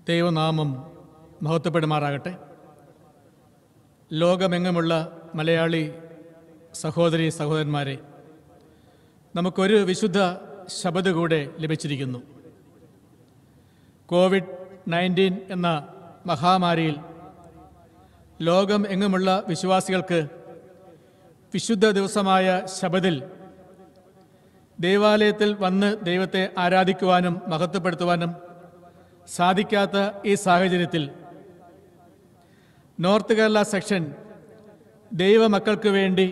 ദൈവനാമം മഹത്വപ്പെടുമാറാകട്ടെ ലോകമെങ്ങുമുള്ള മലയാളി സഹോദരി സഹോദരന്മാരെ നമുക്കൊരു വിശുദ്ധ ശബദ കൂടെ ലഭിച്ചിരിക്കുന്നു കോവിഡ് നയൻറ്റീൻ എന്ന മഹാമാരിയിൽ ലോകം എങ്ങുമുള്ള വിശ്വാസികൾക്ക് വിശുദ്ധ ദിവസമായ ശബദിൽ ദേവാലയത്തിൽ വന്ന് ദൈവത്തെ ആരാധിക്കുവാനും മഹത്വപ്പെടുത്തുവാനും സാധിക്കാത്ത ഈ സാഹചര്യത്തിൽ നോർത്ത് കേരള സെക്ഷൻ ദൈവമക്കൾക്ക് വേണ്ടി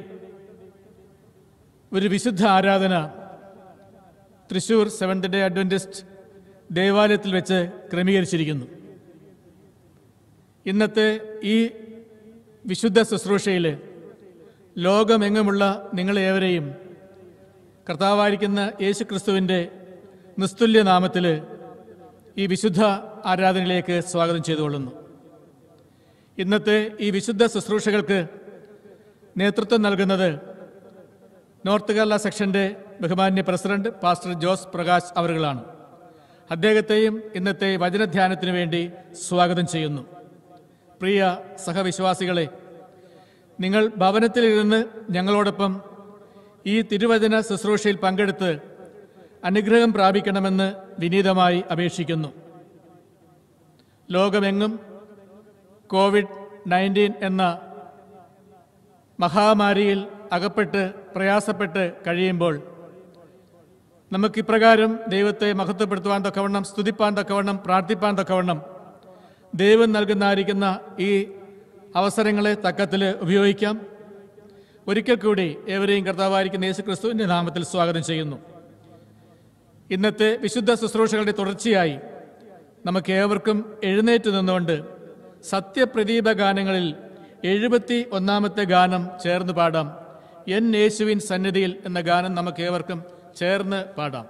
ഒരു വിശുദ്ധ ആരാധന തൃശൂർ സെവൻത് ഡേ അഡ്വൻറ്റിസ്റ്റ് ദേവാലയത്തിൽ വെച്ച് ക്രമീകരിച്ചിരിക്കുന്നു ഇന്നത്തെ ഈ വിശുദ്ധ ശുശ്രൂഷയിൽ ലോകമെങ്ങുമുള്ള നിങ്ങളേവരെയും കർത്താവായിരിക്കുന്ന യേശു ക്രിസ്തുവിൻ്റെ നിസ്തുല്യ നാമത്തിൽ ഈ വിശുദ്ധ ആരാധനയിലേക്ക് സ്വാഗതം ചെയ്തുകൊള്ളുന്നു ഇന്നത്തെ ഈ വിശുദ്ധ ശുശ്രൂഷകൾക്ക് നേതൃത്വം നൽകുന്നത് നോർത്ത് കേരള സെക്ഷൻ്റെ ബഹുമാന്യ പ്രസിഡന്റ് പാസ്റ്റർ ജോസ് പ്രകാശ് അവറുകളാണ് അദ്ദേഹത്തെയും ഇന്നത്തെ വചനധ്യാനത്തിനു വേണ്ടി സ്വാഗതം ചെയ്യുന്നു പ്രിയ സഹവിശ്വാസികളെ നിങ്ങൾ ഭവനത്തിലിരുന്ന് ഞങ്ങളോടൊപ്പം ഈ തിരുവചന ശുശ്രൂഷയിൽ പങ്കെടുത്ത് അനുഗ്രഹം പ്രാപിക്കണമെന്ന് വിനീതമായി അപേക്ഷിക്കുന്നു ലോകമെങ്ങും കോവിഡ് നയൻറ്റീൻ എന്ന മഹാമാരിയിൽ അകപ്പെട്ട് പ്രയാസപ്പെട്ട് കഴിയുമ്പോൾ നമുക്കിപ്രകാരം ദൈവത്തെ മഹത്വപ്പെടുത്തുവാൻ തക്കവണ്ണം സ്തുതിപ്പാൻ തക്കവണ്ണം പ്രാർത്ഥിപ്പാൻ തക്കവണ്ണം ദൈവം നൽകുന്നതായിരിക്കുന്ന ഈ അവസരങ്ങളെ തക്കത്തിൽ ഉപയോഗിക്കാം ഒരിക്കൽ കൂടി ഏവരെയും കർത്താവായിരിക്കുന്ന യേശു ക്രിസ്തുവിൻ്റെ നാമത്തിൽ സ്വാഗതം ചെയ്യുന്നു ഇന്നത്തെ വിശുദ്ധ ശുശ്രൂഷകളുടെ തുടർച്ചയായി നമുക്ക് ഏവർക്കും എഴുന്നേറ്റ് നിന്നുകൊണ്ട് സത്യപ്രദീപ ഗാനങ്ങളിൽ എഴുപത്തി ഒന്നാമത്തെ ഗാനം ചേർന്ന് പാടാം എൻ യേശുവിൻ സന്നിധിയിൽ എന്ന ഗാനം നമുക്ക് ഏവർക്കും ചേർന്ന് പാടാം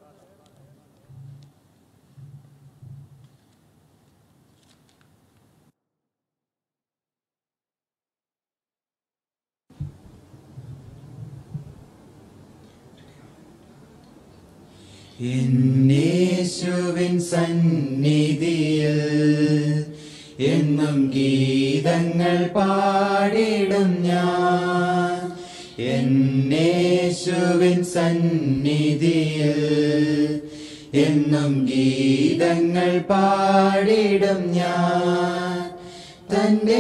എന്നേശുവിൻ സന്നിധിയിൽ എന്നും ഗീതങ്ങൾ പാടിടും ഞാൻ എന്നേശുവിൻ സന്നിധിയിൽ എന്നും ഗീതങ്ങൾ പാടിടും ഞാൻ തന്റെ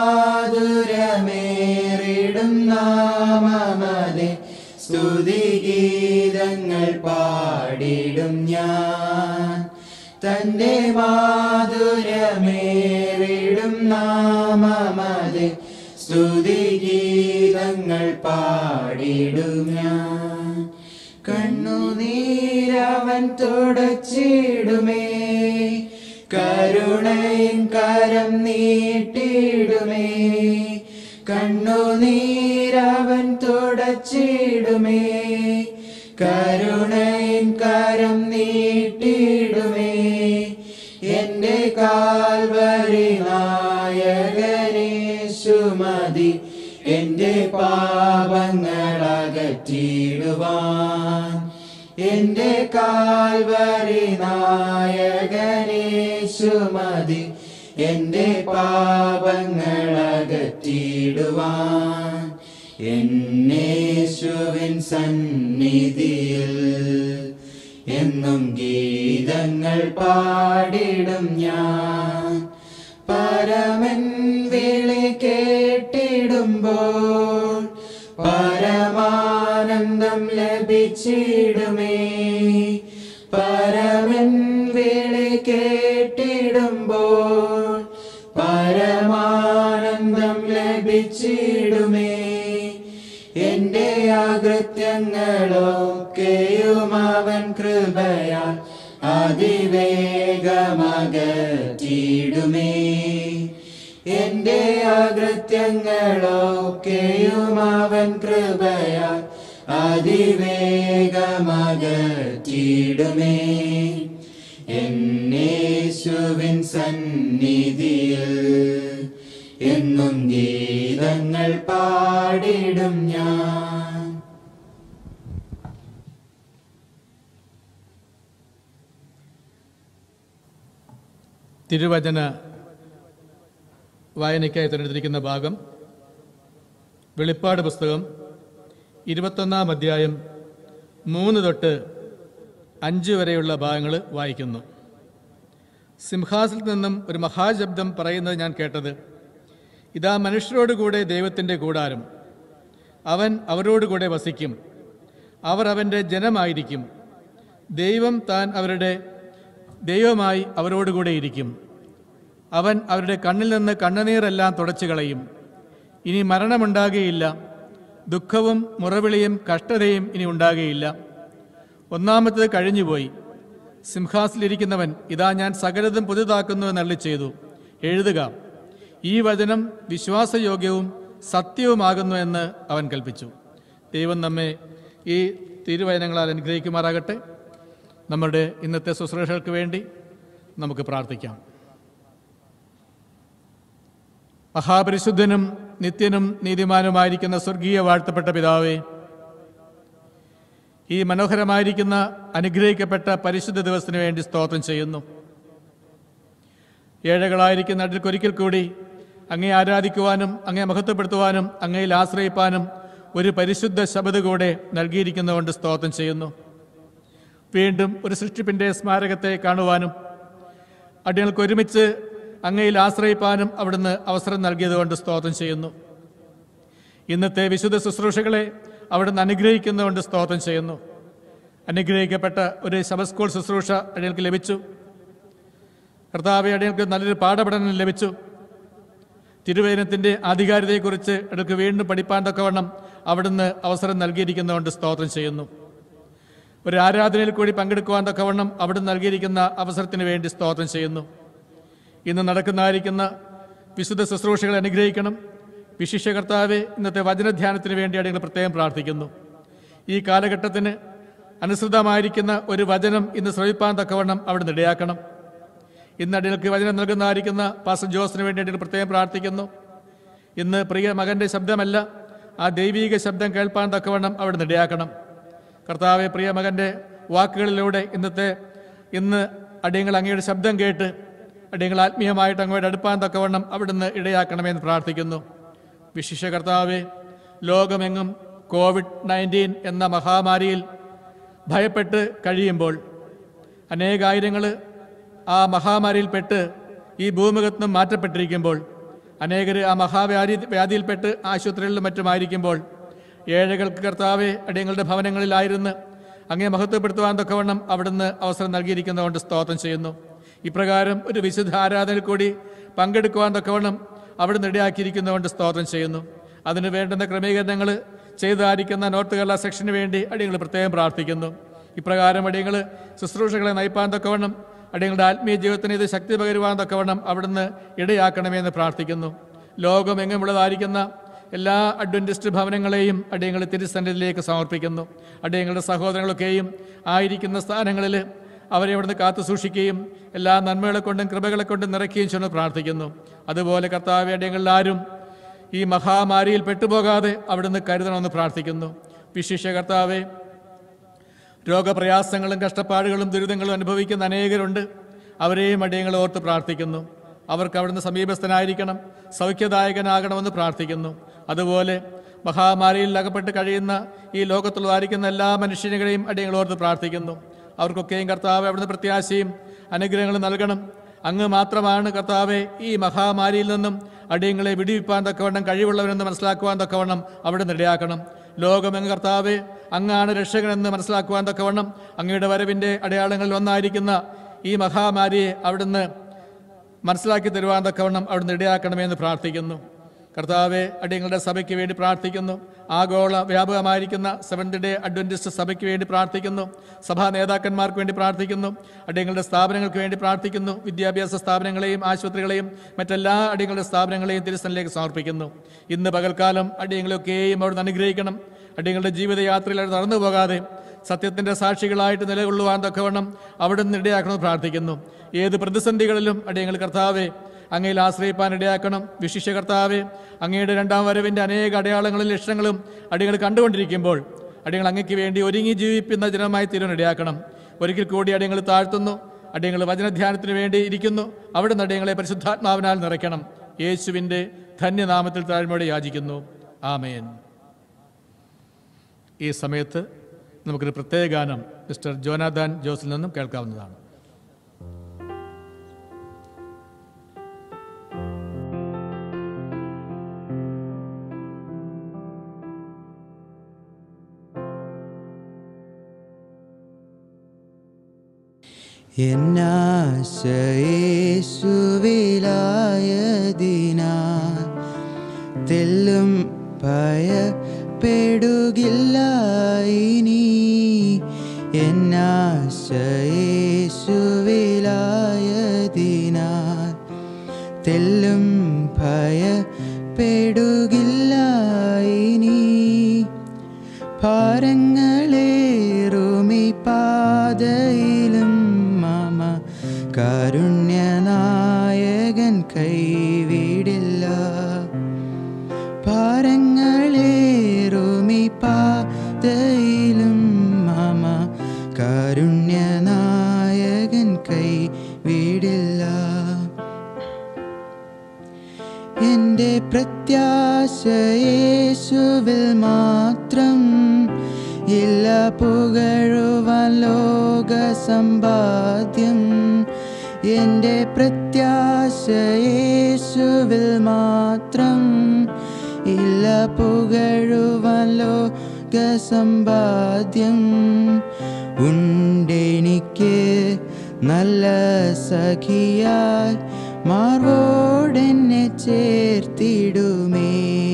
മാധുരമേറിടും നാമമതെ സ്തുതിഗീതങ്ങൾ പാടിടും ഞാൻ തന്റെ മാധുരമേറിടും നാമമതെ സ്തുതിഗീതങ്ങൾ പാടിടും ഞാൻ കണ്ണുനീരവൻ തുടച്ചിടുമേ കരുണയിൻ കരം നീട്ടിടുമേ കണ്ണുനീരവൻ തുടച്ചിടുമേ കരുണയിൻ കരം നീട്ടിടുമേ എന്റെ കാൽവരി നായകനേശുമതി എന്റെ പാപങ്ങൾ അകറ്റിടുവാൻ എന്റെ കാൽവരി നായകനേശുമതി എന്റെ പാപങ്ങൾ അകറ്റിടുവാൻ എന്നേശുവിൻ സന്നിധിയിൽ എന്നും ഗീതങ്ങൾ പാടിടും ഞാൻ പരമൻ വിളി കേട്ടിടുമ്പോൾ പരമാനന്ദം ലഭിച്ചിടുമേ പരമൻ വിളി കേട്ടിടുമ്പോൾ പരമാനന്ദം ലഭിച്ചിടുമേ എന്റെ അകൃത്യങ്ങളൊക്കെയും അവൻ കൃപയാൽ അതിവേഗമകറ്റിടുമേ എന്റെ അകൃത്യങ്ങളൊക്കെയും അവൻ കൃപയാൽ അതിവേഗമകറ്റിടുമേ എന്നേശുവിൻ സന്നിധിയിൽ എന്നും ഗീതങ്ങൾ പാടിടും ഞാൻ തിരുവചന വായനയ്ക്കായി തിരഞ്ഞെടുത്തിരിക്കുന്ന ഭാഗം വെളിപ്പാട് പുസ്തകം ഇരുപത്തൊന്നാം അധ്യായം മൂന്ന് തൊട്ട് അഞ്ച് വരെയുള്ള ഭാഗങ്ങൾ വായിക്കുന്നു സിംഹാസനത്തിൽ നിന്നും ഒരു മഹാശബ്ദം പറയുന്നത് ഞാൻ കേട്ടത് ഇതാ മനുഷ്യരോടുകൂടെ ദൈവത്തിൻ്റെ കൂടാരം അവൻ അവരോടുകൂടെ വസിക്കും അവർ അവൻ്റെ ജനമായിരിക്കും ദൈവം താൻ അവരുടെ ദൈവമായി അവരോടുകൂടെ ഇരിക്കും അവൻ അവരുടെ കണ്ണിൽ നിന്ന് കണ്ണുനീരെല്ലാം തുടച്ചു കളയും ഇനി മരണമുണ്ടാകുകയില്ല ദുഃഖവും മുറവിളിയും കഷ്ടതയും ഇനി ഉണ്ടാകുകയില്ല ഒന്നാമത്തേത് കഴിഞ്ഞുപോയി സിംഹാസിലിരിക്കുന്നവൻ ഇതാ ഞാൻ സകലതും പുതുതാക്കുന്നു എന്നള്ളി ചെയ്തു എഴുതുക ഈ വചനം വിശ്വാസയോഗ്യവും സത്യവുമാകുന്നു എന്ന് അവൻ കൽപ്പിച്ചു ദൈവം നമ്മെ ഈ തിരുവചനങ്ങളാൽ അനുഗ്രഹിക്കുമാറാകട്ടെ നമ്മുടെ ഇന്നത്തെ ശുശ്രൂഷകൾക്ക് വേണ്ടി നമുക്ക് പ്രാർത്ഥിക്കാം മഹാപരിശുദ്ധനും നിത്യനും നീതിമാനുമായിരിക്കുന്ന സ്വർഗീയ വാഴ്ത്തപ്പെട്ട പിതാവേ ഈ മനോഹരമായിരിക്കുന്ന അനുഗ്രഹിക്കപ്പെട്ട പരിശുദ്ധ ദിവസത്തിന് വേണ്ടി സ്തോത്രം ചെയ്യുന്നു ഏഴകളായിരിക്കുന്ന അടുക്കൊരിക്കൽ കൂടി അങ്ങേ ആരാധിക്കുവാനും അങ്ങേ മഹത്വപ്പെടുത്തുവാനും അങ്ങയിൽ ആശ്രയിപ്പാനും ഒരു പരിശുദ്ധ ശബദ കൂടെ നൽകിയിരിക്കുന്നതുകൊണ്ട് സ്തോത്രം ചെയ്യുന്നു വീണ്ടും ഒരു സൃഷ്ടിപ്പിൻ്റെ സ്മാരകത്തെ കാണുവാനും അടിയങ്ങൾക്ക് ഒരുമിച്ച് അങ്ങയിൽ ആശ്രയിപ്പാനും അവിടുന്ന് അവസരം നൽകിയതുകൊണ്ട് സ്തോത്രം ചെയ്യുന്നു ഇന്നത്തെ വിശുദ്ധ ശുശ്രൂഷകളെ അവിടുന്ന് അനുഗ്രഹിക്കുന്നതുകൊണ്ട് സ്തോത്രം ചെയ്യുന്നു അനുഗ്രഹിക്കപ്പെട്ട ഒരു ശബസ്കൂൾ ശുശ്രൂഷ അടിയങ്ങൾക്ക് ലഭിച്ചു കർത്താവെ അടിയങ്ങൾക്ക് നല്ലൊരു പാഠപഠനം ലഭിച്ചു തിരുവേദനത്തിൻ്റെ ആധികാരികതയെക്കുറിച്ച് അടിയൾക്ക് വീണ്ടും പഠിപ്പാൻ തക്കവണ്ണം അവിടുന്ന് അവസരം നൽകിയിരിക്കുന്നതുകൊണ്ട് സ്തോത്രം ചെയ്യുന്നു ഒരു ആരാധനയിൽ കൂടി പങ്കെടുക്കുവാൻ തക്കവണ്ണം അവിടുന്ന് നൽകിയിരിക്കുന്ന അവസരത്തിന് വേണ്ടി സ്തോത്രം ചെയ്യുന്നു ഇന്ന് നടക്കുന്നതായിരിക്കുന്ന വിശുദ്ധ ശുശ്രൂഷകളെ അനുഗ്രഹിക്കണം വിശിഷ്യ കർത്താവെ ഇന്നത്തെ വചനധ്യാനത്തിന് വേണ്ടി അടിയങ്ങൾ പ്രത്യേകം പ്രാർത്ഥിക്കുന്നു ഈ കാലഘട്ടത്തിന് അനുസൃതമായിരിക്കുന്ന ഒരു വചനം ഇന്ന് ശ്രമിപ്പാൻ തക്കവണ്ണം അവിടുന്ന് ഇടയാക്കണം ഇന്ന് അടികൾക്ക് വചനം നൽകുന്നതായിരിക്കുന്ന പാസ്റ്റർ ജോസിന് വേണ്ടി അടികൾ പ്രത്യേകം പ്രാർത്ഥിക്കുന്നു ഇന്ന് പ്രിയ മകന്റെ ശബ്ദമല്ല ആ ദൈവീക ശബ്ദം കേൾപ്പാൻ തക്കവണ്ണം അവിടുന്ന് ഇടയാക്കണം കർത്താവെ പ്രിയ മകന്റെ വാക്കുകളിലൂടെ ഇന്നത്തെ ഇന്ന് അടിയങ്ങൾ അങ്ങയുടെ ശബ്ദം കേട്ട് അടിയങ്ങൾ ആത്മീയമായിട്ട് അങ്ങോട്ട് അടുപ്പാൻ തക്കവണ്ണം അവിടുന്ന് ഇടയാക്കണമെന്ന് പ്രാർത്ഥിക്കുന്നു വിശിഷ്യ കർത്താവെ ലോകമെങ്ങും കോവിഡ് നയൻറ്റീൻ എന്ന മഹാമാരിയിൽ ഭയപ്പെട്ട് കഴിയുമ്പോൾ അനേകായിരങ്ങൾ ആ മഹാമാരിയിൽപ്പെട്ട് ഈ ഭൂമുഖത്തുനിന്നും മാറ്റപ്പെട്ടിരിക്കുമ്പോൾ അനേകർ ആ മഹാവ്യാധി വ്യാധിയിൽപ്പെട്ട് ആശുപത്രികളിലും മറ്റുമായിരിക്കുമ്പോൾ ഏഴകൾക്ക് കർത്താവെ അടിയങ്ങളുടെ ഭവനങ്ങളിലായിരുന്ന് അങ്ങേ മഹത്വപ്പെടുത്തുവാൻ തക്കവണ്ണം അവിടുന്ന് അവസരം നൽകിയിരിക്കുന്നതുകൊണ്ട് സ്തോത്രം ചെയ്യുന്നു ഇപ്രകാരം ഒരു വിശുദ്ധ ആരാധനയിൽ കൂടി പങ്കെടുക്കുവാൻ തക്കവണ്ണം അവിടുന്ന് ഇടയാക്കിയിരിക്കുന്നതുകൊണ്ട് സ്തോത്രം ചെയ്യുന്നു അതിന് വേണ്ടുന്ന ക്രമീകരണങ്ങൾ ചെയ്തായിരിക്കുന്ന നോർത്ത് കേരള സെക്ഷന് വേണ്ടി അടിയങ്ങൾ പ്രത്യേകം പ്രാർത്ഥിക്കുന്നു ഇപ്രകാരം അടിയങ്ങൾ ശുശ്രൂഷകളെ നയിപ്പാൻ തക്കവണ്ണം അടിയങ്ങളുടെ ആത്മീയ ജീവിതത്തിന് ഇത് ശക്തി പകരുവാൻ തക്കവണ്ണം അവിടുന്ന് ഇടയാക്കണമെന്ന് പ്രാർത്ഥിക്കുന്നു ലോകമെങ്ങുമുള്ളതായിരിക്കുന്ന എല്ലാ അഡ്വൻറ്റിസ്റ്റ് ഭവനങ്ങളെയും അടിയങ്ങൾ തിരുസന്നിധിയിലേക്ക് സമർപ്പിക്കുന്നു അടിയങ്ങളുടെ സഹോദരങ്ങളൊക്കെയും ആയിരിക്കുന്ന സ്ഥാനങ്ങളിൽ അവരെ അവിടുന്ന് കാത്തു സൂക്ഷിക്കുകയും എല്ലാ നന്മകളെ കൊണ്ടും കൃപകളെ കൊണ്ടും നിറയ്ക്കുകയും ചെയ്യുന്നു പ്രാർത്ഥിക്കുന്നു അതുപോലെ കർത്താവ് അടിയങ്ങളിൽ ആരും ഈ മഹാമാരിയിൽ പെട്ടുപോകാതെ അവിടുന്ന് കരുതണമെന്ന് പ്രാർത്ഥിക്കുന്നു വിശിഷ്യ കർത്താവെ രോഗപ്രയാസങ്ങളും കഷ്ടപ്പാടുകളും ദുരിതങ്ങളും അനുഭവിക്കുന്ന അനേകരുണ്ട് അവരെയും അടിയങ്ങൾ ഓർത്ത് പ്രാർത്ഥിക്കുന്നു അവർക്ക് അവിടുന്ന് സമീപസ്ഥനായിരിക്കണം സൗഖ്യദായകനാകണമെന്ന് പ്രാർത്ഥിക്കുന്നു അതുപോലെ മഹാമാരിയിൽ അകപ്പെട്ട് കഴിയുന്ന ഈ ലോകത്തുള്ളതായിരിക്കുന്ന എല്ലാ മനുഷ്യനുകളെയും അടിയങ്ങൾ ഓർത്ത് പ്രാർത്ഥിക്കുന്നു അവർക്കൊക്കെയും കർത്താവ് അവിടുന്ന് പ്രത്യാശയും അനുഗ്രഹങ്ങളും നൽകണം അങ്ങ് മാത്രമാണ് കർത്താവെ ഈ മഹാമാരിയിൽ നിന്നും അടിയങ്ങളെ വിടിവിപ്പാൻ തക്കവണ്ണം കഴിവുള്ളവരെന്ന് മനസ്സിലാക്കുവാൻ തക്കവണ്ണം അവിടെ ഇടയാക്കണം ലോകമെങ്ങ് കർത്താവെ അങ്ങാണ് രക്ഷകനെന്ന് മനസ്സിലാക്കുവാൻ തക്കവണ്ണം അങ്ങയുടെ വരവിൻ്റെ അടയാളങ്ങളിൽ ഒന്നായിരിക്കുന്ന ഈ മഹാമാരിയെ അവിടുന്ന് മനസ്സിലാക്കി തരുവാൻ തക്കവണ്ണം അവിടുന്ന് ഇടയാക്കണമെന്ന് പ്രാർത്ഥിക്കുന്നു കർത്താവെ അടിയങ്ങളുടെ സഭയ്ക്ക് വേണ്ടി പ്രാർത്ഥിക്കുന്നു ആഗോള വ്യാപകമായിരിക്കുന്ന സെവൻത് ഡേ അഡ്വൻറ്റിസ്റ്റ് സഭയ്ക്ക് വേണ്ടി പ്രാർത്ഥിക്കുന്നു സഭാ നേതാക്കന്മാർക്ക് വേണ്ടി പ്രാർത്ഥിക്കുന്നു അടിയങ്ങളുടെ സ്ഥാപനങ്ങൾക്ക് വേണ്ടി പ്രാർത്ഥിക്കുന്നു വിദ്യാഭ്യാസ സ്ഥാപനങ്ങളെയും ആശുപത്രികളെയും മറ്റെല്ലാ അടിയങ്ങളുടെ സ്ഥാപനങ്ങളെയും തിരുസനിലേക്ക് സമർപ്പിക്കുന്നു ഇന്ന് പകൽക്കാലം അടിയങ്ങളെയൊക്കെയും അവിടുന്ന് അനുഗ്രഹിക്കണം അടിയങ്ങളുടെ ജീവിതയാത്രയിൽ അവർ നടന്നു പോകാതെ സത്യത്തിന്റെ സാക്ഷികളായിട്ട് നിലകൊള്ളുവാൻ തക്കവണ്ണം അവിടുന്ന് ഇടയാക്കണമെന്ന് പ്രാർത്ഥിക്കുന്നു ഏത് പ്രതിസന്ധികളിലും അടിയങ്ങൾ കർത്താവെ അങ്ങയിൽ ആശ്രയിപ്പാൻ ഇടയാക്കണം വിശിഷ്യ കർത്താവെ അങ്ങയുടെ രണ്ടാം വരവിന്റെ അനേക അടയാളങ്ങളും ലക്ഷണങ്ങളും അടിയങ്ങൾ കണ്ടുകൊണ്ടിരിക്കുമ്പോൾ അടിയങ്ങൾ അങ്ങയ്ക്ക് വേണ്ടി ഒരുങ്ങി ജീവിക്കുന്ന ജനമായി തീരാൻ ഇടയാക്കണം ഒരിക്കൽ കൂടി അടിയങ്ങൾ താഴ്ത്തുന്നു അടിയങ്ങൾ വചനധ്യാനത്തിന് വേണ്ടി ഇരിക്കുന്നു അവിടെ നിന്ന് അടിയങ്ങളെ പരിശുദ്ധാത്മാവിനാൽ നിറയ്ക്കണം യേശുവിൻ്റെ ധന്യനാമത്തിൽ താഴ്മയോടെ യാചിക്കുന്നു ആമേൻ ഈ സമയത്ത് നമുക്കൊരു പ്രത്യേക ഗാനം മിസ്റ്റർ ജോനാഥാൻ ജോസിൽ നിന്നും കേൾക്കാവുന്നതാണ് എന്നാശയേശുവിലായതിനാൽ തെല്ലും ഭയപ്പെടുകില്ല ഇനി എന്നാശയേശുവിലായതിനാൽ തെല്ലും ഭയപ്പെടുകില്ല ഇനി ഭാരങ്ങളേറുമി പാതയിലും മമ കാരുണ്യനായകൻ കൈവിടില്ല ഭാരങ്ങളേറുമി പാതയിലും മമ കാരുണ്യനായകൻ കൈവിടില്ല എന്റെ പ്രത്യാശ യേശുവിൽ മാത്രം ഇല്ല പുകഴുവാൻ ലോക സമ്പാദ്യം എന്റെ പ്രത്യാശ യേശുവിൽ മാത്രം ഇല്ല പുകഴുവാൻ ലോക സമ്പാദ്യം ഉണ്ടെനിക്ക് നല്ല സഖിയായി മാർവോടെന്നെ ചേർത്തിടുമേ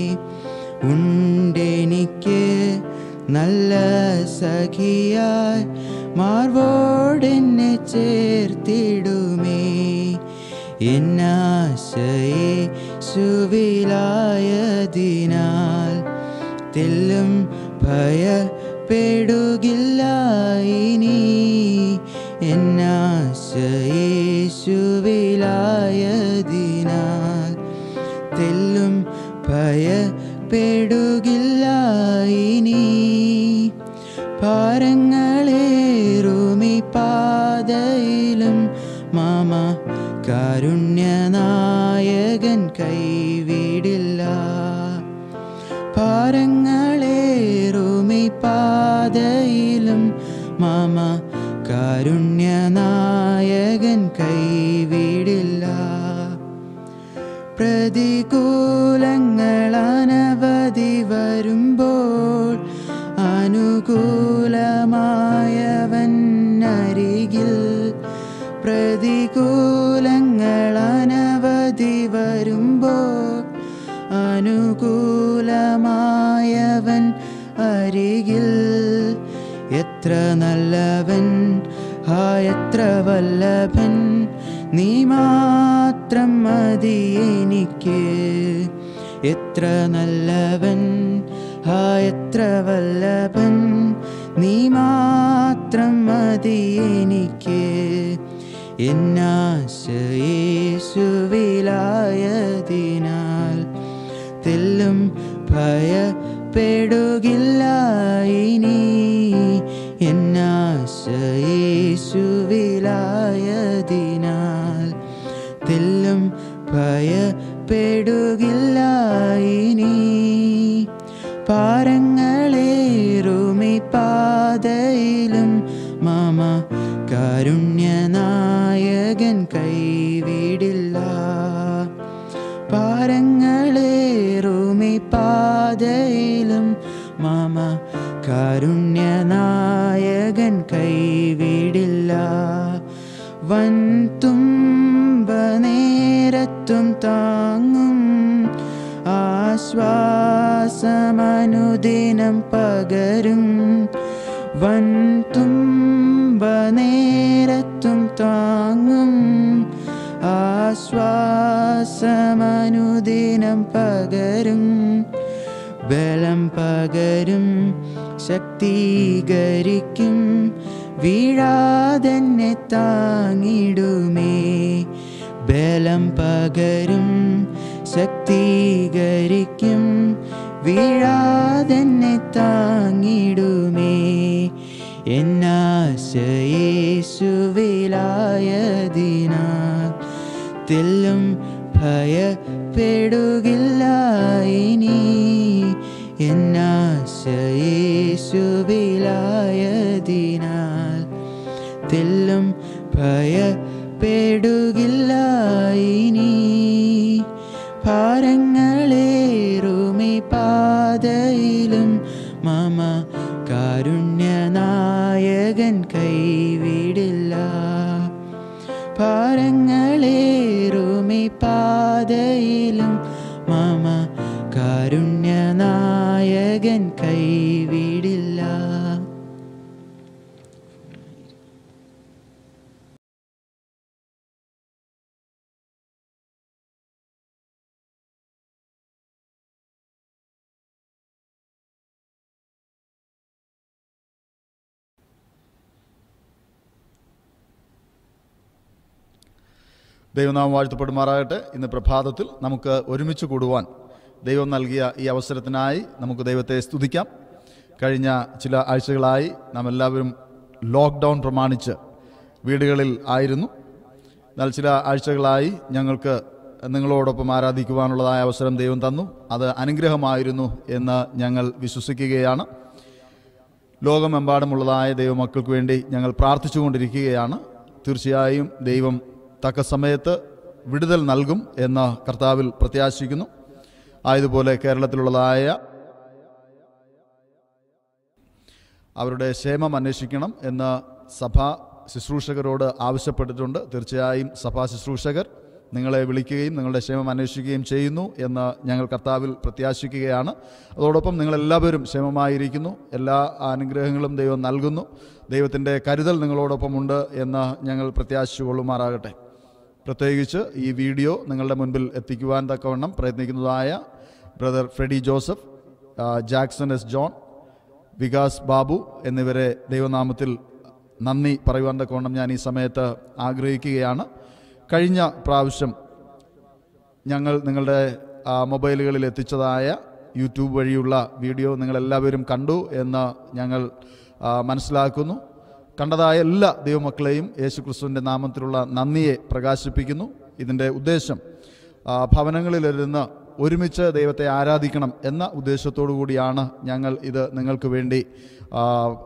ഉണ്ടെനിക്ക് നല്ല സഖിയായി മാർവോടെന്നെ ചേർത്തിടുമേ എന്നാശയെ സുവിലായതിനാൽ തെല്ലും ഭയപ്പെടുകില്ല ഇനി എന്നാശയേശുവിലായതിനാൽ തെല്ലും ഭയപ്പെടുകില്ല ഇനി ഭാരങ്ങളേറുമി പാതയിലും മാമ കാരുണ്യനായകൻ കൈവിടില്ല ഭാരങ്ങളേറുമി പാതയിലും മാമ കാരുണ്യനായകൻ കൈവിടില്ല പ്രതികൂലങ്ങൾ അനവധി വരുമ്പോൾ അനുകൂലമായവൻ അരികിൽ പ്രതികൂലങ്ങൾ അനവധി വരുമ്പോൾ അനുകൂലമായവൻ അരികിൽ എത്ര നല്ലവൻ ആ എത്ര വല്ലഭൻ നീ മാത്രം മതി എനിക്ക് എത്ര നല്ലവൻ ആ എത്ര വല്ലഭൻ നീ മാത്രം മതി എനിക്ക് എന്നാശയേശുവിലായതിനാൽ തെല്ലും ഭയപ്പെടുകില്ല ഇനി എന്നാശയേശുവിലായതിനാൽ തെല്ലും ഭയപ്പെടുകില്ല ഇനി പാരങ്ങളേറുമി പാതയിലും മാമ കാരുണ്യനായകൻ കൈവിടില്ല പാരങ്ങളേറുമി പാതയിലും മാമ കാരുണ്യനായകൻ കൈവിടില്ല വൻ തുമ്പ നേരത്തും താങ്ങും ആശ്വാസമനുദിനം പകരും വൻ തുമ്പ നേരത്തും താങ്ങും ആശ്വാസമനുദിനം പകരും ബലം പകരും ശക്തീകരിക്കും വീഴാതെന്നെ താങ്ങിടുമേ ബലം പകരും ശക്തീകരിക്കും വീഴാതെന്നെ താങ്ങിടുമേ എന്നാശയേശുവിലായ ഭയപ്പെടുകില്ല ഇനി എന്നാശയേശുവിലായതിനാൽ തെല്ലും ഭയപ്പെടുകില്ല ഇനി ഭാരങ്ങളേറുമി പാതയിലും മമ കാരുണ്യനായകൻ കൈവിടില്ല ഭാരങ്ങളേറുമി പാതയിലും മമ കാരുണ്യനായകൻ കൈവിടില്ല ദൈവനാമം വാഴ്ത്തപ്പെടുമാറാകട്ടെ ഇന്ന് പ്രഭാതത്തിൽ നമുക്ക് ഒരുമിച്ച് കൂടുവാൻ ദൈവം നൽകിയ ഈ അവസരത്തിനായി നമുക്ക് ദൈവത്തെ സ്തുതിക്കാം കഴിഞ്ഞ ചില ആഴ്ചകളായി നാം എല്ലാവരും ലോക്ക്ഡൗൺ പ്രമാണിച്ച് വീടുകളിൽ ആയിരുന്നു എന്നാൽ ചില ആഴ്ചകളായി ഞങ്ങൾക്ക് നിങ്ങളോടൊപ്പം ആരാധിക്കുവാനുള്ളതായ അവസരം ദൈവം തന്നു അത് അനുഗ്രഹമായിരുന്നു എന്ന് ഞങ്ങൾ വിശ്വസിക്കുകയാണ് ലോകമെമ്പാടുമുള്ളതായ ദൈവമക്കൾക്ക് വേണ്ടി ഞങ്ങൾ പ്രാർത്ഥിച്ചുകൊണ്ടിരിക്കുകയാണ് തീർച്ചയായും ദൈവം തക്ക സമയത്ത് വിടുതൽ നൽകും എന്ന് കർത്താവിൽ പ്രത്യാശിക്കുന്നു ആയതുപോലെ കേരളത്തിലുള്ളതായ അവരുടെ ക്ഷേമം അന്വേഷിക്കണം എന്ന് സഭാ ശുശ്രൂഷകരോട് ആവശ്യപ്പെട്ടിട്ടുണ്ട് തീർച്ചയായും സഭാ ശുശ്രൂഷകർ നിങ്ങളെ വിളിക്കുകയും നിങ്ങളുടെ ക്ഷേമം അന്വേഷിക്കുകയും ചെയ്യുന്നു എന്ന് ഞങ്ങൾ കർത്താവിൽ പ്രത്യാശിക്കുകയാണ് അതോടൊപ്പം നിങ്ങളെല്ലാവരും ക്ഷേമമായിരിക്കുന്നു എല്ലാ അനുഗ്രഹങ്ങളും ദൈവം നൽകുന്നു ദൈവത്തിൻ്റെ കരുതൽ നിങ്ങളോടൊപ്പമുണ്ട് എന്ന് ഞങ്ങൾ പ്രത്യാശിച്ചു കൊള്ളുമാറാകട്ടെ പ്രത്യേകിച്ച് ഈ വീഡിയോ നിങ്ങളുടെ മുൻപിൽ എത്തിക്കുവാൻ തക്കവണ്ണം പ്രയത്നിക്കുന്നതായ ബ്രദർ ഫ്രെഡി ജോസഫ് ആ, ജാക്സൺ എസ് ജോൺ വികാസ് ബാബു എന്നിവരെ ദൈവനാമത്തിൽ നന്ദി പറയുവാൻ തക്കവണ്ണം ഞാൻ ഈ സമയത്ത് ആഗ്രഹിക്കുകയാണ് കഴിഞ്ഞ പ്രാവശ്യം ഞങ്ങൾ നിങ്ങളുടെ ആ, മൊബൈലുകളിൽ എത്തിച്ചതായ യൂട്യൂബ് വഴിയുള്ള വീഡിയോ നിങ്ങളെല്ലാവരും കണ്ടു എന്ന് ഞങ്ങൾ ആ, മനസ്സിലാക്കുന്നു കണ്ടതായ എല്ലാ ദൈവമക്കളെയും യേശു ക്രിസ്തുവിൻ്റെ നാമത്തിലുള്ള നന്ദിയെ പ്രകാശിപ്പിക്കുന്നു ഇതിൻ്റെ ഉദ്ദേശം ആ, ഭവനങ്ങളിലിരുന്ന് ഒരുമിച്ച് ദൈവത്തെ ആരാധിക്കണം എന്ന ഉദ്ദേശത്തോടു കൂടിയാണ് ഞങ്ങൾ ഇത് നിങ്ങൾക്ക് വേണ്ടി ആ,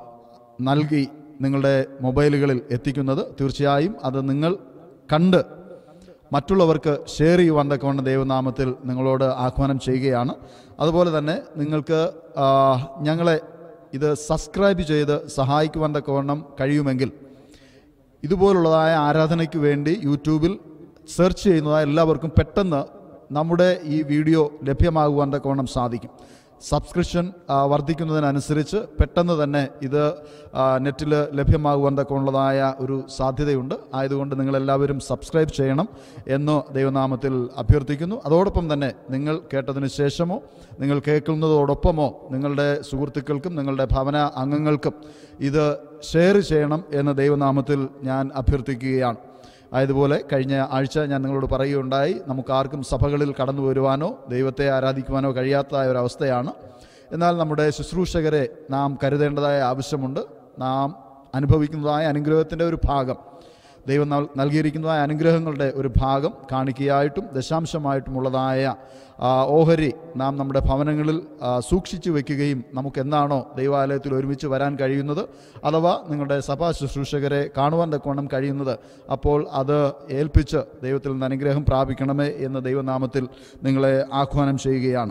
നൽകി നിങ്ങളുടെ മൊബൈലുകളിൽ എത്തിക്കുന്നത് തീർച്ചയായും അത് നിങ്ങൾ കണ്ട് മറ്റുള്ളവർക്ക് ഷെയർ ചെയ്യുവാൻ തക്കവണ്ണം ദൈവനാമത്തിൽ നിങ്ങളോട് ആഹ്വാനം ചെയ്യുകയാണ് അതുപോലെ തന്നെ നിങ്ങൾക്ക് ആ, ഞങ്ങളെ ഇത് സബ്സ്ക്രൈബ് ചെയ്ത് സഹായിക്കുവാൻ തക്കവണ്ണം കഴിയുമെങ്കിൽ ഇതുപോലുള്ളതായ ആരാധനയ്ക്ക് വേണ്ടി യൂട്യൂബിൽ സെർച്ച് ചെയ്യുന്നതായ എല്ലാവർക്കും പെട്ടെന്ന് നമ്മുടെ ഈ വീഡിയോ ലഭ്യമാകുവാൻ തക്കവണ്ണം സാധിക്കും സബ്സ്ക്രിപ്ഷൻ ആ, വർദ്ധിക്കുന്നതിനനുസരിച്ച് പെട്ടെന്ന് തന്നെ ഇത് നെറ്റിൽ ലഭ്യമാകുവാൻ തക്കമുള്ളതായ ഒരു സാധ്യതയുണ്ട് ആയതുകൊണ്ട് നിങ്ങളെല്ലാവരും സബ്സ്ക്രൈബ് ചെയ്യണം എന്ന് ദൈവനാമത്തിൽ അഭ്യർത്ഥിക്കുന്നു അതോടൊപ്പം തന്നെ നിങ്ങൾ കേട്ടതിന് ശേഷമോ നിങ്ങൾ കേൾക്കുന്നതോടൊപ്പമോ നിങ്ങളുടെ സുഹൃത്തുക്കൾക്കും നിങ്ങളുടെ ഭവന അംഗങ്ങൾക്കും ഇത് ഷെയർ ചെയ്യണം എന്ന് ദൈവനാമത്തിൽ ഞാൻ അഭ്യർത്ഥിക്കുകയാണ് ആയതുപോലെ കഴിഞ്ഞ ആഴ്ച ഞാൻ നിങ്ങളോട് പറയുകയുണ്ടായി നമുക്ക് ആർക്കും സഭകളിൽ കടന്നു വരുവാനോ ദൈവത്തെ ആരാധിക്കുവാനോ കഴിയാത്തതായ ഒരവസ്ഥയാണ് എന്നാൽ നമ്മുടെ ശുശ്രൂഷകരെ നാം കരുതേണ്ടതായ ആവശ്യമുണ്ട് നാം അനുഭവിക്കുന്നതായ അനുഗ്രഹത്തിൻ്റെ ഒരു ഭാഗം ദൈവം നൽ- നൽകിയിരിക്കുന്നതായ അനുഗ്രഹങ്ങളുടെ ഒരു ഭാഗം കാണിക്കയായിട്ടും ദശാംശമായിട്ടുമുള്ളതായ ആ, ഓഹരി നാം നമ്മുടെ ഭവനങ്ങളിൽ ആ, സൂക്ഷിച്ചു വെക്കുകയും നമുക്ക് എന്നാണോ ദൈവാലയത്തിൽ ഒരുമിച്ച് വരാൻ കഴിയുന്നത് അഥവാ നിങ്ങളുടെ സഭാ ശുശ്രൂഷകരെ കാണുവാൻ തക്കവണ്ണം കഴിയുന്നത് അപ്പോൾ അത് ഏൽപ്പിച്ച് ദൈവത്തിൽ നിന്ന് അനുഗ്രഹം പ്രാപിക്കണമേ എന്ന് ദൈവനാമത്തിൽ നിങ്ങളെ ആഹ്വാനം ചെയ്യുകയാണ്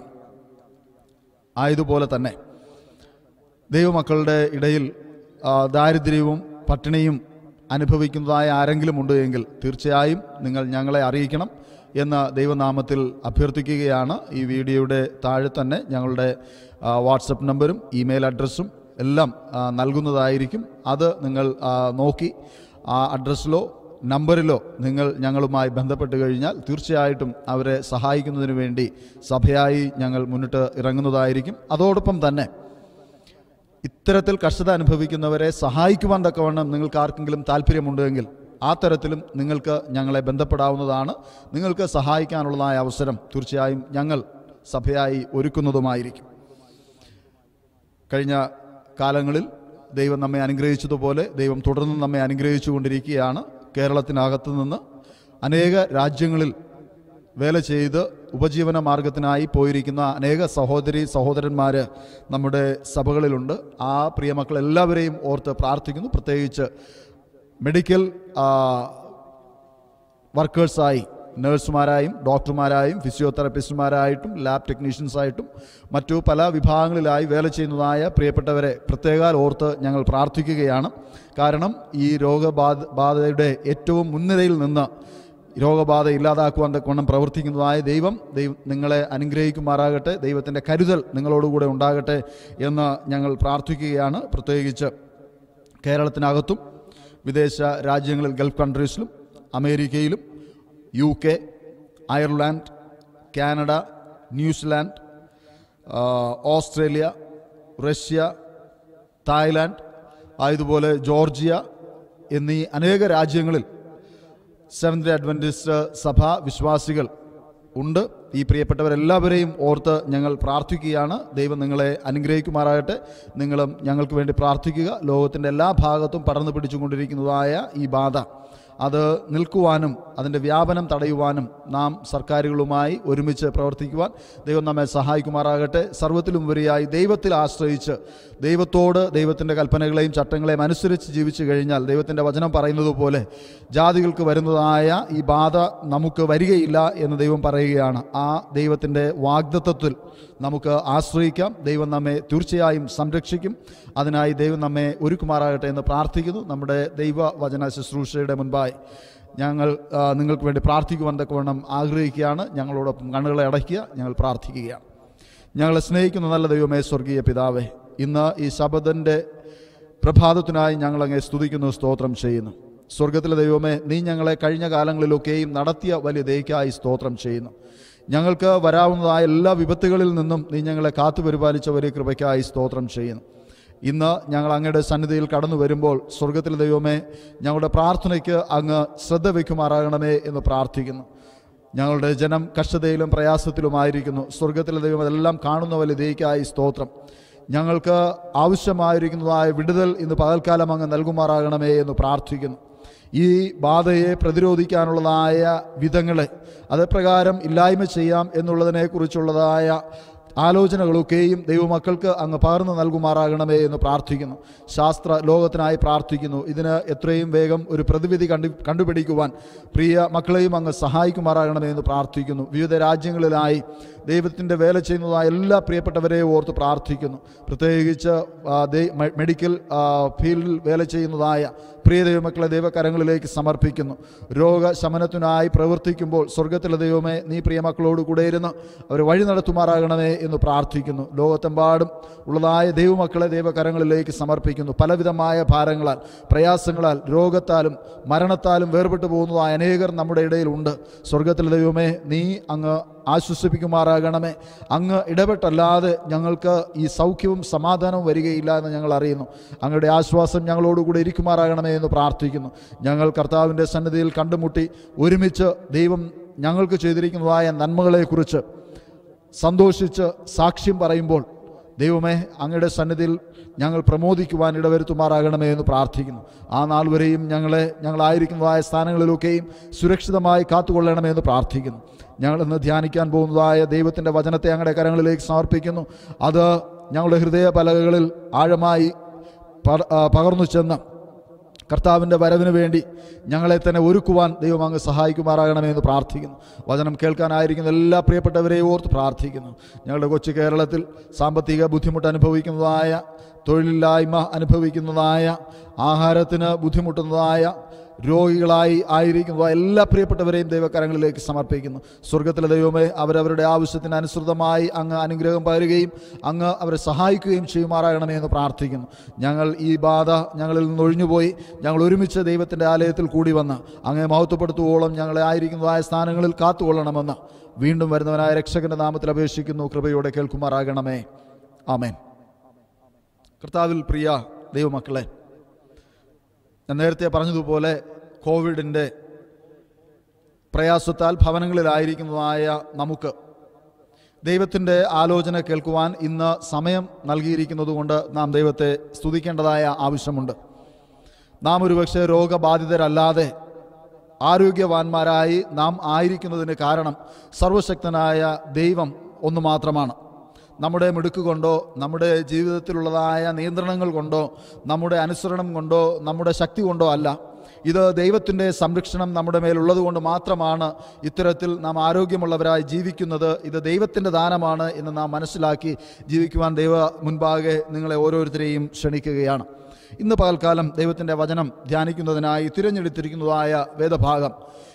ആയതുപോലെ തന്നെ ദൈവമക്കളുടെ ഇടയിൽ ആ, ദാരിദ്ര്യവും പട്ടിണിയും അനുഭവിക്കുന്നതായ ആരെങ്കിലും ഉണ്ട് എങ്കിൽ തീർച്ചയായും നിങ്ങൾ ഞങ്ങളെ അറിയിക്കണം എന്ന് ദൈവനാമത്തിൽ അഭ്യർത്ഥിക്കുകയാണ് ഈ വീഡിയോയുടെ താഴെ തന്നെ ഞങ്ങളുടെ ആ, വാട്സപ്പ് നമ്പരും ഇമെയിൽ അഡ്രസ്സും എല്ലാം ആ, നൽകുന്നതായിരിക്കും അത് നിങ്ങൾ ആ, നോക്കി ആ അഡ്രസ്സിലോ നമ്പറിലോ നിങ്ങൾ ഞങ്ങളുമായി ബന്ധപ്പെട്ട് കഴിഞ്ഞാൽ തീർച്ചയായിട്ടും അവരെ സഹായിക്കുന്നതിന് വേണ്ടി സഭയായി ഞങ്ങൾ മുന്നിട്ട് ഇറങ്ങുന്നതായിരിക്കും അതോടൊപ്പം തന്നെ ഇത്തരത്തിൽ കഷ്ടത അനുഭവിക്കുന്നവരെ സഹായിക്കുവാൻ തക്കവണ്ണം നിങ്ങൾക്ക് ആർക്കെങ്കിലും താല്പര്യമുണ്ടെങ്കിൽ ആ തരത്തിലും നിങ്ങൾക്ക് ഞങ്ങളെ ബന്ധപ്പെടാവുന്നതാണ് നിങ്ങൾക്ക് സഹായിക്കാനുള്ളതായ അവസരം തീർച്ചയായും ഞങ്ങൾ സഭയായി ഒരുക്കുന്നതുമായിരിക്കും കഴിഞ്ഞ കാലങ്ങളിൽ ദൈവം നമ്മെ അനുഗ്രഹിച്ചതുപോലെ ദൈവം തുടർന്ന് നമ്മെ അനുഗ്രഹിച്ചു കൊണ്ടിരിക്കുകയാണ് കേരളത്തിനകത്തു നിന്ന് അനേക രാജ്യങ്ങളിൽ വേല ചെയ്ത് ഉപജീവന മാർഗത്തിനായി പോയിരിക്കുന്ന അനേക സഹോദരി സഹോദരന്മാർ നമ്മുടെ സഭകളിലുണ്ട് ആ പ്രിയമക്കൾ എല്ലാവരെയും ഓർത്ത് പ്രാർത്ഥിക്കുന്നു പ്രത്യേകിച്ച് മെഡിക്കൽ ആ, വർക്കേഴ്സായി നഴ്സുമാരായും ഡോക്ടർമാരായും ഫിസിയോതെറാപ്പിസ്റ്റുമാരായിട്ടും ലാബ് ടെക്നീഷ്യൻസായിട്ടും മറ്റു പല വിഭാഗങ്ങളിലായി വേല ചെയ്യുന്നതായ പ്രിയപ്പെട്ടവരെ പ്രത്യേകാൽ ഓർത്ത് ഞങ്ങൾ പ്രാർത്ഥിക്കുകയാണ് കാരണം ഈ രോഗബാധ ബാധയുടെ ഏറ്റവും മുൻനിരയിൽ നിന്ന് രോഗബാധ ഇല്ലാതാക്കുവാൻ തക്കവണ്ണം പ്രവർത്തിക്കുന്നതായ ദൈവം ദൈവം നിങ്ങളെ അനുഗ്രഹിക്കുമാറാകട്ടെ ദൈവത്തിൻ്റെ കരുതൽ നിങ്ങളോടുകൂടെ ഉണ്ടാകട്ടെ എന്ന് ഞങ്ങൾ പ്രാർത്ഥിക്കുകയാണ് പ്രത്യേകിച്ച് കേരളത്തിനകത്തും വിദേശ രാജ്യങ്ങളിൽ ഗൾഫ് കൺട്രീസിലും അമേരിക്കയിലും U K Ireland Canada New Zealand ആ, ഓസ്ട്രേലിയ റഷ്യ തായ്ലാൻഡ് ആയതുപോലെ ജോർജിയ എന്നീ അനേക രാജ്യങ്ങളിൽ സെവൻത് അഡ്വൻറ്റിസ്റ്റ് സഭ വിശ്വാസികൾ ഉണ്ട് ഈ പ്രിയപ്പെട്ടവരെല്ലാവരെയും ഓർത്ത് ഞങ്ങൾ പ്രാർത്ഥിക്കുകയാണ് ദൈവം നിങ്ങളെ അനുഗ്രഹിക്കുമാറാകട്ടെ നിങ്ങളും ഞങ്ങൾക്ക് വേണ്ടി പ്രാർത്ഥിക്കുക ലോകത്തിൻ്റെ എല്ലാ ഭാഗത്തും പടർന്നു പിടിച്ചുകൊണ്ടിരിക്കുന്നതായ ഈ ബാധ അത് നിൽക്കുവാനും അതിൻ്റെ വ്യാപനം തടയുവാനും നാം സർക്കാരുകളുമായി ഒരുമിച്ച് പ്രവർത്തിക്കുവാൻ ദൈവം നമ്മെ സഹായിക്കുമാറാകട്ടെ സർവ്വത്തിലുപരിയായി ദൈവത്തിൽ ആശ്രയിച്ച് ദൈവത്തോട് ദൈവത്തിൻ്റെ കൽപ്പനകളെയും ചട്ടങ്ങളെയും അനുസരിച്ച് ജീവിച്ചു കഴിഞ്ഞാൽ ദൈവത്തിൻ്റെ വചനം പറയുന്നത് പോലെ ജാതികൾക്ക് വരുന്നതായ ഈ ബാധ നമുക്ക് വരികയില്ല എന്ന് ദൈവം പറയുകയാണ് ആ ദൈവത്തിൻ്റെ വാഗ്ദത്വത്തിൽ നമുക്ക് ആശ്രയിക്കാം ദൈവം നമ്മെ തീർച്ചയായും സംരക്ഷിക്കും അതിനായി ദൈവം നമ്മെ ഒരുക്കുമാറാകട്ടെ എന്ന് പ്രാർത്ഥിക്കുന്നു നമ്മുടെ ദൈവവചന ശുശ്രൂഷയുടെ മുൻപായി ഞങ്ങൾ ആ, നിങ്ങൾക്ക് വേണ്ടി പ്രാർത്ഥിക്കുവാൻ തക്കവണ്ണം ആഗ്രഹിക്കുകയാണ് ഞങ്ങളോടൊപ്പം കണ്ണുകളെ അടയ്ക്കുക ഞങ്ങൾ പ്രാർത്ഥിക്കുകയാണ് ഞങ്ങളെ സ്നേഹിക്കുന്ന നല്ല ദൈവമേ സ്വർഗീയ പിതാവേ ഇന്ന് ഈ ശബദൻ്റെ പ്രഭാതത്തിനായി ഞങ്ങളങ്ങെ സ്തുതിക്കുന്നു സ്തോത്രം ചെയ്യുന്നു സ്വർഗത്തിലെ ദൈവമേ നീ ഞങ്ങളെ കഴിഞ്ഞ കാലങ്ങളിലൊക്കെയും നടത്തിയ വലിയ ദയക്കായി സ്തോത്രം ചെയ്യുന്നു ഞങ്ങൾക്ക് വരാവുന്നതായ എല്ലാ വിപത്തുകളിൽ നിന്നും നീ ഞങ്ങളെ കാത്തു പരിപാലിച്ച വലിയ കൃപയ്ക്കായി സ്തോത്രം ചെയ്യുന്നു ഇന്ന് ഞങ്ങൾ അങ്ങയുടെ സന്നിധിയിൽ കടന്നു വരുമ്പോൾ സ്വർഗത്തിലെ ദൈവമേ ഞങ്ങളുടെ പ്രാർത്ഥനയ്ക്ക് അങ്ങ് ശ്രദ്ധ വയ്ക്കുമാറാകണമേ എന്ന് പ്രാർത്ഥിക്കുന്നു ഞങ്ങളുടെ ജനം കഷ്ടതയിലും പ്രയാസത്തിലുമായിരിക്കുന്നു സ്വർഗത്തിലെ ദൈവം അതെല്ലാം കാണുന്ന വലിയ ദൈക്കായി സ്തോത്രം ഞങ്ങൾക്ക് ആവശ്യമായിരിക്കുന്നതായ വിടുതൽ ഇന്ന് പകൽക്കാലം അങ്ങ് നൽകുമാറാകണമേ എന്ന് പ്രാർത്ഥിക്കുന്നു ഈ ബാധയെ പ്രതിരോധിക്കാനുള്ളതായ വിധങ്ങളെ അതപ്രകാരം ഇല്ലായ്മ ചെയ്യാം എന്നുള്ളതിനെക്കുറിച്ചുള്ളതായ ആലോചനകളൊക്കെയും ദൈവമക്കൾക്ക് അങ്ങ് പകർന്നു നൽകുമാറാകണമേ എന്ന് പ്രാർത്ഥിക്കുന്നു ശാസ്ത്ര ലോകത്തിനായി പ്രാർത്ഥിക്കുന്നു ഇതിന് എത്രയും വേഗം ഒരു പ്രതിവിധി കണ്ടു കണ്ടുപിടിക്കുവാൻ പ്രിയ മക്കളെയും അങ്ങ് സഹായിക്കുമാറാകണമേ എന്ന് പ്രാർത്ഥിക്കുന്നു വിവിധ രാജ്യങ്ങളിലായി ദൈവത്തിൻ്റെ വേല ചെയ്യുന്നതായ എല്ലാ പ്രിയപ്പെട്ടവരെയും ഓർത്ത് പ്രാർത്ഥിക്കുന്നു പ്രത്യേകിച്ച് ആ, ദൈ- മെ- മെഡിക്കൽ ആ, ഫീൽഡിൽ വേല ചെയ്യുന്നതായ പ്രിയ ദൈവമക്കളെ ദൈവകരങ്ങളിലേക്ക് സമർപ്പിക്കുന്നു രോഗശമനത്തിനായി പ്രവർത്തിക്കുമ്പോൾ സ്വർഗത്തിലെ ദൈവമേ നീ പ്രിയ മക്കളോട് കൂടെ ഇരുന്ന് അവർ വഴി നടത്തുമാറാകണമേ എന്ന് പ്രാർത്ഥിക്കുന്നു ലോകത്തെമ്പാടും ഉള്ളതായ ദൈവമക്കളെ ദൈവകരങ്ങളിലേക്ക് സമർപ്പിക്കുന്നു പലവിധമായ ഭാരങ്ങളാൽ പ്രയാസങ്ങളാൽ രോഗത്താലും മരണത്താലും വേർപെട്ടു പോകുന്നതായ അനേകർ നമ്മുടെ ഇടയിലുണ്ട് സ്വർഗത്തിലെ ദൈവമേ നീ അങ്ങ് ആശ്വസിപ്പിക്കുമാറാകണമേ അങ്ങ് ഇടപെട്ടല്ലാതെ ഞങ്ങൾക്ക് ഈ സൗഖ്യവും സമാധാനവും വരികയില്ല എന്ന് ഞങ്ങൾ അറിയുന്നു അങ്ങയുടെ ആശ്വാസം ഞങ്ങളോടുകൂടെ ഇരിക്കുമാറാകണമേ എന്ന് പ്രാർത്ഥിക്കുന്നു ഞങ്ങൾ കർത്താവിൻ്റെ സന്നിധിയിൽ കണ്ടുമുട്ടി ഒരുമിച്ച് ദൈവം ഞങ്ങൾക്ക് ചെയ്തിരിക്കുന്നതായ നന്മകളെക്കുറിച്ച് സന്തോഷിച്ച് സാക്ഷ്യം പറയുമ്പോൾ ദൈവമേ അങ്ങയുടെ സന്നിധിയിൽ ഞങ്ങൾ പ്രമോദിക്കുവാൻ ഇടവരുത്തുമാറാകണമേ എന്ന് പ്രാർത്ഥിക്കുന്നു ആ നാൾ വരെയും ഞങ്ങളെ ഞങ്ങളായിരിക്കുന്നതായ സ്ഥാനങ്ങളിലൊക്കെയും സുരക്ഷിതമായി കാത്തുകൊള്ളണമേ എന്ന് പ്രാർത്ഥിക്കുന്നു ഞങ്ങൾ ഇന്ന് ധ്യാനിക്കാൻ പോകുന്നതായ ദൈവത്തിൻ്റെ വചനത്തെ ഞങ്ങളുടെ കരങ്ങളിലേക്ക് സമർപ്പിക്കുന്നു അത് ഞങ്ങളുടെ ഹൃദയ പലകകളിൽ ആഴമായി പ- ആ, പകർന്നു ചെന്ന് കർത്താവിൻ്റെ വരവിന് വേണ്ടി ഞങ്ങളെ തന്നെ ഒരുക്കുവാൻ ദൈവം അങ്ങ് സഹായിക്കുമാറാകണമേ എന്ന് പ്രാർത്ഥിക്കുന്നു വചനം കേൾക്കാനായിരിക്കുന്ന എല്ലാ പ്രിയപ്പെട്ടവരെയും ഓർത്ത് പ്രാർത്ഥിക്കുന്നു ഞങ്ങളുടെ കൊച്ചു കേരളത്തിൽ സാമ്പത്തിക ബുദ്ധിമുട്ട് അനുഭവിക്കുന്നതായ തൊഴിലില്ലായ്മ അനുഭവിക്കുന്നതായ ആഹാരത്തിന് ബുദ്ധിമുട്ടുന്നതായ രോഗികളായി ആയിരിക്കുന്നതായ എല്ലാ പ്രിയപ്പെട്ടവരെയും ദൈവകരങ്ങളിലേക്ക് സമർപ്പിക്കുന്നു സ്വർഗത്തിലെ ദൈവമേ അവരവരുടെ ആവശ്യത്തിന് അനുസൃതമായി അങ്ങ് അനുഗ്രഹം പകരുകയും അങ്ങ് അവരെ സഹായിക്കുകയും ചെയ്യുമാറാകണമേ എന്ന് പ്രാർത്ഥിക്കുന്നു ഞങ്ങൾ ഈ ബാധ ഞങ്ങളിൽ നിന്ന് ഒഴിഞ്ഞുപോയി ഞങ്ങൾ ഒരുമിച്ച് ദൈവത്തിൻ്റെ ആലയത്തിൽ കൂടി വന്ന് അങ്ങേ മഹത്വപ്പെടുത്തുവോളം ഞങ്ങളെ ആയിരിക്കുന്നതായ സ്ഥാനങ്ങളിൽ കാത്തുകൊള്ളണമെന്ന് വീണ്ടും വരുന്നവനായ രക്ഷകന്റെ നാമത്തിൽ അപേക്ഷിക്കുന്നു കൃപയോടെ കേൾക്കുമാറാകണമേ ആമേൻ കർത്താവിൽ പ്രിയ ദൈവമക്കളെ ഞാൻ നേരത്തെ പറഞ്ഞതുപോലെ കോവിഡിൻ്റെ പ്രയാസത്താൽ ഭവനങ്ങളിലായിരിക്കുന്നതായ നമുക്ക് ദൈവത്തിൻ്റെ ആലോചന കേൾക്കുവാൻ ഇന്ന് സമയം നൽകിയിരിക്കുന്നതുകൊണ്ട് നാം ദൈവത്തെ സ്തുതിക്കേണ്ടതായ ആവശ്യമുണ്ട് നാം ഒരുപക്ഷെ രോഗബാധിതരല്ലാതെ ആരോഗ്യവാന്മാരായി നാം ആയിരിക്കുന്നതിന് കാരണം സർവശക്തനായ ദൈവം ഒന്ന് മാത്രമാണ് നമ്മുടെ മിടുക്ക് കൊണ്ടോ നമ്മുടെ ജീവിതത്തിലുള്ളതായ നിയന്ത്രണങ്ങൾ കൊണ്ടോ നമ്മുടെ അനുസരണം കൊണ്ടോ നമ്മുടെ ശക്തി കൊണ്ടോ അല്ല ഇത് ദൈവത്തിൻ്റെ സംരക്ഷണം നമ്മുടെ മേലുള്ളത് കൊണ്ട് മാത്രമാണ് ഇത്തരത്തിൽ നാം ആരോഗ്യമുള്ളവരായി ജീവിക്കുന്നത് ഇത് ദൈവത്തിൻ്റെ ദാനമാണ് എന്ന് നാം മനസ്സിലാക്കി ജീവിക്കുവാൻ ദൈവ മുൻപാകെ നിങ്ങളെ ഓരോരുത്തരെയും ക്ഷണിക്കുകയാണ് ഇന്ന് പകൽക്കാലം ദൈവത്തിൻ്റെ വചനം ധ്യാനിക്കുന്നതിനായി തിരഞ്ഞെടുത്തിരിക്കുന്നതായ വേദഭാഗം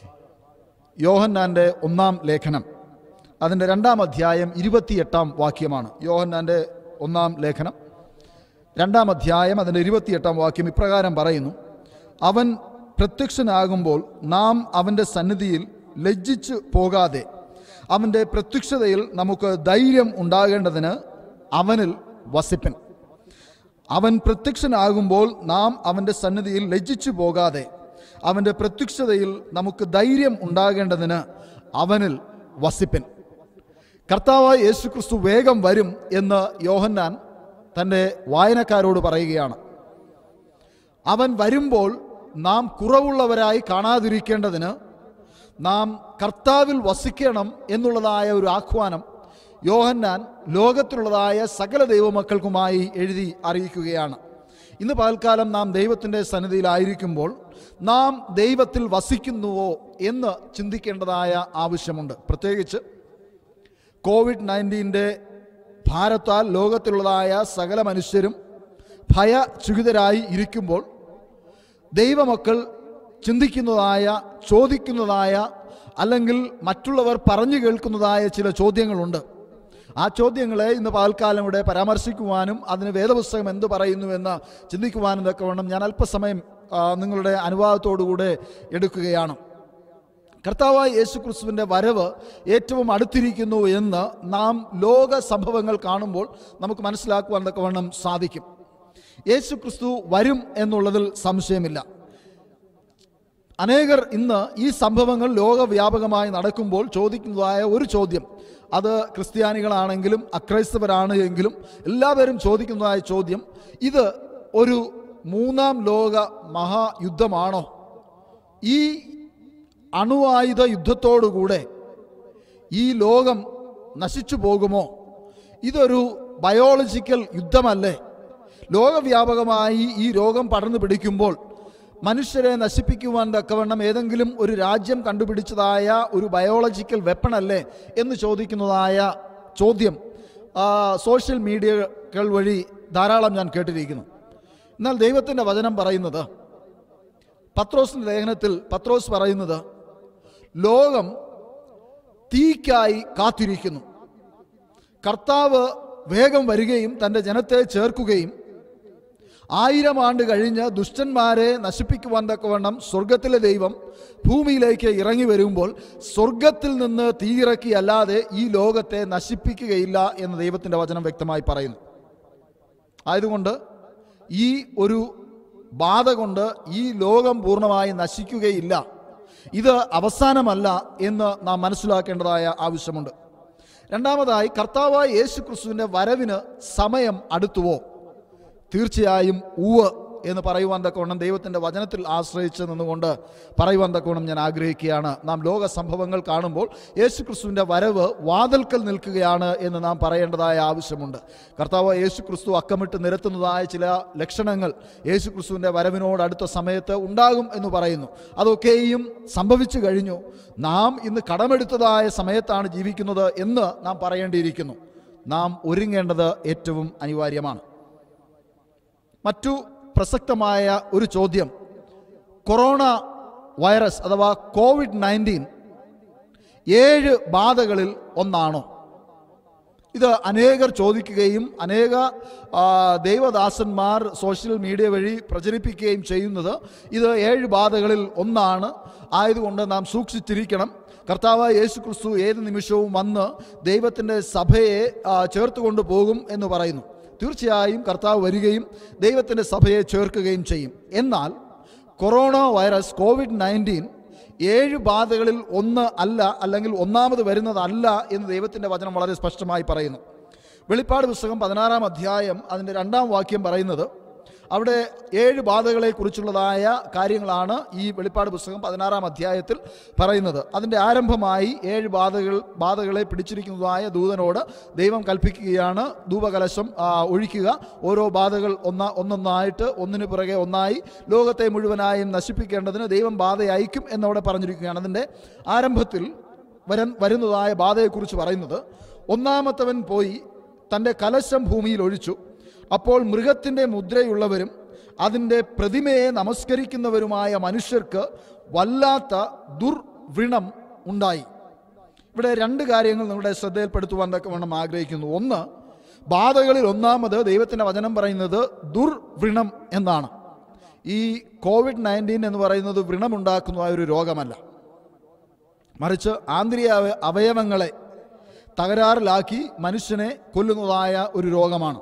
യോഹന്നാൻ്റെ ഒന്നാം ലേഖനം അതിൻ്റെ രണ്ടാം അധ്യായം ഇരുപത്തിയെട്ടാം വാക്യമാണ് യോഹന്നാൻ്റെ ഒന്നാം ലേഖനം രണ്ടാം അധ്യായം അതിൻ്റെ ഇരുപത്തിയെട്ടാം വാക്യം ഇപ്രകാരം പറയുന്നു അവൻ പ്രത്യക്ഷനാകുമ്പോൾ നാം അവൻ്റെ സന്നിധിയിൽ ലജ്ജിച്ചു പോകാതെ അവൻ്റെ പ്രത്യക്ഷതയിൽ നമുക്ക് ധൈര്യം ഉണ്ടാകേണ്ടതിന് അവനിൽ വസിപ്പൻ അവൻ പ്രത്യക്ഷനാകുമ്പോൾ നാം അവൻ്റെ സന്നിധിയിൽ ലജ്ജിച്ചു പോകാതെ അവൻ്റെ പ്രത്യക്ഷതയിൽ നമുക്ക് ധൈര്യം ഉണ്ടാകേണ്ടതിന് അവനിൽ വസിപ്പൻ കർത്താവായ യേശു ക്രിസ്തു വേഗം വരും എന്ന് യോഹന്നാൻ തൻ്റെ വായനക്കാരോട് പറയുകയാണ് അവൻ വരുമ്പോൾ നാം കുറവുള്ളവരായി കാണാതിരിക്കേണ്ടതിന് നാം കർത്താവിൽ വസിക്കണം എന്നുള്ളതായ ഒരു ആഹ്വാനം യോഹന്നാൻ ലോകത്തിലുള്ളതായ സകല ദൈവമക്കൾക്കുമായി എഴുതി അറിയിക്കുകയാണ് ഇന്ന് പകൽക്കാലം നാം ദൈവത്തിൻ്റെ സന്നിധിയിലായിരിക്കുമ്പോൾ നാം ദൈവത്തിൽ വസിക്കുന്നുവോ എന്ന് ചിന്തിക്കേണ്ടതായ ആവശ്യമുണ്ട് പ്രത്യേകിച്ച് കോവിഡ് നയൻറ്റീൻ്റെ ഭാരത്താൽ ലോകത്തിലുള്ളതായ സകല മനുഷ്യരും ഭയചുകിതരായി ഇരിക്കുമ്പോൾ ദൈവമക്കൾ ചിന്തിക്കുന്നതായ ചോദിക്കുന്നതായ അല്ലെങ്കിൽ മറ്റുള്ളവർ പറഞ്ഞു കേൾക്കുന്നതായ ചില ചോദ്യങ്ങളുണ്ട് ആ ചോദ്യങ്ങളെ ഇന്ന് പകൽക്കാലം ഇവിടെ പരാമർശിക്കുവാനും അതിന് വേദപുസ്തകം എന്ത് പറയുന്നുവെന്ന് ചിന്തിക്കുവാനും ഇതൊക്കെ വേണം ഞാൻ അല്പസമയം ആ, നിങ്ങളുടെ അനുവാദത്തോടുകൂടെ എടുക്കുകയാണ് കർത്താവായ യേശു ക്രിസ്തുവിൻ്റെ വരവ് ഏറ്റവും അടുത്തിരിക്കുന്നു എന്ന് നാം ലോക സംഭവങ്ങൾ കാണുമ്പോൾ നമുക്ക് മനസ്സിലാക്കുവാൻ തക്കവണ്ണം സാധിക്കും യേശു ക്രിസ്തു വരും എന്നുള്ളതിൽ സംശയമില്ല അനേകർ ഇന്ന് ഈ സംഭവങ്ങൾ ലോകവ്യാപകമായി നടക്കുമ്പോൾ ചോദിക്കുന്നതായ ഒരു ചോദ്യം അത് ക്രിസ്ത്യാനികളാണെങ്കിലും അക്രൈസ്തവരാണ് എങ്കിലും എല്ലാവരും ചോദിക്കുന്നതായ ചോദ്യം ഇത് ഒരു മൂന്നാം ലോക മഹായുദ്ധമാണോ ഈ അണുവായുധ യുദ്ധത്തോടുകൂടെ ഈ ലോകം നശിച്ചു പോകുമോ ഇതൊരു ബയോളജിക്കൽ യുദ്ധമല്ലേ ലോകവ്യാപകമായി ഈ രോഗം പടർന്നു പിടിക്കുമ്പോൾ മനുഷ്യരെ നശിപ്പിക്കുവാൻ തക്കവണ്ണം ഏതെങ്കിലും ഒരു രാജ്യം കണ്ടുപിടിച്ചതായ ഒരു ബയോളജിക്കൽ വെപ്പണല്ലേ എന്ന് ചോദിക്കുന്നതായ ചോദ്യം ആ, സോഷ്യൽ മീഡിയകൾ വഴി ധാരാളം ഞാൻ കേട്ടിരിക്കുന്നു എന്നാൽ ദൈവത്തിൻ്റെ വചനം പറയുന്നത് പത്രോസിൻ്റെ ലേഖനത്തിൽ പത്രോസ് പറയുന്നത് ലോകം തീക്കായി കാത്തിരിക്കുന്നു കർത്താവ് വേഗം വരികയും തൻ്റെ ജനത്തെ ചേർക്കുകയും ആയിരം ആണ്ട് കഴിഞ്ഞ് ദുഷ്ടന്മാരെ നശിപ്പിക്കുവാൻ തക്കവണ്ണം സ്വർഗത്തിലെ ദൈവം ഭൂമിയിലേക്ക് ഇറങ്ങി വരുമ്പോൾ സ്വർഗത്തിൽ നിന്ന് തീയിറക്കി അല്ലാതെ ഈ ലോകത്തെ നശിപ്പിക്കുകയില്ല എന്ന് ദൈവത്തിൻ്റെ വചനം വ്യക്തമായി പറയുന്നു ആയതുകൊണ്ട് ഈ ഒരു ബാധ കൊണ്ട് ഈ ലോകം പൂർണ്ണമായി നശിക്കുകയില്ല ഇത് അവസാനമല്ല എന്ന് നാം മനസ്സിലാക്കേണ്ടതായ ആവശ്യമുണ്ട് രണ്ടാമതായി കർത്താവായ യേശു ക്രിസ്തുവിൻ്റെ വരവിന് സമയം അടുത്തുവോ തീർച്ചയായും ഉവ് എന്ന് പറയുവാൻ തക്കവണ്ണം ദൈവത്തിൻ്റെ വചനത്തിൽ ആശ്രയിച്ച് നിന്നുകൊണ്ട് പറയുവാൻ തക്കവണ്ണം ഞാൻ ആഗ്രഹിക്കുകയാണ് നാം ലോക സംഭവങ്ങൾ കാണുമ്പോൾ യേശു ക്രിസ്തുവിൻ്റെ വരവ് വാതിൽക്കൽ നിൽക്കുകയാണ് എന്ന് നാം പറയേണ്ടതായ ആവശ്യമുണ്ട് കർത്താവ് യേശു ക്രിസ്തു അക്കമിട്ട് നിരത്തുന്നതായ ചില ലക്ഷണങ്ങൾ യേശു ക്രിസ്തുവിൻ്റെ വരവിനോട് അടുത്ത സമയത്ത് ഉണ്ടാകും എന്ന് പറയുന്നു അതൊക്കെയും സംഭവിച്ചു കഴിഞ്ഞു നാം ഇന്ന് കടമെടുത്തതായ സമയത്താണ് ജീവിക്കുന്നത് എന്ന് നാം പറയേണ്ടിയിരിക്കുന്നു നാം ഒരുങ്ങേണ്ടത് ഏറ്റവും അനിവാര്യമാണ് മറ്റു പ്രസക്തമായ ഒരു ചോദ്യം കൊറോണ വൈറസ് അഥവാ കോവിഡ് നയൻറ്റീൻ ഏഴ് ബാധകളിൽ ഒന്നാണോ ഇത് അനേകർ ചോദിക്കുകയും അനേക ആ, ദൈവദാസന്മാർ സോഷ്യൽ മീഡിയ വഴി പ്രചരിപ്പിക്കുകയും ചെയ്യുന്നത് ഇത് ഏഴ് ബാധകളിൽ ഒന്നാണ് ആയതുകൊണ്ട് നാം സൂക്ഷിച്ചിരിക്കണം കർത്താവായ യേശു ക്രിസ്തു ഏത് നിമിഷവും വന്ന് ദൈവത്തിൻ്റെ സഭയെ ആ, ചേർത്തുകൊണ്ട് പോകും എന്ന് പറയുന്നു തീർച്ചയായും കർത്താവ് വരികയും ദൈവത്തിൻ്റെ സഭയെ ചേർക്കുകയും ചെയ്യും എന്നാൽ കൊറോണ വൈറസ് കോവിഡ് നയൻറ്റീൻ ഏഴ് ബാധകളിൽ ഒന്ന് അല്ല അല്ലെങ്കിൽ ഒന്നാമത് വരുന്നതല്ല എന്ന് ദൈവത്തിൻ്റെ വചനം വളരെ സ്പഷ്ടമായി പറയുന്നു വെളിപ്പാട് പുസ്തകം പതിനാറാം അധ്യായം അതിൻ്റെ രണ്ടാം വാക്യം പറയുന്നത് അവിടെ ഏഴ് ബാധകളെ കുറിച്ചുള്ളതായ കാര്യങ്ങളാണ് ഈ വെളിപ്പാട് പുസ്തകം പതിനാറാം അധ്യായത്തിൽ പറയുന്നത് അതിൻ്റെ ആരംഭമായി ഏഴ് ബാധകൾ ബാധകളെ പിടിച്ചിരിക്കുന്നതായ ദൂതനോട് ദൈവം കൽപ്പിക്കുകയാണ് ധൂപകലശം ആ, ഒഴിക്കുക ഓരോ ബാധകൾ ഒന്ന ഒന്നൊന്നായിട്ട് ഒന്നിനു പുറകെ ഒന്നായി ലോകത്തെ മുഴുവനായും നശിപ്പിക്കേണ്ടതിന് ദൈവം ബാധ അയക്കും എന്നവിടെ പറഞ്ഞിരിക്കുകയാണ് അതിൻ്റെ ആരംഭത്തിൽ വരൻ വരുന്നതായ ബാധയെക്കുറിച്ച് പറയുന്നത് ഒന്നാമത്തവൻ പോയി തൻ്റെ കലശം ഭൂമിയിൽ ഒഴിച്ചു അപ്പോൾ മൃഗത്തിൻ്റെ മുദ്രയുള്ളവരും അതിൻ്റെ പ്രതിമയെ നമസ്കരിക്കുന്നവരുമായ മനുഷ്യർക്ക് വല്ലാത്ത ദുർവ്രണം ഉണ്ടായി ഇവിടെ രണ്ട് കാര്യങ്ങൾ നിങ്ങളുടെ ശ്രദ്ധയിൽപ്പെടുത്തുവാൻ തക്കവണ്ണം ആഗ്രഹിക്കുന്നു ഒന്ന് ബാധകളിൽ ഒന്നാമത് ദൈവത്തിൻ്റെ വചനം പറയുന്നത് ദുർവ്രണം എന്നാണ് ഈ കോവിഡ് നയൻറ്റീൻ എന്ന് പറയുന്നത് വ്രണമുണ്ടാക്കുന്നതായ ഒരു രോഗമല്ല മറിച്ച് ആന്തരിക അവ- അവയവങ്ങളെ തകരാറിലാക്കി മനുഷ്യനെ കൊല്ലുന്നതായ ഒരു രോഗമാണ്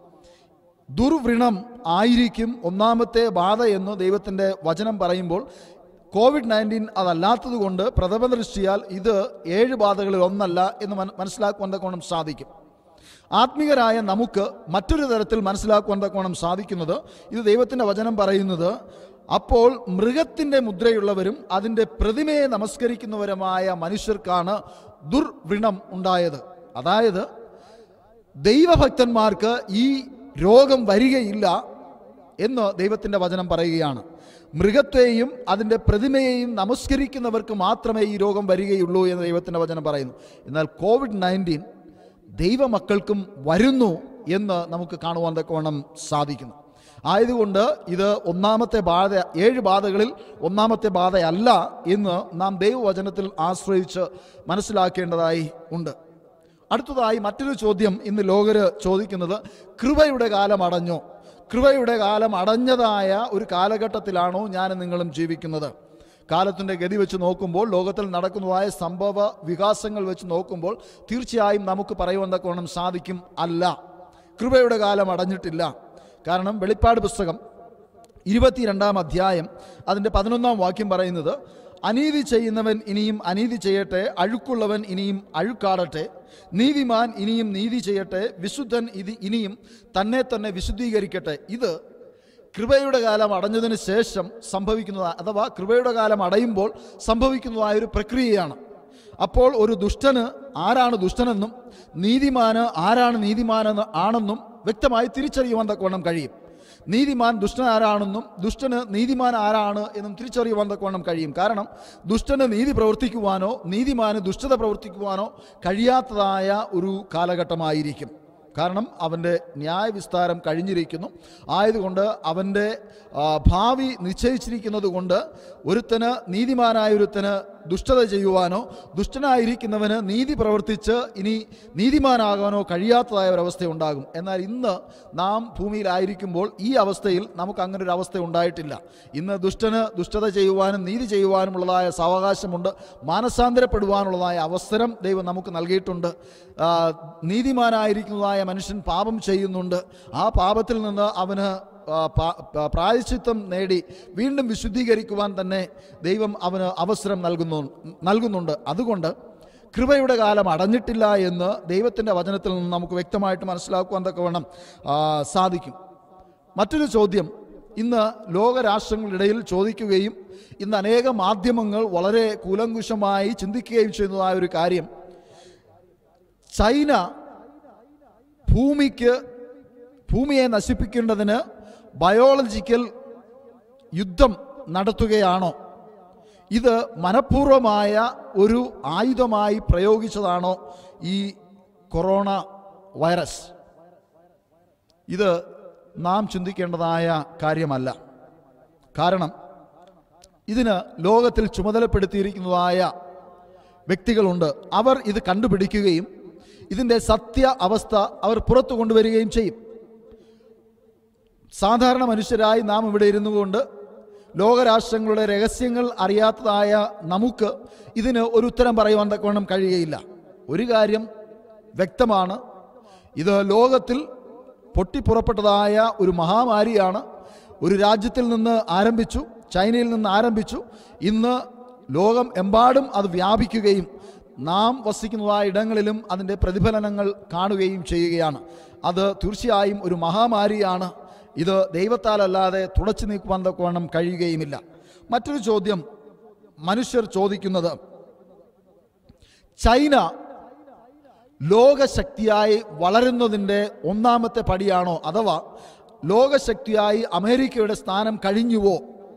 ദുർവ്രണം ആയിരിക്കും ഒന്നാമത്തെ ബാധ എന്ന് ദൈവത്തിൻ്റെ വചനം പറയുമ്പോൾ കോവിഡ് നയൻറ്റീൻ അതല്ലാത്തതുകൊണ്ട് പ്രഥമ ദൃഷ്ടിയാൽ ഇത് ഏഴ് ബാധകളിൽ ഒന്നല്ല എന്ന് മന- മനസ്സിലാക്കുവാൻ തക്കോണം സാധിക്കും ആത്മീകരായ നമുക്ക് മറ്റൊരു തരത്തിൽ മനസ്സിലാക്കുവാൻ തക്കോണം സാധിക്കുന്നത് ഇത് ദൈവത്തിൻ്റെ വചനം പറയുന്നത് അപ്പോൾ മൃഗത്തിൻ്റെ മുദ്രയുള്ളവരും അതിൻ്റെ പ്രതിമയെ നമസ്കരിക്കുന്നവരുമായ മനുഷ്യർക്കാണ് ദുർവ്രണം ഉണ്ടായത് അതായത് ദൈവഭക്തന്മാർക്ക് ഈ രോഗം വരികയില്ല എന്ന് ദൈവത്തിൻ്റെ വചനം പറയുകയാണ് മൃഗത്തെയും അതിൻ്റെ പ്രതിമയെയും നമസ്കരിക്കുന്നവർക്ക് മാത്രമേ ഈ രോഗം വരികയുള്ളൂ എന്ന് ദൈവത്തിൻ്റെ വചനം പറയുന്നു എന്നാൽ കോവിഡ് നയൻറ്റീൻ ദൈവമക്കൾക്കും വരുന്നു എന്ന് നമുക്ക് കാണുവാൻ തക്കവണ്ണം സാധിക്കുന്നു ആയതുകൊണ്ട് ഇത് ഒന്നാമത്തെ ബാധ ഏഴ് ബാധകളിൽ ഒന്നാമത്തെ ബാധയല്ല എന്ന് നാം ദൈവവചനത്തിൽ ആശ്രയിച്ച് മനസ്സിലാക്കേണ്ടതായി ഉണ്ട് അടുത്തതായി മറ്റൊരു ചോദ്യം ഇന്ന് ലോകര് ചോദിക്കുന്നത് കൃപയുടെ കാലം അടഞ്ഞോ കൃപയുടെ കാലം അടഞ്ഞതായ ഒരു കാലഘട്ടത്തിലാണോ ഞാൻ നിങ്ങളും ജീവിക്കുന്നത് കാലത്തിൻ്റെ ഗതി വെച്ച് നോക്കുമ്പോൾ ലോകത്തിൽ നടക്കുന്നതായ സംഭവ വികാസങ്ങൾ വെച്ച് നോക്കുമ്പോൾ തീർച്ചയായും നമുക്ക് പറയുവാൻ തക്കവണ്ണം സാധിക്കും അല്ല കൃപയുടെ കാലം അടഞ്ഞിട്ടില്ല കാരണം വെളിപ്പാട് പുസ്തകം ഇരുപത്തിരണ്ടാം അധ്യായം അതിൻ്റെ പതിനൊന്നാം വാക്യം പറയുന്നത് അനീതി ചെയ്യുന്നവൻ ഇനിയും അനീതി ചെയ്യട്ടെ അഴുക്കുള്ളവൻ ഇനിയും അഴുക്കാടട്ടെ നീതിമാൻ ഇനിയും നീതി ചെയ്യട്ടെ വിശുദ്ധൻ ഇത് ഇനിയും തന്നെ തന്നെ വിശുദ്ധീകരിക്കട്ടെ ഇത് കൃപയുടെ കാലം അടഞ്ഞതിന് ശേഷം സംഭവിക്കുന്നതാ അഥവാ കൃപയുടെ കാലം അടയുമ്പോൾ സംഭവിക്കുന്നതായ ഒരു പ്രക്രിയയാണ് അപ്പോൾ ഒരു ദുഷ്ടന് ആരാണ് ദുഷ്ടനെന്നും നീതിമാന് ആരാണ് നീതിമാനെന്ന് ആണെന്നും വ്യക്തമായി തിരിച്ചറിയുവാൻ തക്കവണ്ണം കഴിയും നീതിമാൻ ദുഷ്ടൻ ആരാണെന്നും ദുഷ്ടന് നീതിമാൻ ആരാണ് എന്നും തിരിച്ചറിയുവാൻ തക്കവണ്ണം കഴിയും കാരണം ദുഷ്ടന് നീതി പ്രവർത്തിക്കുവാനോ നീതിമാന് ദുഷ്ടത പ്രവർത്തിക്കുവാനോ കഴിയാത്തതായ ഒരു കാലഘട്ടമായിരിക്കും കാരണം അവൻ്റെ ന്യായവിസ്താരം കഴിഞ്ഞിരിക്കുന്നു ആയതുകൊണ്ട് അവൻ്റെ ആ, ഭാവി നിശ്ചയിച്ചിരിക്കുന്നത് കൊണ്ട് ഒരുത്തന് നീതിമാനായ ഒരുത്തന് ദുഷ്ടത ചെയ്യുവാനോ ദുഷ്ടനായിരിക്കുന്നവന് നീതി പ്രവർത്തിച്ച് ഇനി നീതിമാനാകാനോ കഴിയാത്തതായ ഒരവസ്ഥ ഉണ്ടാകും എന്നാൽ ഇന്ന് നാം ഭൂമിയിലായിരിക്കുമ്പോൾ ഈ അവസ്ഥയിൽ നമുക്ക് അങ്ങനെ ഒരു അവസ്ഥ ഉണ്ടായിട്ടില്ല ഇന്ന് ദുഷ്ടന് ദുഷ്ടത ചെയ്യുവാനും നീതി ചെയ്യുവാനുമുള്ളതായ സാവകാശമുണ്ട് മാനസാന്തരപ്പെടുവാനുള്ളതായ അവസരം ദൈവം നമുക്ക് നൽകിയിട്ടുണ്ട് ആ, നീതിമാനായിരിക്കുന്നതായ മനുഷ്യൻ പാപം ചെയ്യുന്നുണ്ട് ആ പാപത്തിൽ നിന്ന് അവന് ആ, പാ- പാ- പ്രായശ്ചിത്തം നേടി വീണ്ടും വിശുദ്ധീകരിക്കുവാൻ തന്നെ ദൈവം അവന് അവസരം നൽകുന്നു നൽകുന്നുണ്ട് അതുകൊണ്ട് കൃപയുടെ കാലം അടഞ്ഞിട്ടില്ല എന്ന് ദൈവത്തിൻ്റെ വചനത്തിൽ നിന്ന് നമുക്ക് വ്യക്തമായിട്ട് മനസ്സിലാക്കുവാൻ തക്കവണ്ണം ആ, സാധിക്കും മറ്റൊരു ചോദ്യം ഇന്ന് ലോകരാഷ്ട്രങ്ങളിടയിൽ ചോദിക്കുകയും ഇന്ന് അനേക മാധ്യമങ്ങൾ വളരെ കൂലങ്കുഷമായി ചിന്തിക്കുകയും ചെയ്യുന്നതായ ഒരു കാര്യം ചൈന ഭൂമിക്ക് ഭൂമിയെ നശിപ്പിക്കേണ്ടതിന് ബയോളജിക്കൽ യുദ്ധം നടത്തുകയാണോ ഇത് മനഃപൂർവമായ ഒരു ആയുധമായി പ്രയോഗിച്ചതാണോ ഈ കൊറോണ വൈറസ് ഇത് നാം ചിന്തിക്കേണ്ടതായ കാര്യമല്ല കാരണം ഇതിന് ലോകത്തിൽ ചുമതലപ്പെടുത്തിയിരിക്കുന്നതായ വ്യക്തികളുണ്ട് അവർ ഇത് കണ്ടുപിടിക്കുകയും ഇതിൻ്റെ സത്യ അവസ്ഥ അവർ പുറത്തു കൊണ്ടുവരികയും ചെയ്യും സാധാരണ മനുഷ്യരായി നാം ഇവിടെ ഇരുന്നു കൊണ്ട് ലോകരാഷ്ട്രങ്ങളുടെ രഹസ്യങ്ങൾ അറിയാത്തതായ നമുക്ക് ഇതിന് ഒരു ഉത്തരം പറയുവാൻ തക്കവണ്ണം കഴിയുകയില്ല ഒരു കാര്യം വ്യക്തമാണ് ഇത് ലോകത്തിൽ പൊട്ടിപ്പുറപ്പെട്ടതായ ഒരു മഹാമാരിയാണ് ഒരു രാജ്യത്തിൽ നിന്ന് ആരംഭിച്ചു ചൈനയിൽ നിന്ന് ആരംഭിച്ചു ഇന്ന് ലോകം എമ്പാടും അത് വ്യാപിക്കുകയും നാം വസിക്കുന്നതായ ഇടങ്ങളിലും അതിൻ്റെ പ്രതിഫലനങ്ങൾ കാണുകയും ചെയ്യുകയാണ് അത് തീർച്ചയായും ഒരു മഹാമാരിയാണ് ഇത് ദൈവത്താലല്ലാതെ തുടച്ചു നീക്കുവാൻ തക്കവണ്ണം കഴിയുകയുമില്ല മറ്റൊരു ചോദ്യം മനുഷ്യർ ചോദിക്കുന്നത് ചൈന ലോകശക്തിയായി വളരുന്നതിൻ്റെ ഒന്നാമത്തെ പടിയാണോ അഥവാ ലോകശക്തിയായി അമേരിക്കയുടെ സ്ഥാനം കഴിഞ്ഞുവോ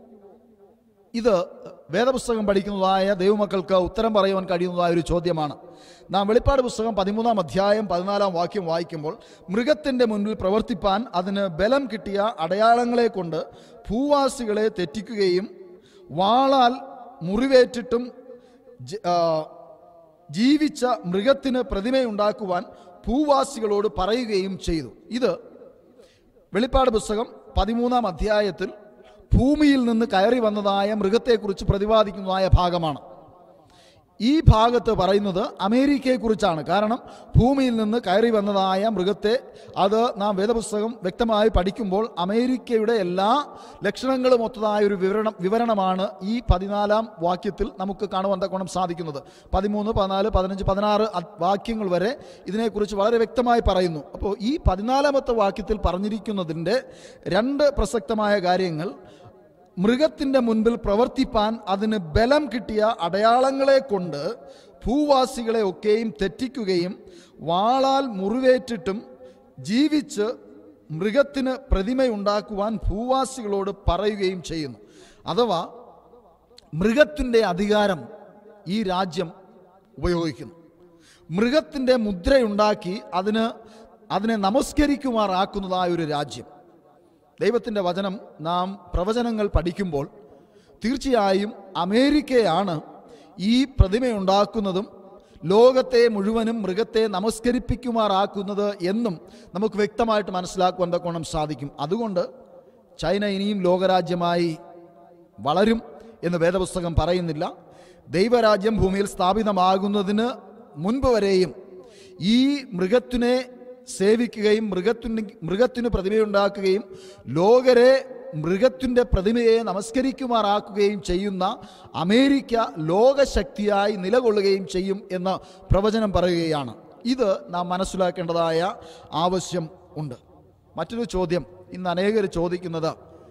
ഇത് വേദപുസ്തകം പഠിക്കുന്നതായ ദൈവമക്കൾക്ക് ഉത്തരം പറയുവാൻ കഴിയുന്നതായ ഒരു ചോദ്യമാണ് നാം വെളിപ്പാട് പുസ്തകം പതിമൂന്നാം അധ്യായം പതിനാലാം വാക്യം വായിക്കുമ്പോൾ മൃഗത്തിൻ്റെ മുൻപിൽ പ്രവർത്തിപ്പാൻ അതിന് ബലം കിട്ടിയ അടയാളങ്ങളെ കൊണ്ട് ഭൂവാസികളെ തെറ്റിക്കുകയും വാളാൽ മുറിവേറ്റിട്ടും ജ- ആ, ജീവിച്ച മൃഗത്തിന് പ്രതിമയുണ്ടാക്കുവാൻ ഭൂവാസികളോട് പറയുകയും ചെയ്തു ഇത് വെളിപ്പാട് പുസ്തകം പതിമൂന്നാം അധ്യായത്തിൽ ഭൂമിയിൽ നിന്ന് കയറി വന്നതായ മൃഗത്തെക്കുറിച്ച് പ്രതിപാദിക്കുന്നതായ ഭാഗമാണ് ഈ ഭാഗത്ത് പറയുന്നത് അമേരിക്കയെക്കുറിച്ചാണ് കാരണം ഭൂമിയിൽ നിന്ന് കയറി വന്നതായ മൃഗത്തെ അത് നാം വേദപുസ്തകം വ്യക്തമായി പഠിക്കുമ്പോൾ അമേരിക്കയുടെ എല്ലാ ലക്ഷണങ്ങളും ഒത്തതായ ഒരു വിവരണം വിവരണമാണ് ഈ പതിനാലാം വാക്യത്തിൽ നമുക്ക് കാണുവാൻ തക്കോണം സാധിക്കുന്നത് പതിമൂന്ന് പതിനാല് പതിനഞ്ച് പതിനാറ് അദ് വാക്യങ്ങൾ വരെ ഇതിനെക്കുറിച്ച് വളരെ വ്യക്തമായി പറയുന്നു അപ്പോൾ ഈ പതിനാലാമത്തെ വാക്യത്തിൽ പറഞ്ഞിരിക്കുന്നതിൻ്റെ രണ്ട് പ്രസക്തമായ കാര്യങ്ങൾ മൃഗത്തിൻ്റെ മുൻപിൽ പ്രവർത്തിപ്പാൻ അതിന് ബലം കിട്ടിയ അടയാളങ്ങളെ കൊണ്ട് ഭൂവാസികളെ ഒക്കെയും തെറ്റിക്കുകയും വാളാൽ മുറിവേറ്റിട്ടും ജീവിച്ച് മൃഗത്തിന് പ്രതിമയുണ്ടാക്കുവാൻ ഭൂവാസികളോട് പറയുകയും ചെയ്യുന്നു അഥവാ മൃഗത്തിൻ്റെ അധികാരം ഈ രാജ്യം ഉപയോഗിക്കുന്നു മൃഗത്തിൻ്റെ മുദ്രയുണ്ടാക്കി അതിന് അതിനെ നമസ്കരിക്കുമാറാക്കുന്നതായ ഒരു രാജ്യം ദൈവത്തിൻ്റെ വചനം നാം പ്രവചനങ്ങൾ പഠിക്കുമ്പോൾ തീർച്ചയായും അമേരിക്കയാണ് ഈ പ്രതിമയുണ്ടാക്കുന്നതും ലോകത്തെ മുഴുവനും മൃഗത്തെ നമസ്കരിപ്പിക്കുമാറാക്കുന്നത് എന്നും നമുക്ക് വ്യക്തമായിട്ട് മനസ്സിലാക്കുവാൻ തക്കോണം സാധിക്കും അതുകൊണ്ട് ചൈന ഇനിയും ലോകരാജ്യമായി വളരും എന്ന് വേദപുസ്തകം പറയുന്നില്ല ദൈവരാജ്യം ഭൂമിയിൽ സ്ഥാപിതമാകുന്നതിന് മുൻപ് വരെയും ഈ മൃഗത്തിനെ സേവിക്കുകയും മൃഗത്തിന് മൃഗത്തിന് പ്രതിമയുണ്ടാക്കുകയും ലോകരെ മൃഗത്തിൻ്റെ പ്രതിമയെ നമസ്കരിക്കുമാറാക്കുകയും ചെയ്യുന്ന അമേരിക്ക ലോകശക്തിയായി നിലകൊള്ളുകയും ചെയ്യും എന്ന് പ്രവചനം പറയുകയാണ് ഇത് നാം മനസ്സിലാക്കേണ്ടതായ ആവശ്യം ഉണ്ട് മറ്റൊരു ചോദ്യം ഇന്ന് അനേകർ ചോദിക്കുന്നത്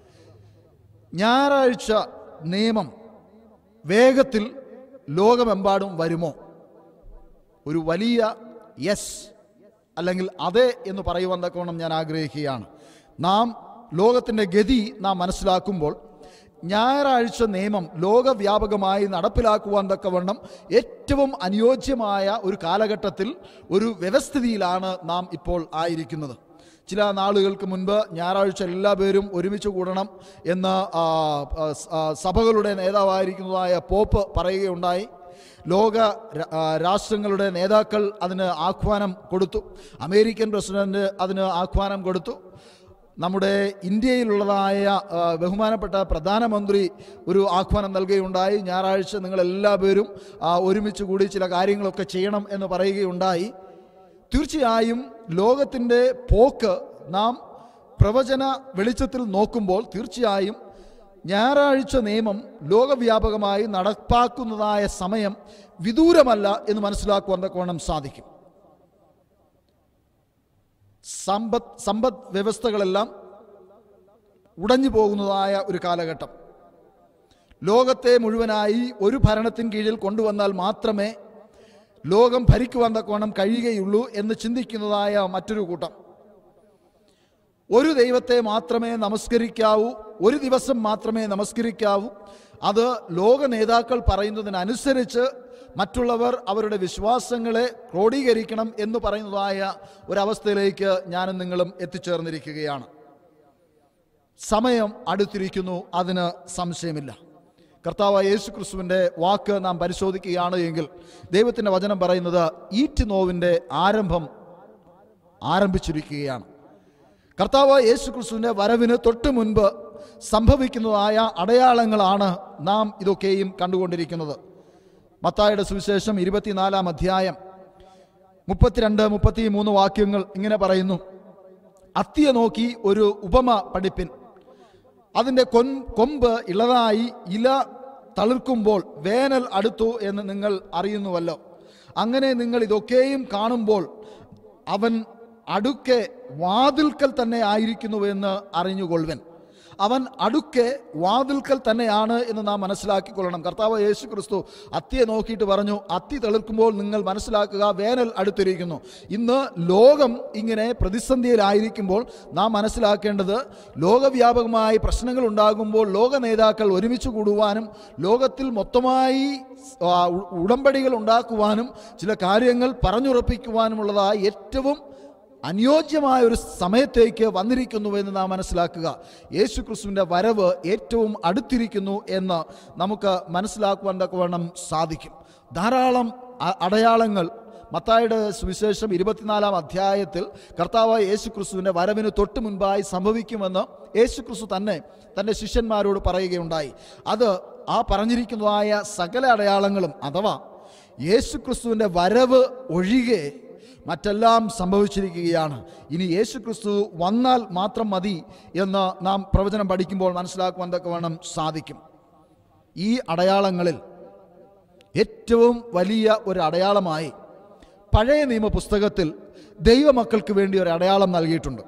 ഞായറാഴ്ച നിയമം വേഗത്തിൽ ലോകമെമ്പാടും വരുമോ ഒരു വലിയ യെസ് അല്ലെങ്കിൽ അതെ എന്ന് പറയുവാൻ തക്കവണ്ണം ഞാൻ ആഗ്രഹിക്കുകയാണ് നാം ലോകത്തിൻ്റെ ഗതി നാം മനസ്സിലാക്കുമ്പോൾ ഞായറാഴ്ച നിയമം ലോകവ്യാപകമായി നടപ്പിലാക്കുവാൻ തക്കവണ്ണം ഏറ്റവും അനുയോജ്യമായ ഒരു കാലഘട്ടത്തിൽ ഒരു വ്യവസ്ഥിതിയിലാണ് നാം ഇപ്പോൾ ആയിരിക്കുന്നത് ചില നാളുകൾക്ക് മുൻപ് ഞായറാഴ്ച എല്ലാ പേരും ഒരുമിച്ച് കൂടണം എന്ന് ആ, ആ, സ- ആ, സഭകളുടെ നേതാവായിരിക്കുന്നതായ പോപ്പ് പറയുകയുണ്ടായി ലോക ര- ആ, രാഷ്ട്രങ്ങളുടെ നേതാക്കൾ അതിന് ആഹ്വാനം കൊടുത്തു അമേരിക്കൻ പ്രസിഡന്റ് അതിന് ആഹ്വാനം കൊടുത്തു നമ്മുടെ ഇന്ത്യയിലുള്ളതായ ആ, ബഹുമാനപ്പെട്ട പ്രധാനമന്ത്രി ഒരു ആഹ്വാനം നൽകുകയുണ്ടായി ഞായറാഴ്ച നിങ്ങൾ എല്ലാ പേരും ആ, ഒരുമിച്ച് കൂടി ചില കാര്യങ്ങളൊക്കെ ചെയ്യണം എന്ന് പറയുകയുണ്ടായി തീർച്ചയായും ലോകത്തിൻ്റെ പോക്ക് നാം പ്രവചന വെളിച്ചത്തിൽ നോക്കുമ്പോൾ തീർച്ചയായും ഞായറാഴ്ച നിയമം ലോകവ്യാപകമായി നടപ്പാക്കുന്നതായ സമയം വിദൂരമല്ല എന്ന് മനസ്സിലാക്കുവാൻ തക്കവണ്ണം സാധിക്കും സമ്പദ് സമ്പദ് വ്യവസ്ഥകളെല്ലാം ഉടഞ്ഞു പോകുന്നതായ ഒരു കാലഘട്ടം ലോകത്തെ മുഴുവനായി ഒരു ഭരണത്തിന് കീഴിൽ കൊണ്ടുവന്നാൽ മാത്രമേ ലോകം ഭരിക്കുവാൻ തക്കവണ്ണം കഴിയുകയുള്ളൂ എന്ന് ചിന്തിക്കുന്നതായ മറ്റൊരു കൂട്ടം ഒരു ദൈവത്തെ മാത്രമേ നമസ്കരിക്കാവൂ ഒരു ദിവസം മാത്രമേ നമസ്കരിക്കാവൂ അത് ലോക നേതാക്കൾ പറയുന്നതിനനുസരിച്ച് മറ്റുള്ളവർ അവരുടെ വിശ്വാസങ്ങളെ ക്രോഡീകരിക്കണം എന്ന് പറയുന്നതായ ഒരവസ്ഥയിലേക്ക് ഞാനും നിങ്ങളും എത്തിച്ചേർന്നിരിക്കുകയാണ് സമയം അടുത്തിരിക്കുന്നു അതിന് സംശയമില്ല കർത്താവ് യേശു ക്രിസ്തുവിൻ്റെ വാക്ക് നാം പരിശോധിക്കുകയാണ് എങ്കിൽ ദൈവത്തിൻ്റെ വചനം പറയുന്നത് ഈറ്റ് നോവിൻ്റെ ആരംഭം ആരംഭിച്ചിരിക്കുകയാണ് കർത്താവ് യേശു ക്രിസ്തുവിൻ്റെ വരവിന് തൊട്ട് മുൻപ് സംഭവിക്കുന്നതായ അടയാളങ്ങളാണ് നാം ഇതൊക്കെയും കണ്ടുകൊണ്ടിരിക്കുന്നത് മത്തായുടെ സുവിശേഷം ഇരുപത്തിനാലാം അധ്യായം മുപ്പത്തിരണ്ട് മുപ്പത്തി മൂന്ന് വാക്യങ്ങൾ ഇങ്ങനെ പറയുന്നു അത്തിയെ നോക്കി ഒരു ഉപമ പഠിപ്പിൻ അതിൻ്റെ കൊൻ കൊമ്പ് ഇളതായി ഇല തളിർക്കുമ്പോൾ വേനൽ അടുത്തു എന്ന് നിങ്ങൾ അറിയുന്നുവല്ലോ അങ്ങനെ നിങ്ങൾ ഇതൊക്കെയും കാണുമ്പോൾ അവൻ അടുക്കെ വാതിൽക്കൽ തന്നെ ആയിരിക്കുന്നുവെന്ന് അറിഞ്ഞുകൊള്ളുവൻ അവൻ അടുക്കെ വാതിൽക്കൽ തന്നെയാണ് എന്ന് നാം മനസ്സിലാക്കിക്കൊള്ളണം കർത്താവ് യേശു ക്രിസ്തു അത്തിയെ നോക്കിയിട്ട് പറഞ്ഞു അത്തി തെളിർക്കുമ്പോൾ നിങ്ങൾ മനസ്സിലാക്കുക വേനൽ അടുത്തിരിക്കുന്നു ഇന്ന് ലോകം ഇങ്ങനെ പ്രതിസന്ധിയിലായിരിക്കുമ്പോൾ നാം മനസ്സിലാക്കേണ്ടത് ലോകവ്യാപകമായി പ്രശ്നങ്ങൾ ഉണ്ടാകുമ്പോൾ ലോക നേതാക്കൾ ഒരുമിച്ച് കൂടുവാനും ലോകത്തിൽ മൊത്തമായി ആ, ഉ- ഉടമ്പടികൾ ഉണ്ടാക്കുവാനും ചില കാര്യങ്ങൾ പറഞ്ഞുറപ്പിക്കുവാനുമുള്ളതായ ഏറ്റവും അനുയോജ്യമായ ഒരു സമയത്തേക്ക് വന്നിരിക്കുന്നുവെന്ന് നാം മനസ്സിലാക്കുക യേശു ക്രിസ്തുവിൻ്റെ വരവ് ഏറ്റവും അടുത്തിരിക്കുന്നു എന്ന് നമുക്ക് മനസ്സിലാക്കുവാൻ തക്കവണ്ണം സാധിക്കും ധാരാളം അ- അടയാളങ്ങൾ മത്തായുടെ സുവിശേഷം ഇരുപത്തിനാലാം അധ്യായത്തിൽ കർത്താവായ യേശു ക്രിസ്തുവിൻ്റെ വരവിന് തൊട്ട് മുൻപായി സംഭവിക്കുമെന്ന് യേശു ക്രിസ്തു തന്നെ തൻ്റെ ശിഷ്യന്മാരോട് പറയുകയുണ്ടായി അത് ആ പറഞ്ഞിരിക്കുന്നതായ സകല അടയാളങ്ങളും അഥവാ യേശു ക്രിസ്തുവിൻ്റെ വരവ് ഒഴികെ മറ്റെല്ലാം സംഭവിച്ചിരിക്കുകയാണ് ഇനി യേശു ക്രിസ്തു വന്നാൽ മാത്രം മതി എന്ന് നാം പ്രവചനം പഠിക്കുമ്പോൾ മനസ്സിലാക്കുവാൻ തക്കവണ്ണം സാധിക്കും ഈ അടയാളങ്ങളിൽ ഏറ്റവും വലിയ ഒരു അടയാളമായി പഴയ നിയമ പുസ്തകത്തിൽ ദൈവമക്കൾക്ക് വേണ്ടി ഒരു അടയാളം നൽകിയിട്ടുണ്ട്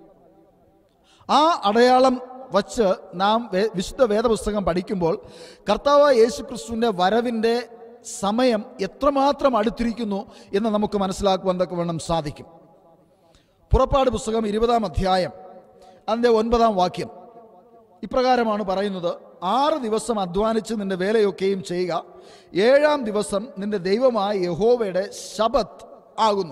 ആ അടയാളം വച്ച് നാം വേ- വിശുദ്ധ വേദപുസ്തകം പഠിക്കുമ്പോൾ കർത്താവ് യേശു ക്രിസ്തുവിൻ്റെ വരവിൻ്റെ സമയം എത്രമാത്രം അടുത്തിരിക്കുന്നു എന്ന് നമുക്ക് മനസ്സിലാക്കുവാൻ തക്കവണ്ണം സാധിക്കും പുറപ്പാട് പുസ്തകം ഇരുപതാം അധ്യായം അതിൻ്റെ ഒൻപതാം വാക്യം ഇപ്രകാരമാണ് പറയുന്നത് ആറ് ദിവസം അധ്വാനിച്ച് നിന്റെ വേലയൊക്കെയും ചെയ്യുക ഏഴാം ദിവസം നിന്റെ ദൈവമായ യഹോവയുടെ ശബത്ത് ആകുന്നു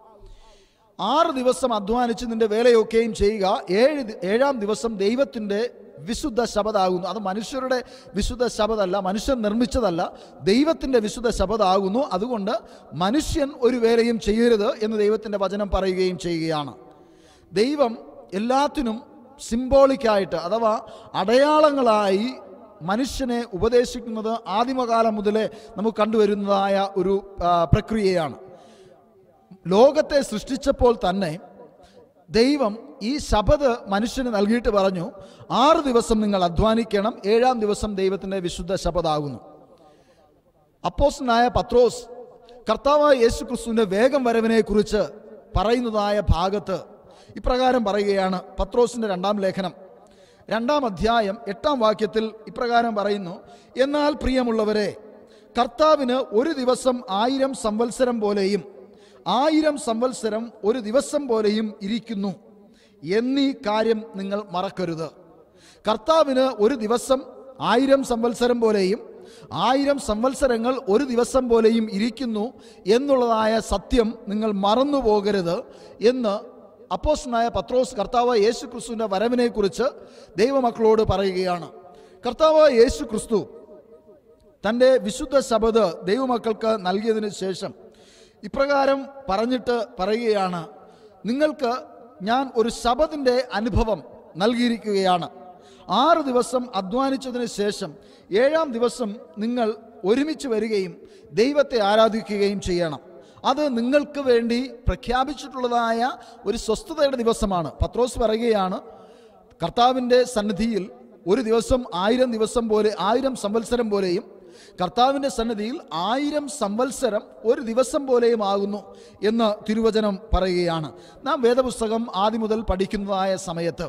ആറ് ദിവസം അധ്വാനിച്ച് നിന്റെ വേലയൊക്കെയും ചെയ്യുക ഏഴ് ദി- ഏഴാം ദിവസം ദൈവത്തിൻ്റെ വിശുദ്ധ ശബദാകുന്നു അത് മനുഷ്യരുടെ വിശുദ്ധ ശബദല്ല മനുഷ്യൻ നിർമ്മിച്ചതല്ല ദൈവത്തിൻ്റെ വിശുദ്ധ ശബദാകുന്നു അതുകൊണ്ട് മനുഷ്യൻ ഒരു വേലയും ചെയ്യരുത് എന്ന് ദൈവത്തിൻ്റെ വചനം പറയുകയും ചെയ്യുകയാണ് ദൈവം എല്ലാത്തിനും സിംബോളിക്കായിട്ട് അഥവാ അടയാളങ്ങളായി മനുഷ്യനെ ഉപദേശിക്കുന്നത് ആദിമകാലം മുതലേ നമുക്ക് കണ്ടുവരുന്നതായ ഒരു ആ, പ്രക്രിയയാണ് ലോകത്തെ സൃഷ്ടിച്ചപ്പോൾ തന്നെ ദൈവം ഈ ശബദ് മനുഷ്യന് നൽകിയിട്ട് പറഞ്ഞു ആറ് ദിവസം നിങ്ങൾ അധ്വാനിക്കണം ഏഴാം ദിവസം ദൈവത്തിൻ്റെ വിശുദ്ധ ശബദാകുന്നു അപ്പോസ്റ്റനായ പത്രോസ് കർത്താവായ യേശു ക്രിസ്തുവിൻ്റെ വേഗം വരവിനെ കുറിച്ച് പറയുന്നതായ ഭാഗത്ത് ഇപ്രകാരം പറയുകയാണ് പത്രോസിൻ്റെ രണ്ടാം ലേഖനം രണ്ടാം അധ്യായം എട്ടാം വാക്യത്തിൽ ഇപ്രകാരം പറയുന്നു എന്നാൽ പ്രിയമുള്ളവരെ കർത്താവിന് ഒരു ദിവസം ആയിരം സംവത്സരം പോലെയും ആയിരം സംവത്സരം ഒരു ദിവസം പോലെയും ഇരിക്കുന്നു എന്നീ കാര്യം നിങ്ങൾ മറക്കരുത് കർത്താവിന് ഒരു ദിവസം ആയിരം സംവത്സരം പോലെയും ആയിരം സംവത്സരങ്ങൾ ഒരു ദിവസം പോലെയും ഇരിക്കുന്നു എന്നുള്ളതായ സത്യം നിങ്ങൾ മറന്നു പോകരുത് എന്ന് അപ്പോസ്റ്റനായ പത്രോസ് കർത്താവ് യേശു ക്രിസ്തുവിൻ്റെ വരവിനെക്കുറിച്ച് ദൈവമക്കളോട് പറയുകയാണ് കർത്താവ് യേശു ക്രിസ്തു തൻ്റെ വിശുദ്ധ ശബദ് ദൈവമക്കൾക്ക് നൽകിയതിന് ശേഷം ഇപ്രകാരം പറഞ്ഞിട്ട് പറയുകയാണ് നിങ്ങൾക്ക് ഞാൻ ഒരു ശബദിൻ്റെ അനുഭവം നൽകിയിരിക്കുകയാണ് ആറ് ദിവസം അധ്വാനിച്ചതിന് ശേഷം ഏഴാം ദിവസം നിങ്ങൾ ഒരുമിച്ച് വരികയും ദൈവത്തെ ആരാധിക്കുകയും ചെയ്യണം അത് നിങ്ങൾക്ക് വേണ്ടി പ്രഖ്യാപിച്ചിട്ടുള്ളതായ ഒരു സ്വസ്ഥതയുടെ ദിവസമാണ് പത്രോസ് പറയുകയാണ് കർത്താവിൻ്റെ സന്നിധിയിൽ ഒരു ദിവസം ആയിരം ദിവസം പോലെ ആയിരം സംവത്സരം പോലെയും കർത്താവിൻ്റെ സന്നിധിയിൽ ആയിരം സംവത്സരം ഒരു ദിവസം പോലെയും ആകുന്നു എന്ന് തിരുവചനം പറയുകയാണ് നാം വേദപുസ്തകം ആദ്യം മുതൽ പഠിക്കുന്നതായ സമയത്ത്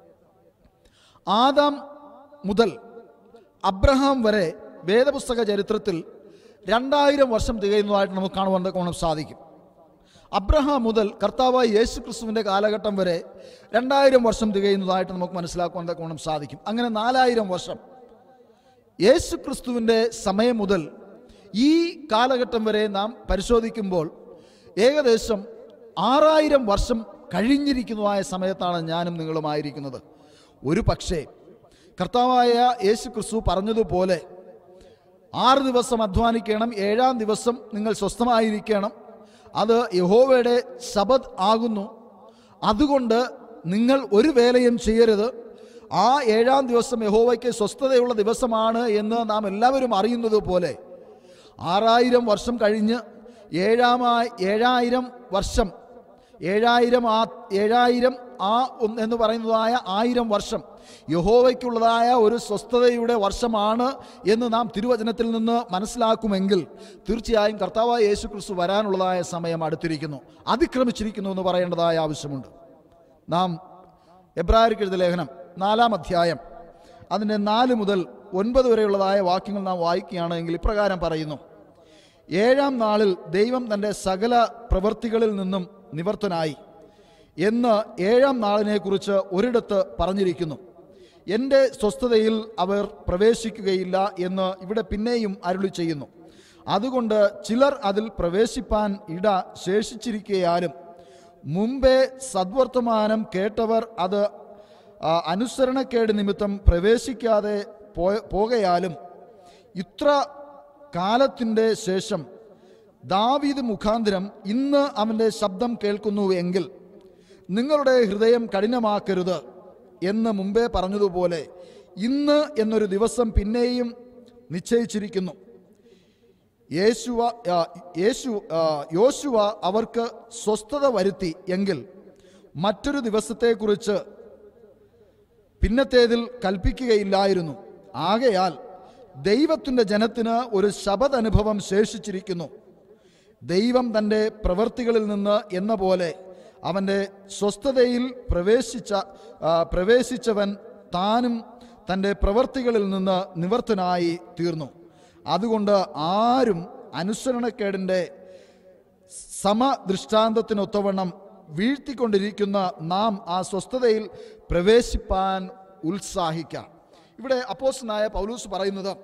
ആദാം മുതൽ അബ്രഹാം വരെ വേദപുസ്തക ചരിത്രത്തിൽ രണ്ടായിരം വർഷം തികയുന്നതായിട്ട് നമുക്ക് കാണുവാൻ തക്കവണ്ണം സാധിക്കും അബ്രഹാം മുതൽ കർത്താവായ യേശു ക്രിസ്തുവിൻ്റെ കാലഘട്ടം വരെ രണ്ടായിരം വർഷം തികയുന്നതായിട്ട് നമുക്ക് മനസ്സിലാക്കുവാൻ തക്കവണ്ണം സാധിക്കും അങ്ങനെ നാലായിരം വർഷം യേശു ക്രിസ്തുവിൻ്റെ സമയം മുതൽ ഈ കാലഘട്ടം വരെ നാം പരിശോധിക്കുമ്പോൾ ഏകദേശം ആറായിരം വർഷം കഴിഞ്ഞിരിക്കുന്നതായ സമയത്താണ് ഞാനും നിങ്ങളുമായിരിക്കുന്നത് ഒരു പക്ഷേ കർത്താവായ യേശു ക്രിസ്തു പറഞ്ഞതുപോലെ ആറ് ദിവസം അധ്വാനിക്കണം ഏഴാം ദിവസം നിങ്ങൾ സ്വസ്ഥമായിരിക്കണം അത് യഹോവയുടെ ശബദ് ആകുന്നു അതുകൊണ്ട് നിങ്ങൾ ഒരു വേലയും ചെയ്യരുത് ആ ഏഴാം ദിവസം യഹോവയ്ക്ക് സ്വസ്ഥതയുള്ള ദിവസമാണ് എന്ന് നാം എല്ലാവരും അറിയുന്നത് പോലെ ആറായിരം വർഷം കഴിഞ്ഞ് ഏഴാമായി ഏഴായിരം വർഷം ഏഴായിരം ആ ഏഴായിരം ആ ഒന്ന് എന്ന് പറയുന്നതായ ആയിരം വർഷം യഹോവയ്ക്കുള്ളതായ ഒരു സ്വസ്ഥതയുടെ വർഷമാണ് എന്ന് നാം തിരുവചനത്തിൽ നിന്ന് മനസ്സിലാക്കുമെങ്കിൽ തീർച്ചയായും കർത്താവായ യേശു ക്രിസ്തു വരാനുള്ളതായ സമയം അടുത്തിരിക്കുന്നു അതിക്രമിച്ചിരിക്കുന്നു എന്ന് പറയേണ്ടതായ ആവശ്യമുണ്ട് നാം എബ്രാഹിർക്ക് എഴുതിയ ലേഖനം നാലാം അധ്യായം അതിൻ്റെ നാല് മുതൽ ഒൻപത് വരെയുള്ളതായ വാക്യങ്ങൾ നാം വായിക്കുകയാണെങ്കിൽ ഇപ്രകാരം പറയുന്നു ഏഴാം നാളിൽ ദൈവം തൻ്റെ സകല പ്രവൃത്തികളിൽ നിന്നും നിവർത്തനായി എന്ന് ഏഴാം നാളിനെക്കുറിച്ച് ഒരിടത്ത് പറഞ്ഞിരിക്കുന്നു എൻ്റെ സ്വസ്ഥതയിൽ അവർ പ്രവേശിക്കുകയില്ല എന്ന് ഇവിടെ പിന്നെയും അരുളി ചെയ്യുന്നു അതുകൊണ്ട് ചിലർ അതിൽ പ്രവേശിപ്പാൻ ഇട ശേഷിച്ചിരിക്കയാലും മുമ്പേ സദ്വർത്തമാനം കേട്ടവർ അത് ആ, അനുസരണക്കേട് നിമിത്തം പ്രവേശിക്കാതെ പോയ പോകയാലും ഇത്ര കാലത്തിൻ്റെ ശേഷം ദാവീദ് മുഖാന്തരം ഇന്ന് അവൻ്റെ ശബ്ദം കേൾക്കുന്നു എങ്കിൽ നിങ്ങളുടെ ഹൃദയം കഠിനമാക്കരുത് എന്ന് മുമ്പേ പറഞ്ഞതുപോലെ ഇന്ന് എന്നൊരു ദിവസം പിന്നെയും നിശ്ചയിച്ചിരിക്കുന്നു യേശുവ ആ, യേശു ആ, യോശുവ അവർക്ക് സ്വസ്ഥത വരുത്തി എങ്കിൽ മറ്റൊരു ദിവസത്തെക്കുറിച്ച് പിന്നത്തേതിൽ കൽപ്പിക്കുകയില്ലായിരുന്നു ആകയാൽ ദൈവത്തിൻ്റെ ജനത്തിന് ഒരു ശബദനുഭവം ശേഷിച്ചിരിക്കുന്നു ദൈവം തൻ്റെ പ്രവൃത്തികളിൽ നിന്ന് എന്ന പോലെ അവൻ്റെ സ്വസ്ഥതയിൽ പ്രവേശിച്ച ആ, പ്രവേശിച്ചവൻ താനും തൻ്റെ പ്രവൃത്തികളിൽ നിന്ന് നിവർത്തനായി തീർന്നു അതുകൊണ്ട് ആരും അനുസരണക്കേടിൻ്റെ സമദൃഷ്ടാന്തത്തിനൊത്തവണ്ണം വീഴ്ത്തിക്കൊണ്ടിരിക്കുന്ന നാം ആ സ്വസ്ഥതയിൽ പ്രവേശിപ്പാൻ ഉത്സാഹിക്കാം ഇവിടെ അപ്പോസ്റ്റനായ പൗലൂസ് പറയുന്നത്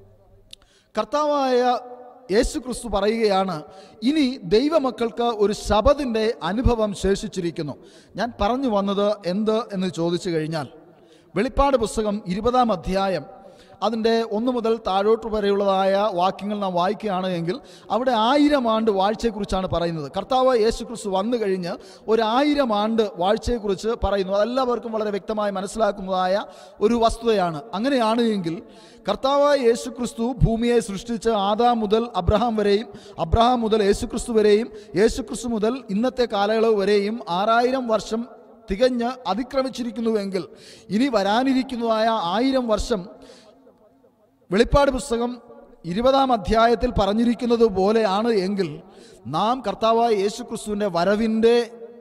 കർത്താവായ യേശു ക്രിസ്തു പറയുകയാണ് ഇനി ദൈവമക്കൾക്ക് ഒരു ശബദിൻ്റെ അനുഭവം ശേഷിച്ചിരിക്കുന്നു ഞാൻ പറഞ്ഞു വന്നത് എന്ത് എന്ന് ചോദിച്ചു കഴിഞ്ഞാൽ വെളിപ്പാട് പുസ്തകം ഇരുപതാം അധ്യായം അതിൻ്റെ ഒന്ന് മുതൽ താഴോട്ട് വരെയുള്ളതായ വാക്യങ്ങൾ നാം വായിക്കുകയാണ് എങ്കിൽ അവിടെ ആയിരം ആണ്ട് വാഴ്ചയെക്കുറിച്ചാണ് പറയുന്നത് കർത്താവ് യേശു ക്രിസ്തു വന്നു കഴിഞ്ഞ് ഒരു ആയിരം ആണ്ട് വാഴ്ചയെക്കുറിച്ച് പറയുന്നു അതെല്ലാവർക്കും വളരെ വ്യക്തമായി മനസ്സിലാക്കുന്നതായ ഒരു വസ്തുതയാണ് അങ്ങനെയാണ് എങ്കിൽ കർത്താവായ യേശു ക്രിസ്തു ഭൂമിയെ സൃഷ്ടിച്ച് ആദാം മുതൽ അബ്രഹാം വരെയും അബ്രഹാം മുതൽ യേശു ക്രിസ്തു വരെയും യേശു ക്രിസ്തു മുതൽ ഇന്നത്തെ കാലയളവ് വരെയും ആറായിരം വർഷം തികഞ്ഞ് അതിക്രമിച്ചിരിക്കുന്നുവെങ്കിൽ ഇനി വരാനിരിക്കുന്നതായ ആയിരം വർഷം വെളിപ്പാട് പുസ്തകം ഇരുപതാം അധ്യായത്തിൽ പറഞ്ഞിരിക്കുന്നത് പോലെയാണ് എങ്കിൽ നാം കർത്താവായ യേശു ക്രിസ്തുവിൻ്റെ വരവിൻ്റെ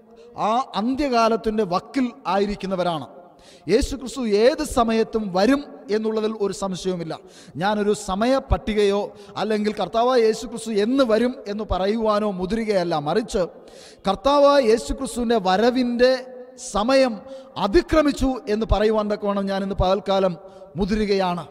ആ അന്ത്യകാലത്തിൻ്റെ വക്കിൽ ആയിരിക്കുന്നവരാണ് യേശു ക്രിസ്തു ഏത് സമയത്തും വരും എന്നുള്ളതിൽ ഒരു സംശയവുമില്ല ഞാനൊരു സമയ പട്ടികയോ അല്ലെങ്കിൽ കർത്താവായ യേശു ക്രിസ്തു എന്ന് വരും എന്ന് പറയുവാനോ മുതിരുകയല്ല മറിച്ച് കർത്താവായ യേശു ക്രിസ്തുവിൻ്റെ വരവിൻ്റെ സമയം അതിക്രമിച്ചു എന്ന് പറയുവാൻ തക്കവണ്ണം ഞാൻ ഇന്ന് പകൽക്കാലം മുതിരുകയാണ്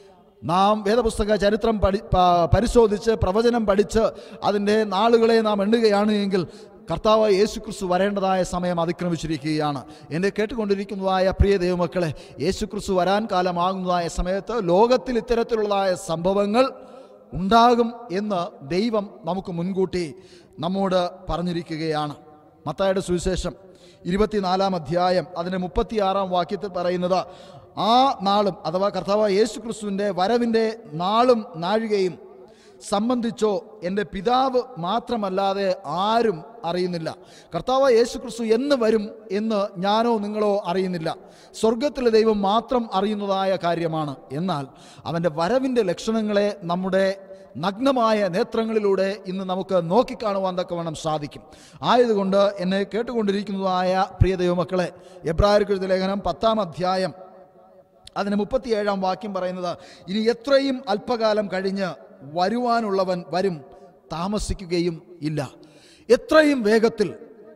നാം വേദപുസ്തക ചരിത്രം പഠി പ- പരിശോധിച്ച് പ്രവചനം പഠിച്ച് അതിൻ്റെ നാളുകളെ നാം എണ്ണുകയാണ് എങ്കിൽ കർത്താവ് യേശു ക്രിസ്തു വരേണ്ടതായ സമയം അതിക്രമിച്ചിരിക്കുകയാണ് എന്നെ കേട്ടുകൊണ്ടിരിക്കുന്നതായ പ്രിയ ദൈവമക്കളെ യേശു ക്രിസ്തു വരാൻ കാലമാകുന്നതായ സമയത്ത് ലോകത്തിൽ ഇത്തരത്തിലുള്ളതായ സംഭവങ്ങൾ ഉണ്ടാകും എന്ന് ദൈവം നമുക്ക് മുൻകൂട്ടി നമ്മോട് പറഞ്ഞിരിക്കുകയാണ് മത്തായുടെ സുവിശേഷം ഇരുപത്തിനാലാം അധ്യായം അതിൻ്റെ മുപ്പത്തിയാറാം വാക്യത്തിൽ പറയുന്നത് ആ നാളും അഥവാ കർത്താവ് യേശു ക്രിസ്തുവിൻ്റെ വരവിൻ്റെ നാളും നാഴികയും സംബന്ധിച്ചോ എൻ്റെ പിതാവ് മാത്രമല്ലാതെ ആരും അറിയുന്നില്ല കർത്താവ് യേശു ക്രിസ്തു എന്ന് വരും എന്ന് ഞാനോ നിങ്ങളോ അറിയുന്നില്ല സ്വർഗത്തിലെ ദൈവം മാത്രം അറിയുന്നതായ കാര്യമാണ് എന്നാൽ അവൻ്റെ വരവിൻ്റെ ലക്ഷണങ്ങളെ നമ്മുടെ നഗ്നമായ നേത്രങ്ങളിലൂടെ ഇന്ന് നമുക്ക് നോക്കിക്കാണുവാൻ തക്കവണ്ണം സാധിക്കും ആയതുകൊണ്ട് എന്നെ കേട്ടുകൊണ്ടിരിക്കുന്നതായ പ്രിയ ദൈവമക്കളെ എബ്രാഹിം ലേഖനം പത്താം അധ്യായം അതിന് മുപ്പത്തിയേഴാം വാക്യം പറയുന്നത് ഇനി എത്രയും അല്പകാലം കഴിഞ്ഞ് വരുവാനുള്ളവൻ വരും താമസിക്കുകയും ഇല്ല എത്രയും വേഗത്തിൽ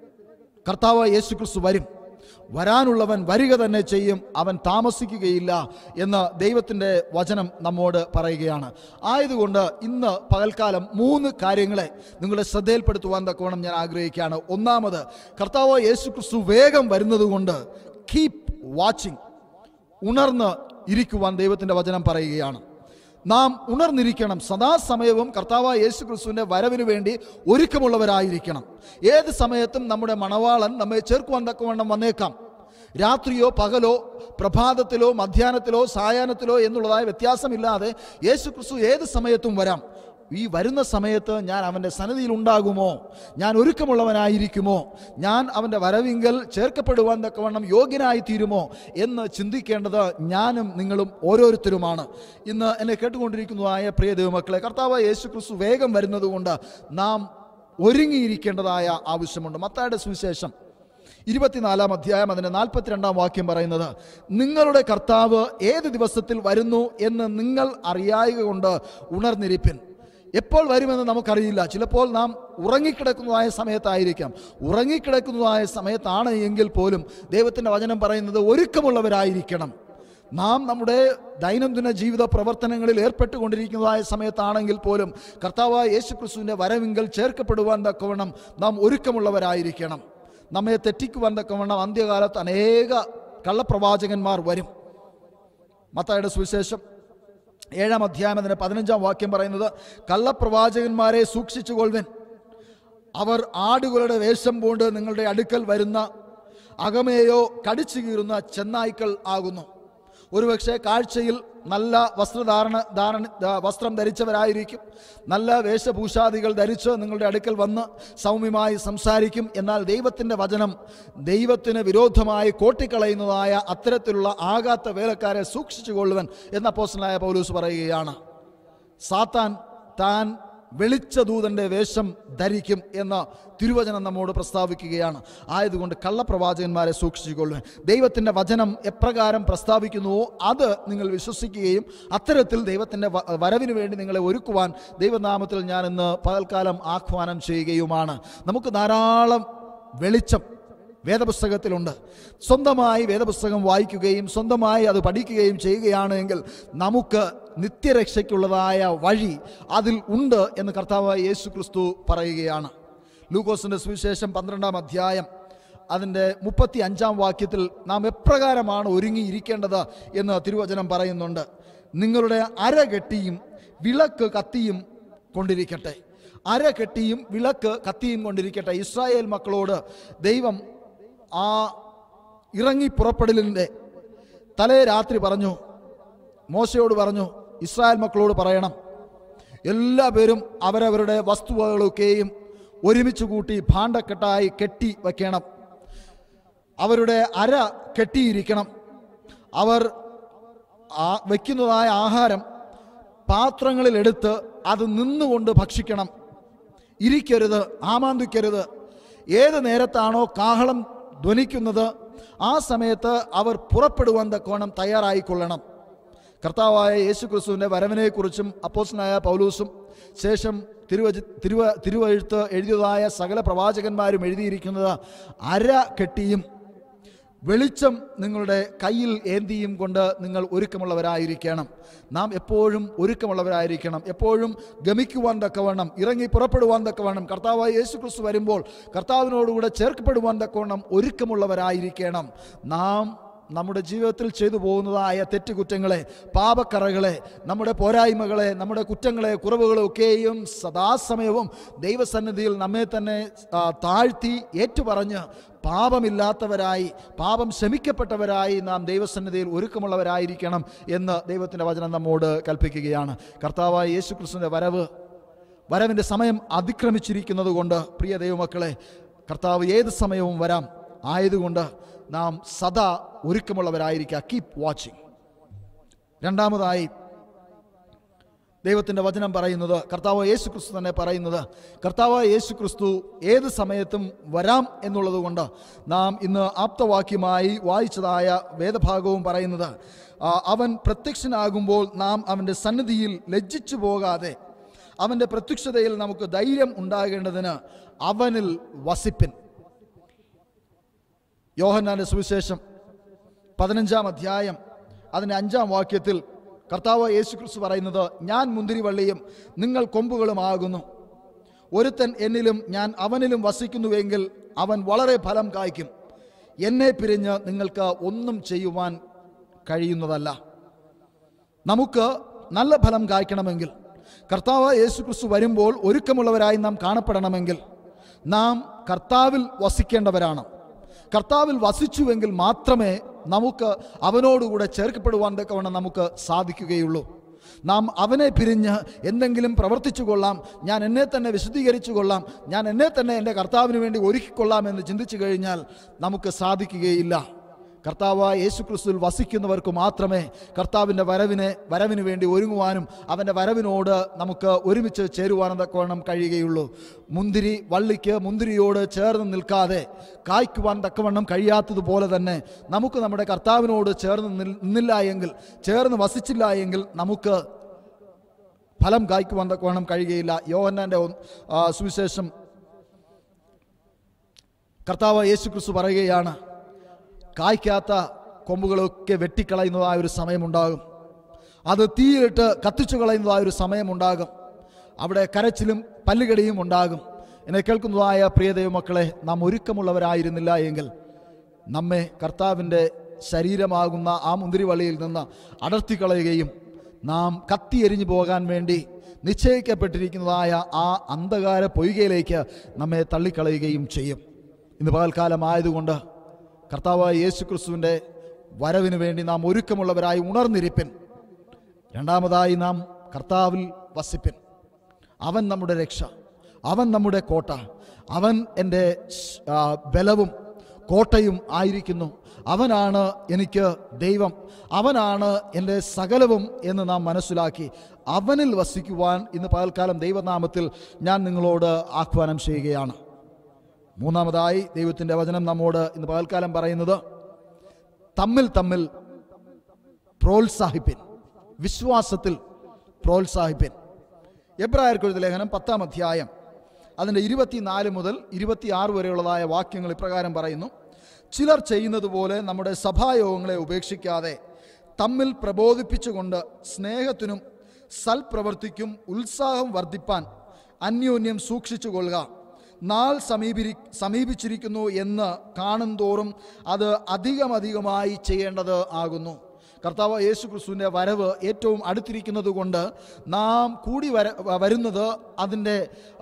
കർത്താവ് യേശു ക്രിസ്തു വരും വരാനുള്ളവൻ വരിക തന്നെ ചെയ്യും അവൻ താമസിക്കുകയില്ല എന്ന് ദൈവത്തിൻ്റെ വചനം നമ്മോട് പറയുകയാണ് ആയതുകൊണ്ട് ഇന്ന് പകൽക്കാലം മൂന്ന് കാര്യങ്ങളെ നിങ്ങളുടെ ശ്രദ്ധയിൽപ്പെടുത്തുവാൻ തക്കവണ്ണം ഞാൻ ആഗ്രഹിക്കുകയാണ് ഒന്നാമത് കർത്താവ് യേശു ക്രിസ്തു വേഗം വരുന്നതുകൊണ്ട് കീപ് വാച്ചിങ് ഉണർന്ന് ഇരിക്കുവാൻ ദൈവത്തിൻ്റെ വചനം പറയുകയാണ് നാം ഉണർന്നിരിക്കണം സദാസമയവും കർത്താവായ യേശു ക്രിസ്തുവിൻ്റെ വരവിന് വേണ്ടി ഒരുക്കമുള്ളവരായിരിക്കണം ഏത് സമയത്തും നമ്മുടെ മണവാളൻ നമ്മെ ചേർക്കുവാൻ തക്കവണ്ണം വന്നേക്കാം രാത്രിയോ പകലോ പ്രഭാതത്തിലോ മധ്യാഹ്നത്തിലോ സായാഹ്നത്തിലോ എന്നുള്ളതായ വ്യത്യാസമില്ലാതെ യേശു ക്രിസ്തു ഏത് സമയത്തും വരാം ഈ വരുന്ന സമയത്ത് ഞാൻ അവൻ്റെ സന്നദ്ധിയിൽ ഉണ്ടാകുമോ ഞാൻ ഒരുക്കമുള്ളവനായിരിക്കുമോ ഞാൻ അവൻ്റെ വരവിങ്കൽ ചേർക്കപ്പെടുവാൻ തക്കവണ്ണം യോഗ്യനായി തീരുമോ എന്ന് ചിന്തിക്കേണ്ടത് ഞാനും നിങ്ങളും ഓരോരുത്തരുമാണ് ഇന്ന് എന്നെ കേട്ടുകൊണ്ടിരിക്കുന്നതായ പ്രിയ ദൈവമക്കളെ കർത്താവ് യേശു ക്രിസ്തു വേഗം വരുന്നതുകൊണ്ട് നാം ഒരുങ്ങിയിരിക്കേണ്ടതായ ആവശ്യമുണ്ട് മത്തായുടെ സുവിശേഷം ഇരുപത്തിനാലാം അധ്യായം അതിൻ്റെ നാൽപ്പത്തിരണ്ടാം വാക്യം പറയുന്നത് നിങ്ങളുടെ കർത്താവ് ഏത് ദിവസത്തിൽ വരുന്നു എന്ന് നിങ്ങൾ അറിയായക കൊണ്ട് ഉണർന്നിരിപ്പിൻ എപ്പോൾ വരുമെന്ന് നമുക്കറിയില്ല ചിലപ്പോൾ നാം ഉറങ്ങിക്കിടക്കുന്നതായ സമയത്തായിരിക്കാം ഉറങ്ങിക്കിടക്കുന്നതായ സമയത്താണ് എങ്കിൽ പോലും ദൈവത്തിൻ്റെ വചനം പറയുന്നത് ഒരുക്കമുള്ളവരായിരിക്കണം നാം നമ്മുടെ ദൈനംദിന ജീവിത പ്രവർത്തനങ്ങളിൽ ഏർപ്പെട്ടുകൊണ്ടിരിക്കുന്നതായ സമയത്താണെങ്കിൽ പോലും കർത്താവായ യേശു ക്രിസ്തുവിൻ്റെ വരവിങ്കൽ ചേർക്കപ്പെടുവാൻ തക്കവണ്ണം നാം ഒരുക്കമുള്ളവരായിരിക്കണം നമ്മെ തെറ്റിക്കുവാൻ തക്കവണ്ണം അന്ത്യകാലത്ത് അനേക കള്ളപ്രവാചകന്മാർ വരും മത്തായുടെ സുവിശേഷം ഏഴാം അധ്യായം അതിൻ്റെ പതിനഞ്ചാം വാക്യം പറയുന്നത് കള്ളപ്രവാചകന്മാരെ സൂക്ഷിച്ചുകൊള്ളുവൻ അവർ ആടുകളുടെ വേഷം പൂണ്ട് നിങ്ങളുടെ അടുക്കൽ വരുന്ന അകമേയോ കടിച്ചു കീറുന്ന ചെന്നായ്ക്കൾ ആകുന്നു ഒരുപക്ഷെ കാഴ്ചയിൽ നല്ല വസ്ത്രധാരണ ധാരണ ദ- വസ്ത്രം ധരിച്ചവരായിരിക്കും നല്ല വേഷഭൂഷാദികൾ ധരിച്ച് നിങ്ങളുടെ അടുക്കൽ വന്ന് സൗമ്യമായി സംസാരിക്കും എന്നാൽ ദൈവത്തിൻ്റെ വചനം ദൈവത്തിന് വിരോധമായി കോട്ടിക്കളയുന്നതായ അത്തരത്തിലുള്ള ആകാത്ത വേലക്കാരെ സൂക്ഷിച്ചു കൊള്ളുവൻ എന്ന പോസ്റ്റലായ പൗലൂസ് പറയുകയാണ് സാത്താൻ താൻ വെളിച്ച ദൂതന്റെ വേഷം ധരിക്കും എന്ന് തിരുവചനം നമ്മോട് പ്രസ്താവിക്കുകയാണ് ആയതുകൊണ്ട് കള്ളപ്രവാചകന്മാരെ സൂക്ഷിച്ചുകൊള്ളുവാൻ ദൈവത്തിൻ്റെ വചനം എപ്രകാരം പ്രസ്താവിക്കുന്നുവോ അത് നിങ്ങൾ വിശ്വസിക്കുകയും അത്തരത്തിൽ ദൈവത്തിൻ്റെ വ- വരവിന് വേണ്ടി നിങ്ങളെ ഒരുക്കുവാൻ ദൈവനാമത്തിൽ ഞാൻ ഇന്ന് പകൽക്കാലം ആഹ്വാനം ചെയ്യുകയുമാണ് നമുക്ക് ധാരാളം വെളിച്ചം വേദപുസ്തകത്തിലുണ്ട് സ്വന്തമായി വേദപുസ്തകം വായിക്കുകയും സ്വന്തമായി അത് പഠിക്കുകയും ചെയ്യുകയാണെങ്കിൽ നമുക്ക് നിത്യരക്ഷയ്ക്കുള്ളതായ വഴി അതിൽ ഉണ്ട് എന്ന് കർത്താവായ യേശു ക്രിസ്തു പറയുകയാണ് ലൂക്കോസിൻ്റെ സുവിശേഷം പന്ത്രണ്ടാം അധ്യായം അതിൻ്റെ മുപ്പത്തി അഞ്ചാം വാക്യത്തിൽ നാം എപ്രകാരമാണ് ഒരുങ്ങിയിരിക്കേണ്ടത് എന്ന് തിരുവചനം പറയുന്നുണ്ട് നിങ്ങളുടെ അര കെട്ടിയും വിളക്ക് കത്തിയും കൊണ്ടിരിക്കട്ടെ അര കെട്ടിയും വിളക്ക് കത്തിയും കൊണ്ടിരിക്കട്ടെ ഇസ്രായേൽ മക്കളോട് ദൈവം ആ ഇറങ്ങി പുറപ്പെടലിൻ്റെ തലേ രാത്രി പറഞ്ഞു മോശയോട് പറഞ്ഞു ഇസ്രായേൽ മക്കളോട് പറയണം എല്ലാ പേരും അവരവരുടെ വസ്തുവകളൊക്കെയും ഒരുമിച്ച് കൂട്ടി ഭാണ്ഡക്കെട്ടായി കെട്ടി വയ്ക്കണം അവരുടെ അര കെട്ടിയിരിക്കണം അവർ ആ വയ്ക്കുന്നതായ ആഹാരം പാത്രങ്ങളിലെടുത്ത് അത് നിന്നുകൊണ്ട് ഭക്ഷിക്കണം ഇരിക്കരുത് ആമാന്തിക്കരുത് ഏത് നേരത്താണോ കാഹളം ധ്വനിക്കുന്നത് ആ സമയത്ത് അവർ പുറപ്പെടുവാൻ തക്കവണ്ണം തയ്യാറായിക്കൊള്ളണം കർത്താവായ യേശു ക്രിസ്തുവിൻ്റെ വരവിനെക്കുറിച്ചും അപ്പോസ്തലനായ പൗലൂസും ശേഷം തിരുവച തിരുവ തിരുവഴുത്ത് എഴുതിയതായ സകല പ്രവാചകന്മാരും എഴുതിയിരിക്കുന്നത് അര കെട്ടിയും വെളിച്ചം നിങ്ങളുടെ കയ്യിൽ ഏന്തിയും കൊണ്ട് നിങ്ങൾ ഒരുക്കമുള്ളവരായിരിക്കണം നാം എപ്പോഴും ഒരുക്കമുള്ളവരായിരിക്കണം എപ്പോഴും ഗമിക്കുവാൻ തക്കവണ്ണം ഇറങ്ങി പുറപ്പെടുവാൻ തക്കവണ്ണം കർത്താവായ യേശു ക്രിസ്തു വരുമ്പോൾ കർത്താവിനോടുകൂടെ ചേർക്കപ്പെടുവാൻ തക്കവണ്ണം ഒരുക്കമുള്ളവരായിരിക്കണം നാം നമ്മുടെ ജീവിതത്തിൽ ചെയ്തു പോകുന്നതായ തെറ്റുകുറ്റങ്ങളെ പാപക്കറകളെ നമ്മുടെ പോരായ്മകളെ നമ്മുടെ കുറ്റങ്ങളെ കുറവുകളെ ഒക്കെയും സദാസമയവും ദൈവസന്നിധിയിൽ നമ്മെ തന്നെ ആ, താഴ്ത്തി ഏറ്റുപറഞ്ഞ് പാപമില്ലാത്തവരായി പാപം ശമിക്കപ്പെട്ടവരായി നാം ദൈവസന്നിധിയിൽ ഒരുക്കമുള്ളവരായിരിക്കണം എന്ന് ദൈവത്തിൻ്റെ വചനം നമ്മോട് കൽപ്പിക്കുകയാണ് കർത്താവായ യേശു ക്രിസ്തുവിൻ്റെ വരവ് വരവിൻ്റെ സമയം അതിക്രമിച്ചിരിക്കുന്നത് കൊണ്ട് പ്രിയ ദൈവമക്കളെ കർത്താവ് ഏത് സമയവും വരാം ആയതുകൊണ്ട് നാം സദാ ഒരുക്കമുള്ളവരായിരിക്കുക കീപ് വാച്ചിങ് രണ്ടാമതായി ദൈവത്തിൻ്റെ വചനം പറയുന്നത് കർത്താവ് യേശു ക്രിസ്തു തന്നെ പറയുന്നത് കർത്താവ് യേശു ക്രിസ്തു ഏത് സമയത്തും വരാം എന്നുള്ളത് കൊണ്ട് നാം ഇന്ന് ആപ്തവാക്യമായി വായിച്ചതായ വേദഭാഗവും പറയുന്നത് ആ, അവൻ പ്രത്യക്ഷനാകുമ്പോൾ നാം അവൻ്റെ സന്നിധിയിൽ ലജ്ജിച്ചു പോകാതെ അവൻ്റെ പ്രത്യക്ഷതയിൽ നമുക്ക് ധൈര്യം ഉണ്ടാകേണ്ടതിന് അവനിൽ വസിപ്പിൻ യോഹന്നാന്റെ സുവിശേഷം പതിനഞ്ചാം അധ്യായം അതിൻ്റെ അഞ്ചാം വാക്യത്തിൽ കർത്താവ് യേശു ക്രിസ്തു പറയുന്നത് ഞാൻ മുന്തിരിവള്ളിയും നിങ്ങൾ കൊമ്പുകളുമാകുന്നു ഒരുത്തൻ എന്നിലും ഞാൻ അവനിലും വസിക്കുന്നുവെങ്കിൽ അവൻ വളരെ ഫലം കായ്ക്കും എന്നെ പിരിഞ്ഞ് നിങ്ങൾക്ക് ഒന്നും ചെയ്യുവാൻ കഴിയുന്നതല്ല നമുക്ക് നല്ല ഫലം കായ്ക്കണമെങ്കിൽ കർത്താവ് യേശു ക്രിസ്തു വരുമ്പോൾ ഒരുക്കമുള്ളവരായി നാം കാണപ്പെടണമെങ്കിൽ നാം കർത്താവിൽ വസിക്കേണ്ടവരാണ് കർത്താവിൽ വസിച്ചുവെങ്കിൽ മാത്രമേ നമുക്ക് അവനോടുകൂടെ ചേർക്കപ്പെടുവാൻ തക്കവണ്ണം നമുക്ക് സാധിക്കുകയുള്ളൂ നാം അവനെ പിരിഞ്ഞ് എന്തെങ്കിലും പ്രവർത്തിച്ചു കൊള്ളാം ഞാൻ എന്നെ തന്നെ വിശദീകരിച്ചു കൊള്ളാം ഞാൻ എന്നെ തന്നെ എൻ്റെ കർത്താവിന് വേണ്ടി ഒരുക്കിക്കൊള്ളാം എന്ന് ചിന്തിച്ചു കഴിഞ്ഞാൽ നമുക്ക് സാധിക്കുകയില്ല കർത്താവായ യേശു ക്രിസ്തുവിൽ വസിക്കുന്നവർക്ക് മാത്രമേ കർത്താവിൻ്റെ വരവിനെ വരവിന് വേണ്ടി ഒരുങ്ങുവാനും അവൻ്റെ വരവിനോട് നമുക്ക് ഒരുമിച്ച് ചേരുവാനും തക്കവണ്ണം കഴിയുകയുള്ളൂ മുന്തിരി വള്ളിക്ക് മുന്തിരിയോട് ചേർന്ന് നിൽക്കാതെ കായ്ക്കുവാൻ തക്കവണ്ണം കഴിയാത്തതുപോലെ തന്നെ നമുക്ക് നമ്മുടെ കർത്താവിനോട് ചേർന്ന് നിൽ- നിന്നില്ല എങ്കിൽ ചേർന്ന് വസിച്ചില്ല എങ്കിൽ നമുക്ക് ഫലം കായ്ക്കുവാൻ തക്കവണ്ണം കഴിയുകയില്ല യോഹന്നാൻ്റെ ഒന്ന്- ആ, സുവിശേഷം കർത്താവ് യേശു ക്രിസ്തു പറയുകയാണ് കായ്ക്കാത്ത കൊമ്പുകളൊക്കെ വെട്ടിക്കളയുന്നതായ ഒരു സമയമുണ്ടാകും അത് തീയിട്ട് കത്തിച്ചു കളയുന്നതായ ഒരു സമയമുണ്ടാകും അവിടെ കരച്ചിലും പല്ലുകടിയും ഉണ്ടാകും എന്നെ കേൾക്കുന്നതായ പ്രിയ ദൈവമക്കളെ നാം ഒരുക്കമുള്ളവരായിരുന്നില്ല എങ്കിൽ നമ്മെ കർത്താവിൻ്റെ ശരീരമാകുന്ന ആ മുന്തിരിവള്ളിയിൽ നിന്ന് അടർത്തിക്കളയുകയും നാം കത്തിയെരിഞ്ഞു പോകാൻ വേണ്ടി നിശ്ചയിക്കപ്പെട്ടിരിക്കുന്നതായ ആ അന്ധകാര പൊയ്കയിലേക്ക് നമ്മെ തള്ളിക്കളയുകയും ചെയ്യും ഇന്ന് പകൽക്കാലമായതുകൊണ്ട് കർത്താവായ യേശു ക്രിസ്തുവിൻ്റെ വരവിന് വേണ്ടി നാം ഒരുക്കമുള്ളവരായി ഉണർന്നിരിപ്പിൻ രണ്ടാമതായി നാം കർത്താവിൽ വസിപ്പിൻ അവൻ നമ്മുടെ രക്ഷ അവൻ നമ്മുടെ കോട്ട അവൻ എൻ്റെ ശ്- ആ, ബലവും കോട്ടയും ആയിരിക്കുന്നു അവനാണ് എനിക്ക് ദൈവം അവനാണ് എൻ്റെ സകലവും എന്ന് നാം മനസ്സിലാക്കി അവനിൽ വസിക്കുവാൻ ഇന്ന് പകൽക്കാലം ദൈവനാമത്തിൽ ഞാൻ നിങ്ങളോട് ആഹ്വാനം ചെയ്യുകയാണ് മൂന്നാമതായി ദൈവത്തിൻ്റെ വചനം നമ്മോട് ഇന്ന് പകൽക്കാലം പറയുന്നത് തമ്മിൽ തമ്മിൽ പ്രോത്സാഹിപ്പിൻ വിശ്വാസത്തിൽ പ്രോത്സാഹിപ്പിൻ എബ്രായർക്കെഴുത ലേഖനം പത്താം അധ്യായം അതിൻ്റെ ഇരുപത്തിനാല് മുതൽ ഇരുപത്തിയാറ് വരെയുള്ളതായ വാക്യങ്ങൾ ഇപ്രകാരം പറയുന്നു ചിലർ ചെയ്യുന്നത് പോലെ നമ്മുടെ സഭായോഗങ്ങളെ ഉപേക്ഷിക്കാതെ തമ്മിൽ പ്രബോധിപ്പിച്ചുകൊണ്ട് സ്നേഹത്തിനും സൽപ്രവർത്തിക്കും ഉത്സാഹം വർദ്ധിപ്പാൻ അന്യോന്യം സൂക്ഷിച്ചു കൊള്ളുക നാൾ സമീപിരി സമീപിച്ചിരിക്കുന്നു എന്ന് കാണും തോറും അത് അധികമധികമായി ചെയ്യേണ്ടത് ആകുന്നു കർത്താവ് യേശു ക്രിസ്തുവിൻ്റെ വരവ് ഏറ്റവും അടുത്തിരിക്കുന്നത് കൊണ്ട് നാം കൂടി വര വരുന്നത് അതിൻ്റെ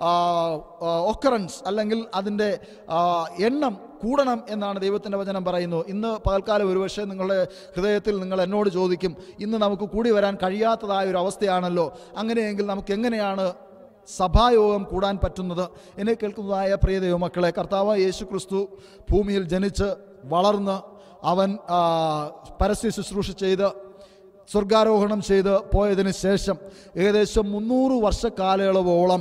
ഒക്കറൻസ് അല്ലെങ്കിൽ അതിൻ്റെ ആ, എണ്ണം കൂടണം എന്നാണ് ദൈവത്തിൻ്റെ വചനം പറയുന്നു ഇന്ന് പകൽക്കാലം ഒരുപക്ഷെ നിങ്ങളുടെ ഹൃദയത്തിൽ നിങ്ങൾ എന്നോട് ചോദിക്കും ഇന്ന് നമുക്ക് കൂടി വരാൻ കഴിയാത്തതായ ഒരു അവസ്ഥയാണല്ലോ അങ്ങനെയെങ്കിൽ നമുക്ക് എങ്ങനെയാണ് സഭായോഗം കൂടാൻ പറ്റുന്നത് എന്നെ കേൾക്കുന്നതായ പ്രിയ ദൈവമക്കളെ കർത്താവ് യേശു ക്രിസ്തു ഭൂമിയിൽ ജനിച്ച് വളർന്ന് അവൻ ആ, പരസ്യ ശുശ്രൂഷ ചെയ്ത് സ്വർഗാരോഹണം ചെയ്ത് പോയതിന് ശേഷം ഏകദേശം മുന്നൂറ് വർഷക്കാലയളവോളം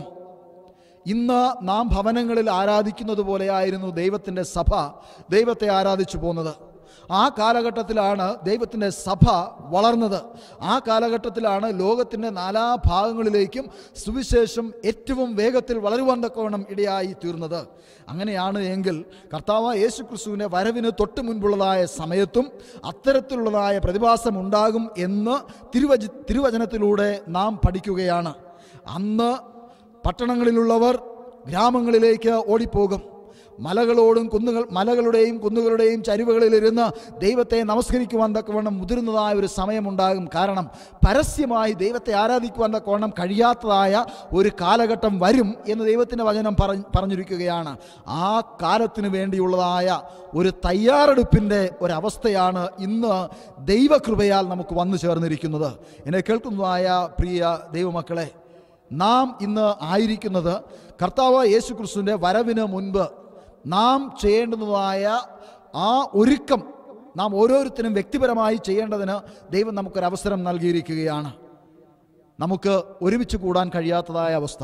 ഇന്ന് നാം ഭവനങ്ങളിൽ ആരാധിക്കുന്നത് പോലെയായിരുന്നു ദൈവത്തിൻ്റെ സഭ ദൈവത്തെ ആരാധിച്ചു പോന്നത് ആ കാലഘട്ടത്തിലാണ് ദൈവത്തിൻ്റെ സഭ വളർന്നത് ആ കാലഘട്ടത്തിലാണ് ലോകത്തിൻ്റെ നാനാഭാഗങ്ങളിലേക്കും സുവിശേഷം ഏറ്റവും വേഗത്തിൽ വളരുവാൻ തക്കവണ്ണം ഇടയായി തീർന്നത് അങ്ങനെയാണ് എങ്കിൽ കർത്താവ് യേശു ക്രിസ്തുവിൻ്റെ വരവിന് തൊട്ട് മുൻപുള്ളതായ സമയത്തും അത്തരത്തിലുള്ളതായ പ്രതിഭാസം ഉണ്ടാകും എന്ന് തിരുവച തിരുവചനത്തിലൂടെ നാം പഠിക്കുകയാണ് അന്ന് പട്ടണങ്ങളിലുള്ളവർ ഗ്രാമങ്ങളിലേക്ക് ഓടിപ്പോകും മലകളോടും കുന്നുകൾ മലകളുടെയും കുന്നുകളുടെയും ചരിവുകളിലിരുന്ന് ദൈവത്തെ നമസ്കരിക്കുവാൻ തക്കവണ്ണം മുതിർന്നതായ ഒരു സമയമുണ്ടാകും കാരണം പരസ്യമായി ദൈവത്തെ ആരാധിക്കുവാൻ തക്കവണ്ണം കഴിയാത്തതായ ഒരു കാലഘട്ടം വരും എന്ന് ദൈവത്തിൻ്റെ വചനം പറഞ്ഞ് പറഞ്ഞിരിക്കുകയാണ് ആ കാലത്തിന് വേണ്ടിയുള്ളതായ ഒരു തയ്യാറെടുപ്പിൻ്റെ ഒരവസ്ഥയാണ് ഇന്ന് ദൈവകൃപയാൽ നമുക്ക് വന്നു ചേർന്നിരിക്കുന്നത് എന്നെ കേൾക്കുന്നതായ പ്രിയ ദൈവമക്കളെ നാം ഇന്ന് ആയിരിക്കുന്നത് കർത്താവ് യേശു ക്രിസ്തുവിൻ്റെ വരവിന് മുൻപ് നാം ചെയ്യേണ്ടുന്നതായ ആ ഒരുക്കം നാം ഓരോരുത്തരും വ്യക്തിപരമായി ചെയ്യേണ്ടതിന് ദൈവം നമുക്കൊരവസരം നൽകിയിരിക്കുകയാണ് നമുക്ക് ഒരുമിച്ച് കൂടാൻ കഴിയാത്തതായ അവസ്ഥ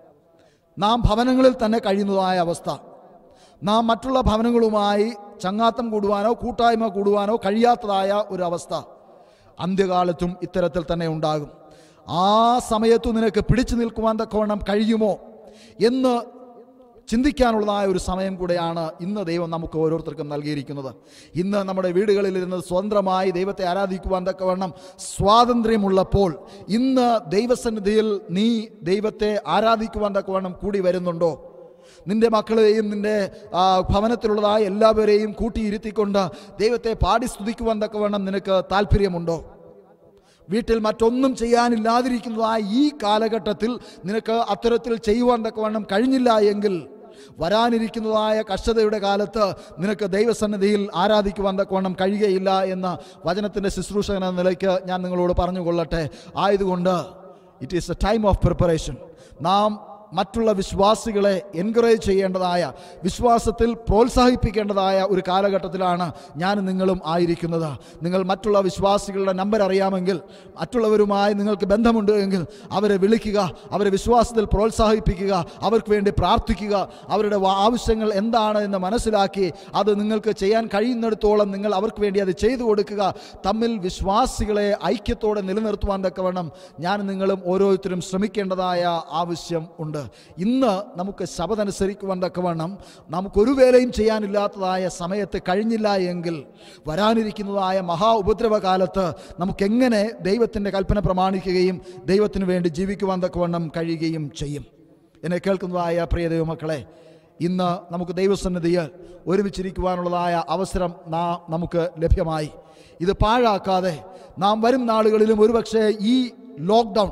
നാം ഭവനങ്ങളിൽ തന്നെ കഴിയുന്നതായ അവസ്ഥ നാം മറ്റുള്ള ഭവനങ്ങളുമായി ചങ്ങാത്തം കൂടുവാനോ കൂട്ടായ്മ കൂടുവാനോ കഴിയാത്തതായ ഒരു അവസ്ഥ അന്ത്യകാലത്തും ഇത്തരത്തിൽ തന്നെ ഉണ്ടാകും ആ സമയത്തു നിനക്ക് പിടിച്ചു നിൽക്കുവാൻ തക്കവണ്ണം കഴിയുമോ എന്ന് ചിന്തിക്കാനുള്ളതായ ഒരു സമയം കൂടെയാണ് ഇന്ന് ദൈവം നമുക്ക് ഓരോരുത്തർക്കും നൽകിയിരിക്കുന്നത് ഇന്ന് നമ്മുടെ വീടുകളിലിരുന്ന് സ്വതന്ത്രമായി ദൈവത്തെ ആരാധിക്കുവാൻ തക്കവണ്ണം സ്വാതന്ത്ര്യമുള്ളപ്പോൾ ഇന്ന് ദൈവസന്നിധിയിൽ നീ ദൈവത്തെ ആരാധിക്കുവാൻ തക്കവണ്ണം കൂടി വരുന്നുണ്ടോ നിന്റെ മക്കളെയും നിന്റെ ആ, ഭവനത്തിലുള്ളതായ എല്ലാവരെയും കൂട്ടിയിരുത്തിക്കൊണ്ട് ദൈവത്തെ പാടി സ്തുതിക്കുവാൻ തക്കവണ്ണം നിനക്ക് താല്പര്യമുണ്ടോ വീട്ടിൽ മറ്റൊന്നും ചെയ്യാനില്ലാതിരിക്കുന്നതായ ഈ കാലഘട്ടത്തിൽ നിനക്ക് അത്തരത്തിൽ ചെയ്യുവാൻ തക്കവണ്ണം കഴിഞ്ഞില്ല എങ്കിൽ വരാനിരിക്കുന്നതായ കഷ്ടതയുടെ കാലത്ത് നിനക്ക് ദൈവസന്നിധിയിൽ ആരാധിക്കുവാൻ തക്കവണ്ണം കഴിയുകയില്ല എന്ന വചനത്തിൻ്റെ ശുശ്രൂഷകൻ എന്ന നിലയ്ക്ക് ഞാൻ നിങ്ങളോട് പറഞ്ഞുകൊള്ളട്ടെ ആയതുകൊണ്ട് it is a time of preparation നാം മറ്റുള്ള വിശ്വാസികളെ എൻകറേജ് ചെയ്യേണ്ടതായ വിശ്വാസത്തിൽ പ്രോത്സാഹിപ്പിക്കേണ്ടതായ ഒരു കാലഘട്ടത്തിലാണ് ഞാൻ നിങ്ങളും ആയിരിക്കുന്നത് നിങ്ങൾ മറ്റുള്ള വിശ്വാസികളുടെ നമ്പർ അറിയാമെങ്കിൽ മറ്റുള്ളവരുമായി നിങ്ങൾക്ക് ബന്ധമുണ്ട് എങ്കിൽ അവരെ വിളിക്കുക അവരെ വിശ്വാസത്തിൽ പ്രോത്സാഹിപ്പിക്കുക അവർക്ക് വേണ്ടി പ്രാർത്ഥിക്കുക അവരുടെ വാ- ആവശ്യങ്ങൾ എന്താണ് എന്ന് മനസ്സിലാക്കി അത് നിങ്ങൾക്ക് ചെയ്യാൻ കഴിയുന്നിടത്തോളം നിങ്ങൾ അവർക്ക് വേണ്ടി അത് ചെയ്തു കൊടുക്കുക തമ്മിൽ വിശ്വാസികളെ ഐക്യത്തോടെ നിലനിർത്തുവാൻ തക്കവണ്ണം ഞാൻ നിങ്ങളും ഓരോരുത്തരും ശ്രമിക്കേണ്ടതായ ആവശ്യം ഉണ്ട് ഇന്ന് നമുക്ക് ശബദനുസരിക്കുവാൻ തക്കവണ്ണം നമുക്കൊരു വേലയും ചെയ്യാനില്ലാത്തതായ സമയത്ത് കഴിഞ്ഞില്ല എങ്കിൽ വരാനിരിക്കുന്നതായ മഹാ ഉപദ്രവകാലത്ത് നമുക്കെങ്ങനെ ദൈവത്തിൻ്റെ കൽപ്പന പ്രമാണിക്കുകയും ദൈവത്തിന് വേണ്ടി ജീവിക്കുവാൻ തക്കവണ്ണം കഴിയുകയും ചെയ്യും എന്നെ കേൾക്കുന്നതായ പ്രിയ ദൈവമക്കളെ ഇന്ന് നമുക്ക് ദൈവസന്നിധിയിൽ ഒരുമിച്ചിരിക്കുവാനുള്ളതായ അവസരം നാ നമുക്ക് ലഭ്യമായി ഇത് പാഴാക്കാതെ നാം വരും നാളുകളിലും ഒരുപക്ഷെ ഈ ലോക്ക്ഡൗൺ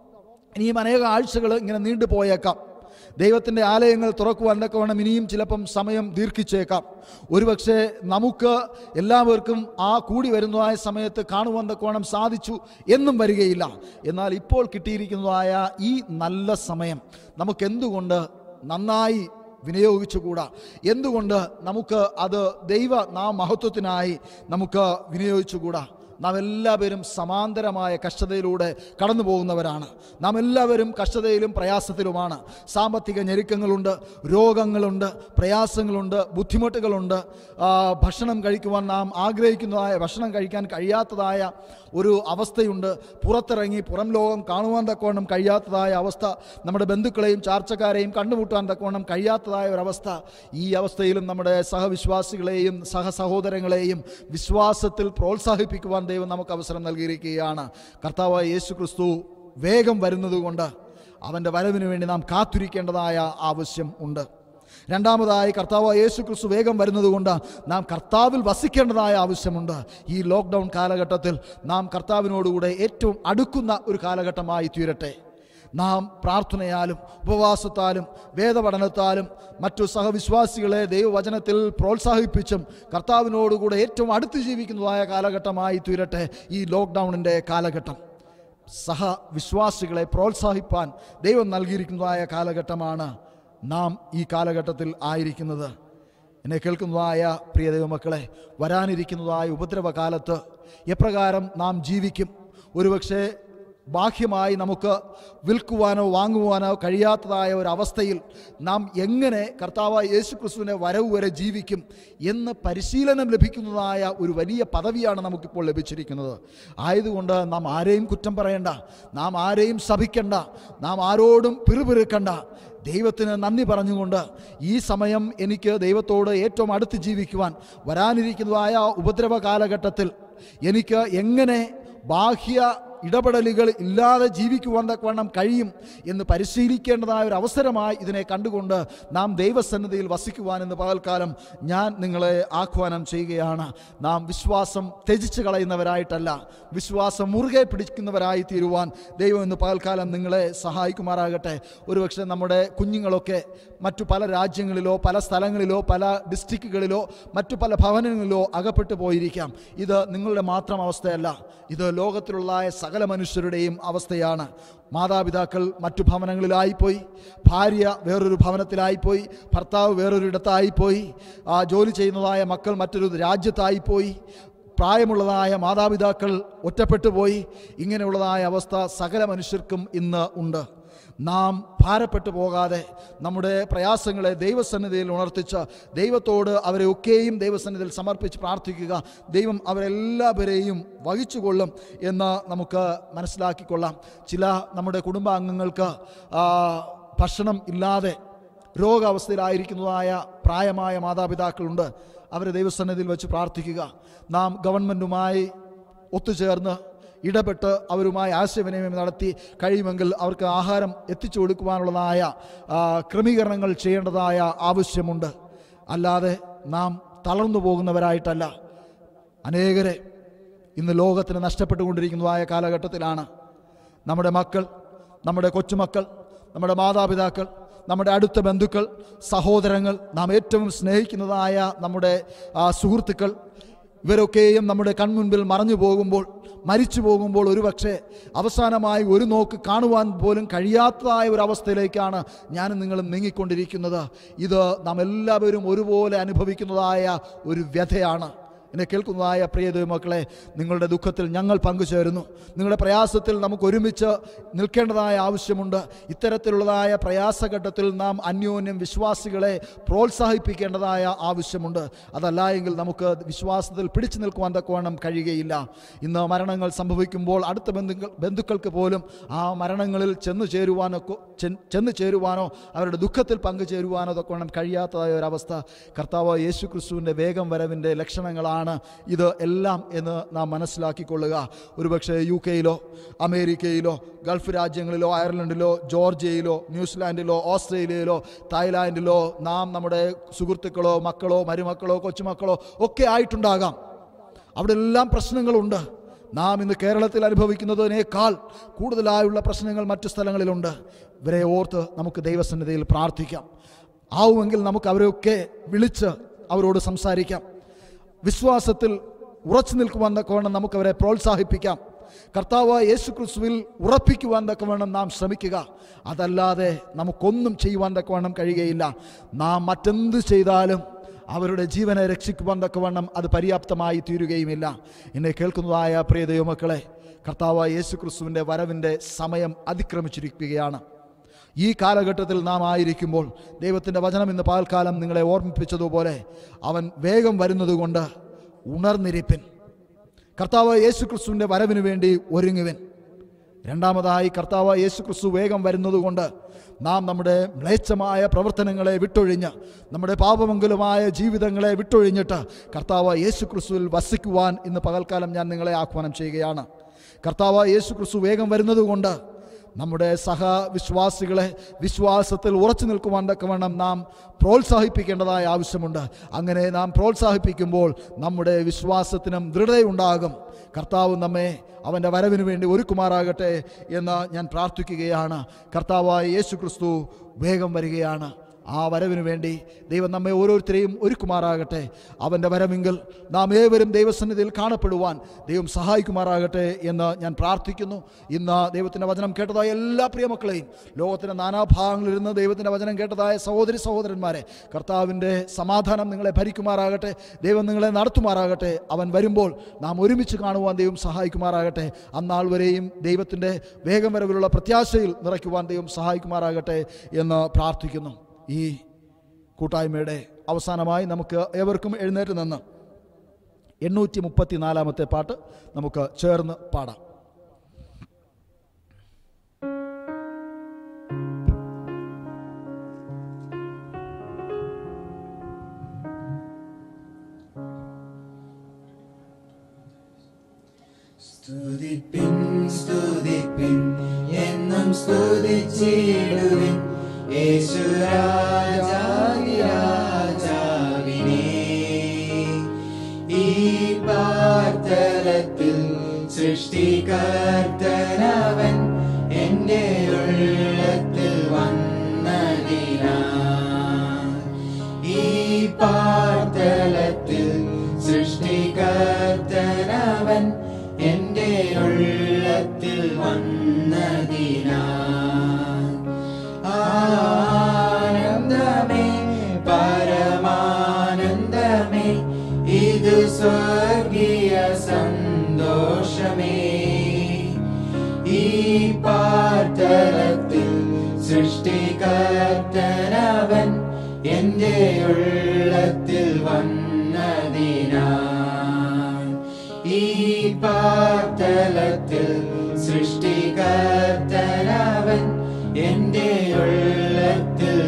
ഇനിയും അനേക ആഴ്ചകൾ ഇങ്ങനെ നീണ്ടുപോയേക്കാം ദൈവത്തിൻ്റെ ആലയങ്ങൾ തുറക്കുവാൻ തക്കവണ്ണം ഇനിയും ചിലപ്പം സമയം ദീർഘിച്ചേക്കാം ഒരുപക്ഷെ നമുക്ക് എല്ലാവർക്കും ആ കൂടി വരുന്നതായ സമയത്ത് കാണുവാൻ തക്കവണ്ണം സാധിച്ചു എന്നും വരികയില്ല എന്നാൽ ഇപ്പോൾ കിട്ടിയിരിക്കുന്നതായ ഈ നല്ല സമയം നമുക്കെന്തുകൊണ്ട് നന്നായി വിനിയോഗിച്ചുകൂടാ എന്തുകൊണ്ട് നമുക്ക് അത് ദൈവ നാം മഹത്വത്തിനായി നമുക്ക് വിനിയോഗിച്ചുകൂടാ നാം എല്ലാവരും സമാന്തരമായ കഷ്ടതയിലൂടെ കടന്നു പോകുന്നവരാണ് നാം എല്ലാവരും കഷ്ടതയിലും പ്രയാസത്തിലുമാണ് സാമ്പത്തിക ഞെരുക്കങ്ങളുണ്ട് രോഗങ്ങളുണ്ട് പ്രയാസങ്ങളുണ്ട് ബുദ്ധിമുട്ടുകളുണ്ട് ആ, ഭക്ഷണം കഴിക്കുവാൻ നാം ആഗ്രഹിക്കുന്നതായ ഭക്ഷണം കഴിക്കാൻ കഴിയാത്തതായ ഒരു അവസ്ഥയുണ്ട് പുറത്തിറങ്ങി പുറം ലോകം കാണുവാൻ തക്കവണ്ണം കഴിയാത്തതായ അവസ്ഥ നമ്മുടെ ബന്ധുക്കളെയും ചാർച്ചക്കാരെയും കണ്ടുമുട്ടാൻ തക്കവണ്ണം കഴിയാത്തതായ ഒരവസ്ഥ ഈ അവസ്ഥയിലും നമ്മുടെ സഹവിശ്വാസികളെയും സഹസഹോദരങ്ങളെയും വിശ്വാസത്തിൽ പ്രോത്സാഹിപ്പിക്കുവാൻ ദൈവം നമുക്ക് അവസരം നൽകിയിരിക്കുകയാണ് കർത്താവായ യേശു ക്രിസ്തു വേഗം വരുന്നതുകൊണ്ട് അവൻ്റെ വരവിന് വേണ്ടി നാം കാത്തിരിക്കേണ്ടതായ ആവശ്യം ഉണ്ട് രണ്ടാമതായി കർത്താവ് യേശു ക്രിസ്തു വേഗം വരുന്നതുകൊണ്ട് നാം കർത്താവിൽ വസിക്കേണ്ടതായ ആവശ്യമുണ്ട് ഈ ലോക്ക്ഡൗൺ കാലഘട്ടത്തിൽ നാം കർത്താവിനോടുകൂടെ ഏറ്റവും അടുക്കുന്ന ഒരു കാലഘട്ടമായി തീരട്ടെ നാം പ്രാർത്ഥനയാലും ഉപവാസത്താലും വേദപഠനത്താലും മറ്റു സഹവിശ്വാസികളെ ദൈവവചനത്തിൽ പ്രോത്സാഹിപ്പിച്ചും കർത്താവിനോടുകൂടെ ഏറ്റവും അടുത്ത് ജീവിക്കുന്നതായ കാലഘട്ടമായി തീരട്ടെ ഈ ലോക്ക്ഡൗണിൻ്റെ കാലഘട്ടം സഹവിശ്വാസികളെ പ്രോത്സാഹിപ്പാൻ ദൈവം നൽകിയിരിക്കുന്നതായ കാലഘട്ടമാണ് നാം ഈ കാലഘട്ടത്തിൽ ആയിരിക്കുന്നത് എന്നെ കേൾക്കുന്നതായ പ്രിയ ദൈവമക്കളെ വരാനിരിക്കുന്നതായ ഉപദ്രവകാലത്ത് എപ്രകാരം നാം ജീവിക്കും ഒരുപക്ഷെ ബാഹ്യമായി നമുക്ക് വിൽക്കുവാനോ വാങ്ങുവാനോ കഴിയാത്തതായ ഒരവസ്ഥയിൽ നാം എങ്ങനെ കർത്താവായ യേശു ക്രിസ്തുവിനെ വരവ് വരെ ജീവിക്കും എന്ന് പരിശീലനം ലഭിക്കുന്നതായ ഒരു വലിയ പദവിയാണ് നമുക്കിപ്പോൾ ലഭിച്ചിരിക്കുന്നത് ആയതുകൊണ്ട് നാം ആരെയും കുറ്റം പറയണ്ട നാം ആരെയും ശപിക്കണ്ട നാം ആരോടും പിറുപിറുക്കണ്ട ദൈവത്തിന് നന്ദി പറഞ്ഞുകൊണ്ട് ഈ സമയം എനിക്ക് ദൈവത്തോട് ഏറ്റവും അടുത്ത് ജീവിക്കുവാൻ വരാനിരിക്കുന്നതായ ഉപദ്രവ കാലഘട്ടത്തിൽ എനിക്ക് എങ്ങനെ ബാഹ്യ ഇടപെടലുകൾ ഇല്ലാതെ ജീവിക്കുവാൻ തക്കവണ്ണം കഴിയും എന്ന് പരിശീലിക്കേണ്ടതായ ഒരു അവസരമായി ഇതിനെ കണ്ടുകൊണ്ട് നാം ദൈവസന്നിധിയിൽ വസിക്കുവാൻ എന്ന് പകൽക്കാലം ഞാൻ നിങ്ങളെ ആഹ്വാനം ചെയ്യുകയാണ് നാം വിശ്വാസം ത്യജിച്ച് കളയുന്നവരായിട്ടല്ല വിശ്വാസം മുറുകെ പിടിക്കുന്നവരായി തീരുവാൻ ദൈവം ഇന്ന് പകൽക്കാലം നിങ്ങളെ സഹായിക്കുമാറാകട്ടെ ഒരുപക്ഷെ നമ്മുടെ കുഞ്ഞുങ്ങളൊക്കെ മറ്റു പല രാജ്യങ്ങളിലോ പല സ്ഥലങ്ങളിലോ പല ഡിസ്ട്രിക്റ്റുകളിലോ മറ്റു പല ഭവനങ്ങളിലോ അകപ്പെട്ടു പോയിരിക്കാം ഇത് നിങ്ങളുടെ മാത്രം അവസ്ഥയല്ല ഇത് ലോകത്തിലുള്ള സകല മനുഷ്യരുടെയും അവസ്ഥയാണ് മാതാപിതാക്കൾ മറ്റു ഭവനങ്ങളിലായിപ്പോയി ഭാര്യ വേറൊരു ഭവനത്തിലായിപ്പോയി ഭർത്താവ് വേറൊരിടത്തായിപ്പോയി ആ ജോലി ചെയ്യുന്നതായ മക്കൾ മറ്റൊരു രാജ്യത്തായിപ്പോയി പ്രായമുള്ളതായ മാതാപിതാക്കൾ ഒറ്റപ്പെട്ടു പോയി ഇങ്ങനെയുള്ളതായ അവസ്ഥ സകല മനുഷ്യർക്കും ഇന്ന് ഉണ്ട് നാം ഭാരപ്പെട്ടു പോകാതെ നമ്മുടെ പ്രയാസങ്ങളെ ദൈവസന്നിധിയിൽ ഉണർത്തിച്ച് ദൈവത്തോട് അവരെ ഒക്കെയും ദൈവസന്നിധിയിൽ സമർപ്പിച്ച് പ്രാർത്ഥിക്കുക ദൈവം അവരെല്ലാവരെയും വഹിച്ചുകൊള്ളും എന്ന് നമുക്ക് മനസ്സിലാക്കിക്കൊള്ളാം ചില നമ്മുടെ കുടുംബാംഗങ്ങൾക്ക് ആ, ഭക്ഷണം ഇല്ലാതെ രോഗാവസ്ഥയിലായിരിക്കുന്നതായ പ്രായമായ മാതാപിതാക്കളുണ്ട് അവരെ ദൈവസന്നിധിയിൽ വെച്ച് പ്രാർത്ഥിക്കുക നാം ഗവൺമെൻറ്റുമായി ഒത്തുചേർന്ന് ഇടപെട്ട് അവരുമായി ആശയവിനിമയം നടത്തി കഴിയുമെങ്കിൽ അവർക്ക് ആഹാരം എത്തിച്ചു കൊടുക്കുവാനുള്ളതായ ആ, ക്രമീകരണങ്ങൾ ചെയ്യേണ്ടതായ ആവശ്യമുണ്ട് അല്ലാതെ നാം തളർന്നു പോകുന്നവരായിട്ടല്ല അനേകരെ ഇന്ന് ലോകത്തിന് നഷ്ടപ്പെട്ടുകൊണ്ടിരിക്കുന്നതായ കാലഘട്ടത്തിലാണ് നമ്മുടെ മക്കൾ നമ്മുടെ കൊച്ചുമക്കൾ നമ്മുടെ മാതാപിതാക്കൾ നമ്മുടെ അടുത്ത ബന്ധുക്കൾ സഹോദരങ്ങൾ നാം ഏറ്റവും സ്നേഹിക്കുന്നതായ നമ്മുടെ ആ, സുഹൃത്തുക്കൾ ഇവരൊക്കെയും നമ്മുടെ കൺമുൻപിൽ മറഞ്ഞു പോകുമ്പോൾ മരിച്ചു പോകുമ്പോൾ ഒരുപക്ഷെ അവസാനമായി ഒരു നോക്ക് കാണുവാൻ പോലും കഴിയാത്തതായ ഒരു അവസ്ഥയിലേക്കാണ് ഞാനും നിങ്ങളും നീങ്ങിക്കൊണ്ടിരിക്കുന്നത് ഇത് നാം എല്ലാവരും ഒരുപോലെ അനുഭവിക്കുന്നതായ ഒരു വ്യഥയാണ് എന്നെ കേൾക്കുന്നതായ പ്രിയ ദൈവമക്കളെ നിങ്ങളുടെ ദുഃഖത്തിൽ ഞങ്ങൾ പങ്കുചേരുന്നു നിങ്ങളുടെ പ്രയാസത്തിൽ നമുക്ക് ഒരുമിച്ച് നിൽക്കേണ്ടതായ ആവശ്യമുണ്ട് ഇത്തരത്തിലുള്ളതായ പ്രയാസഘട്ടത്തിൽ നാം അന്യോന്യം വിശ്വാസികളെ പ്രോത്സാഹിപ്പിക്കേണ്ടതായ ആവശ്യമുണ്ട് അതല്ല എങ്കിൽ നമുക്ക് വിശ്വാസത്തിൽ പിടിച്ചു നിൽക്കുവാൻ തക്കവണ്ണം കഴിയുകയില്ല ഇന്ന് മരണങ്ങൾ സംഭവിക്കുമ്പോൾ അടുത്ത ബന്ധുക്കൾ ബന്ധുക്കൾക്ക് പോലും ആ മരണങ്ങളിൽ ചെന്നു ചേരുവാനോ ചെ- ചെന്ന് ചേരുവാനോ അവരുടെ ദുഃഖത്തിൽ പങ്കുചേരുവാനോ തക്കവണ്ണം കഴിയാത്തതായ ഒരവസ്ഥ കർത്താവ് യേശു ക്രിസ്തുവിൻ്റെ വേഗം വരവിൻ്റെ ലക്ഷണങ്ങളാണ് ഇത് എല്ലാം എന്ന് നാം മനസ്സിലാക്കിക്കൊള്ളുക ഒരുപക്ഷെ യു കെയിലോ അമേരിക്കയിലോ ഗൾഫ് രാജ്യങ്ങളിലോ അയർലൻഡിലോ ജോർജിയയിലോ ന്യൂസിലാൻഡിലോ ഓസ്ട്രേലിയയിലോ തായ്ലാൻഡിലോ നാം നമ്മുടെ സുഹൃത്തുക്കളോ മക്കളോ മരുമക്കളോ കൊച്ചുമക്കളോ ഒക്കെ ആയിട്ടുണ്ടാകാം അവിടെ എല്ലാം പ്രശ്നങ്ങളുണ്ട് നാം ഇന്ന് കേരളത്തിൽ അനുഭവിക്കുന്നതിനേക്കാൾ കൂടുതലായുള്ള പ്രശ്നങ്ങൾ മറ്റു സ്ഥലങ്ങളിലുണ്ട് ഇവരെ ഓർത്ത് നമുക്ക് ദൈവസന്നിധിയിൽ പ്രാർത്ഥിക്കാം ആവുമെങ്കിൽ നമുക്ക് അവരെയൊക്കെ വിളിച്ച് അവരോട് സംസാരിക്കാം വിശ്വാസത്തിൽ ഉറച്ചു നിൽക്കുവാൻ തക്കവണ്ണം നമുക്ക് അവരെ പ്രോത്സാഹിപ്പിക്കാം കർത്താവ് യേശു ക്രിസ്തുവിൽ ഉറപ്പിക്കുവാൻ തക്കവണ്ണം നാം ശ്രമിക്കുക അതല്ലാതെ നമുക്കൊന്നും ചെയ്യുവാൻ തക്കവണ്ണം കഴിയുകയില്ല നാം മറ്റെന്ത് ചെയ്താലും അവരുടെ ജീവനെ രക്ഷിക്കുവാൻ തക്കവണ്ണം അത് പര്യാപ്തമായി തീരുകയുമില്ല എന്നെ കേൾക്കുന്നതായ പ്രിയ ദൈവമക്കളെ കർത്താവ് യേശു ക്രിസ്തുവിൻ്റെ വരവിൻ്റെ സമയം അതിക്രമിച്ചിരിക്കുകയാണ് ഈ കാലഘട്ടത്തിൽ നാം ആയിരിക്കുമ്പോൾ ദൈവത്തിൻ്റെ വചനം ഇന്ന് പകൽക്കാലം നിങ്ങളെ ഓർമ്മിപ്പിച്ചതുപോലെ അവൻ വേഗം വരുന്നതുകൊണ്ട് ഉണർന്നിരിപ്പിൻ കർത്താവ് യേശു ക്രിസ്തുവിൻ്റെ വരവിന് വേണ്ടി ഒരുങ്ങുവിൻ രണ്ടാമതായി കർത്താവ് യേശു ക്രിസ്തു വേഗം വരുന്നതുകൊണ്ട് നാം നമ്മുടെ മ്ലേച്ഛമായ പ്രവർത്തനങ്ങളെ വിട്ടൊഴിഞ്ഞ് നമ്മുടെ പാപമംഗലമായ ജീവിതങ്ങളെ വിട്ടൊഴിഞ്ഞിട്ട് കർത്താവ് യേശു ക്രിസ്തുവിൽ വസിക്കുവാൻ ഇന്ന് പകൽക്കാലം ഞാൻ നിങ്ങളെ ആഹ്വാനം ചെയ്യുകയാണ് കർത്താവ് യേശു ക്രിസ്തു വേഗം വരുന്നതുകൊണ്ട് നമ്മുടെ സഹവിശ്വാസികളെ വിശ്വാസത്തിൽ ഉറച്ചു നിൽക്കുവാൻ തക്കവണ്ണം നാം പ്രോത്സാഹിപ്പിക്കേണ്ടതായ ആവശ്യമുണ്ട് അങ്ങനെ നാം പ്രോത്സാഹിപ്പിക്കുമ്പോൾ നമ്മുടെ വിശ്വാസത്തിനും ദൃഢതയുണ്ടാകും കർത്താവ് നമ്മെ അവൻ്റെ വരവിന് വേണ്ടി ഒരുക്കുമാറാകട്ടെ എന്ന് ഞാൻ പ്രാർത്ഥിക്കുകയാണ് കർത്താവായ യേശു ക്രിസ്തു വേഗം വരികയാണ് ആ വരവിന് വേണ്ടി ദൈവം നമ്മെ ഓരോരുത്തരെയും ഒരുക്കുമാറാകട്ടെ അവൻ്റെ വരവെങ്കിൽ നാം ഏവരും ദൈവസന്നിധിയിൽ കാണപ്പെടുവാൻ ദൈവം സഹായിക്കുമാറാകട്ടെ എന്ന് ഞാൻ പ്രാർത്ഥിക്കുന്നു ഇന്ന് ദൈവത്തിൻ്റെ വചനം കേട്ടതായ എല്ലാ പ്രിയമക്കളെയും ലോകത്തിൻ്റെ നാനാഭാഗങ്ങളിലിരുന്ന് ദൈവത്തിൻ്റെ വചനം കേട്ടതായ സഹോദരി സഹോദരന്മാരെ കർത്താവിൻ്റെ സമാധാനം നിങ്ങളെ ഭരിക്കുമാറാകട്ടെ ദൈവം നിങ്ങളെ നടത്തുമാറാകട്ടെ അവൻ വരുമ്പോൾ നാം ഒരുമിച്ച് കാണുവാൻ ദൈവം സഹായിക്കുമാറാകട്ടെ അന്നാൾ വരെയും ദൈവത്തിൻ്റെ വേഗം വരവിലുള്ള പ്രത്യാശയിൽ നിറയ്ക്കുവാൻ ദൈവം സഹായിക്കുമാറാകട്ടെ എന്ന് പ്രാർത്ഥിക്കുന്നു ഈ കൂട്ടായ്മയുടെ അവസാനമായി നമുക്ക് ഏവർക്കും എഴുന്നേറ്റ് നിന്ന് എണ്ണൂറ്റി മുപ്പത്തി നാലാമത്തെ പാട്ട് നമുക്ക് ചേർന്ന് പാടാം സ്തുതിപ്പിൻ സ്തുതിപ്പിൻ എന്നും സ്തുതിച്ചിടുവിൻ യേശു രാജാവിനെ ഈ പാർത്തലത്തിൽ സൃഷ്ടികർത്തനവൻ എൻ്റെ ഉള്ളത്തിൽ വന്നതിനാ ഈ പാർത്തലത്തിൽ സൃഷ്ടികർത്തനവൻ എൻ്റെ ഉള്ളത്തിൽ വന്നതിനാ ആനന്ദമേ പരമാനന്ദമേ ഇത് സ്വർഗീയ സന്തോഷമേ ഈ പാർത്തലത്തിൽ സൃഷ്ടികർത്തനവൻ എൻ്റെ ഉള്ളത്തിൽ വന്നതിനാൽ ഈ പാർത്തലത്തിൽ സൃഷ്ടികർത്തനവൻ എൻ്റെ ഉള്ളത്തിൽ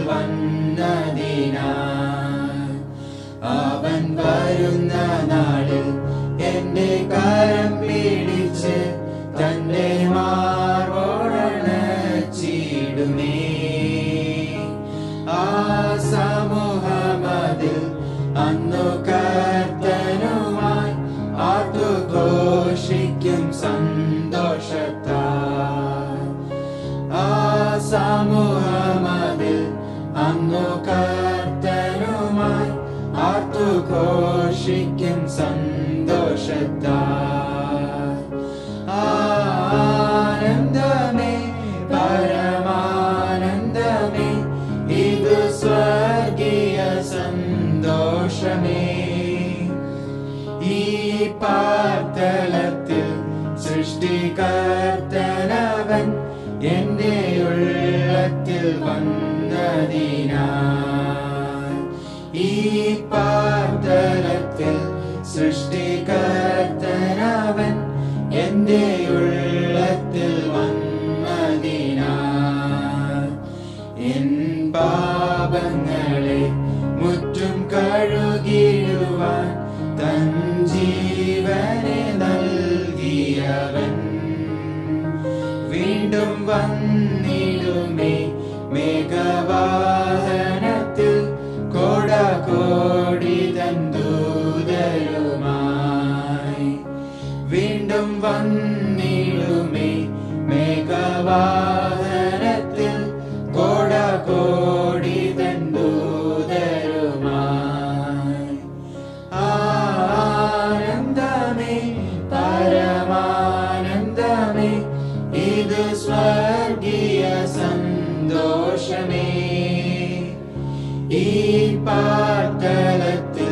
വന്നതിനാൽ അവൻ വരുന്ന നാളിൽ എന്റെ കരം പിടിച്ച് തന്റെ മാർവോടണച്ചിടുമേ ആ സമൂഹമതിൽ അന്നു കർത്തനുമായി ആർത്തുഘോഷിക്കും സന്തോഷത്താൽ ആ സമൂഹ ഘോഷിക്കും സന്തോഷത്താൽ ആനന്ദമേ പരമാനന്ദമേ ഇത് സ്വർഗീയ സന്തോഷമേ ഈ പാർത്തലത്തിൽ സൃഷ്ടികർത്തനവൻ എന്റെ ഉള്ളത്തിൽ വന്നതിനാൽ ഈ പാർത്തലത്തിൽ സൃഷ്ടികർത്തനവൻ എന്റെ ഉള്ളത്തിൽ വന്നതിനാൽ എൻ പാപങ്ങളെ മുറ്റും കഴുകിടുവാൻ തൻ ജീവനെ നൽകിയവൻ വീണ്ടും വന്നിടുമേ മേഘവാഹനത്തിൽ കോട കോടി തൻ ദൂതരുമായി വീണ്ടും വന്നിടുമേ മേഘവാഹനത്തിൽ കോട കോടി തൻ ദൂതരുമായി ആനന്ദമേ പരമാനന്ദമേ ഇത് സ്വർഗീയ സന്തോഷമേ ഈ പാർത്തലത്തിൽ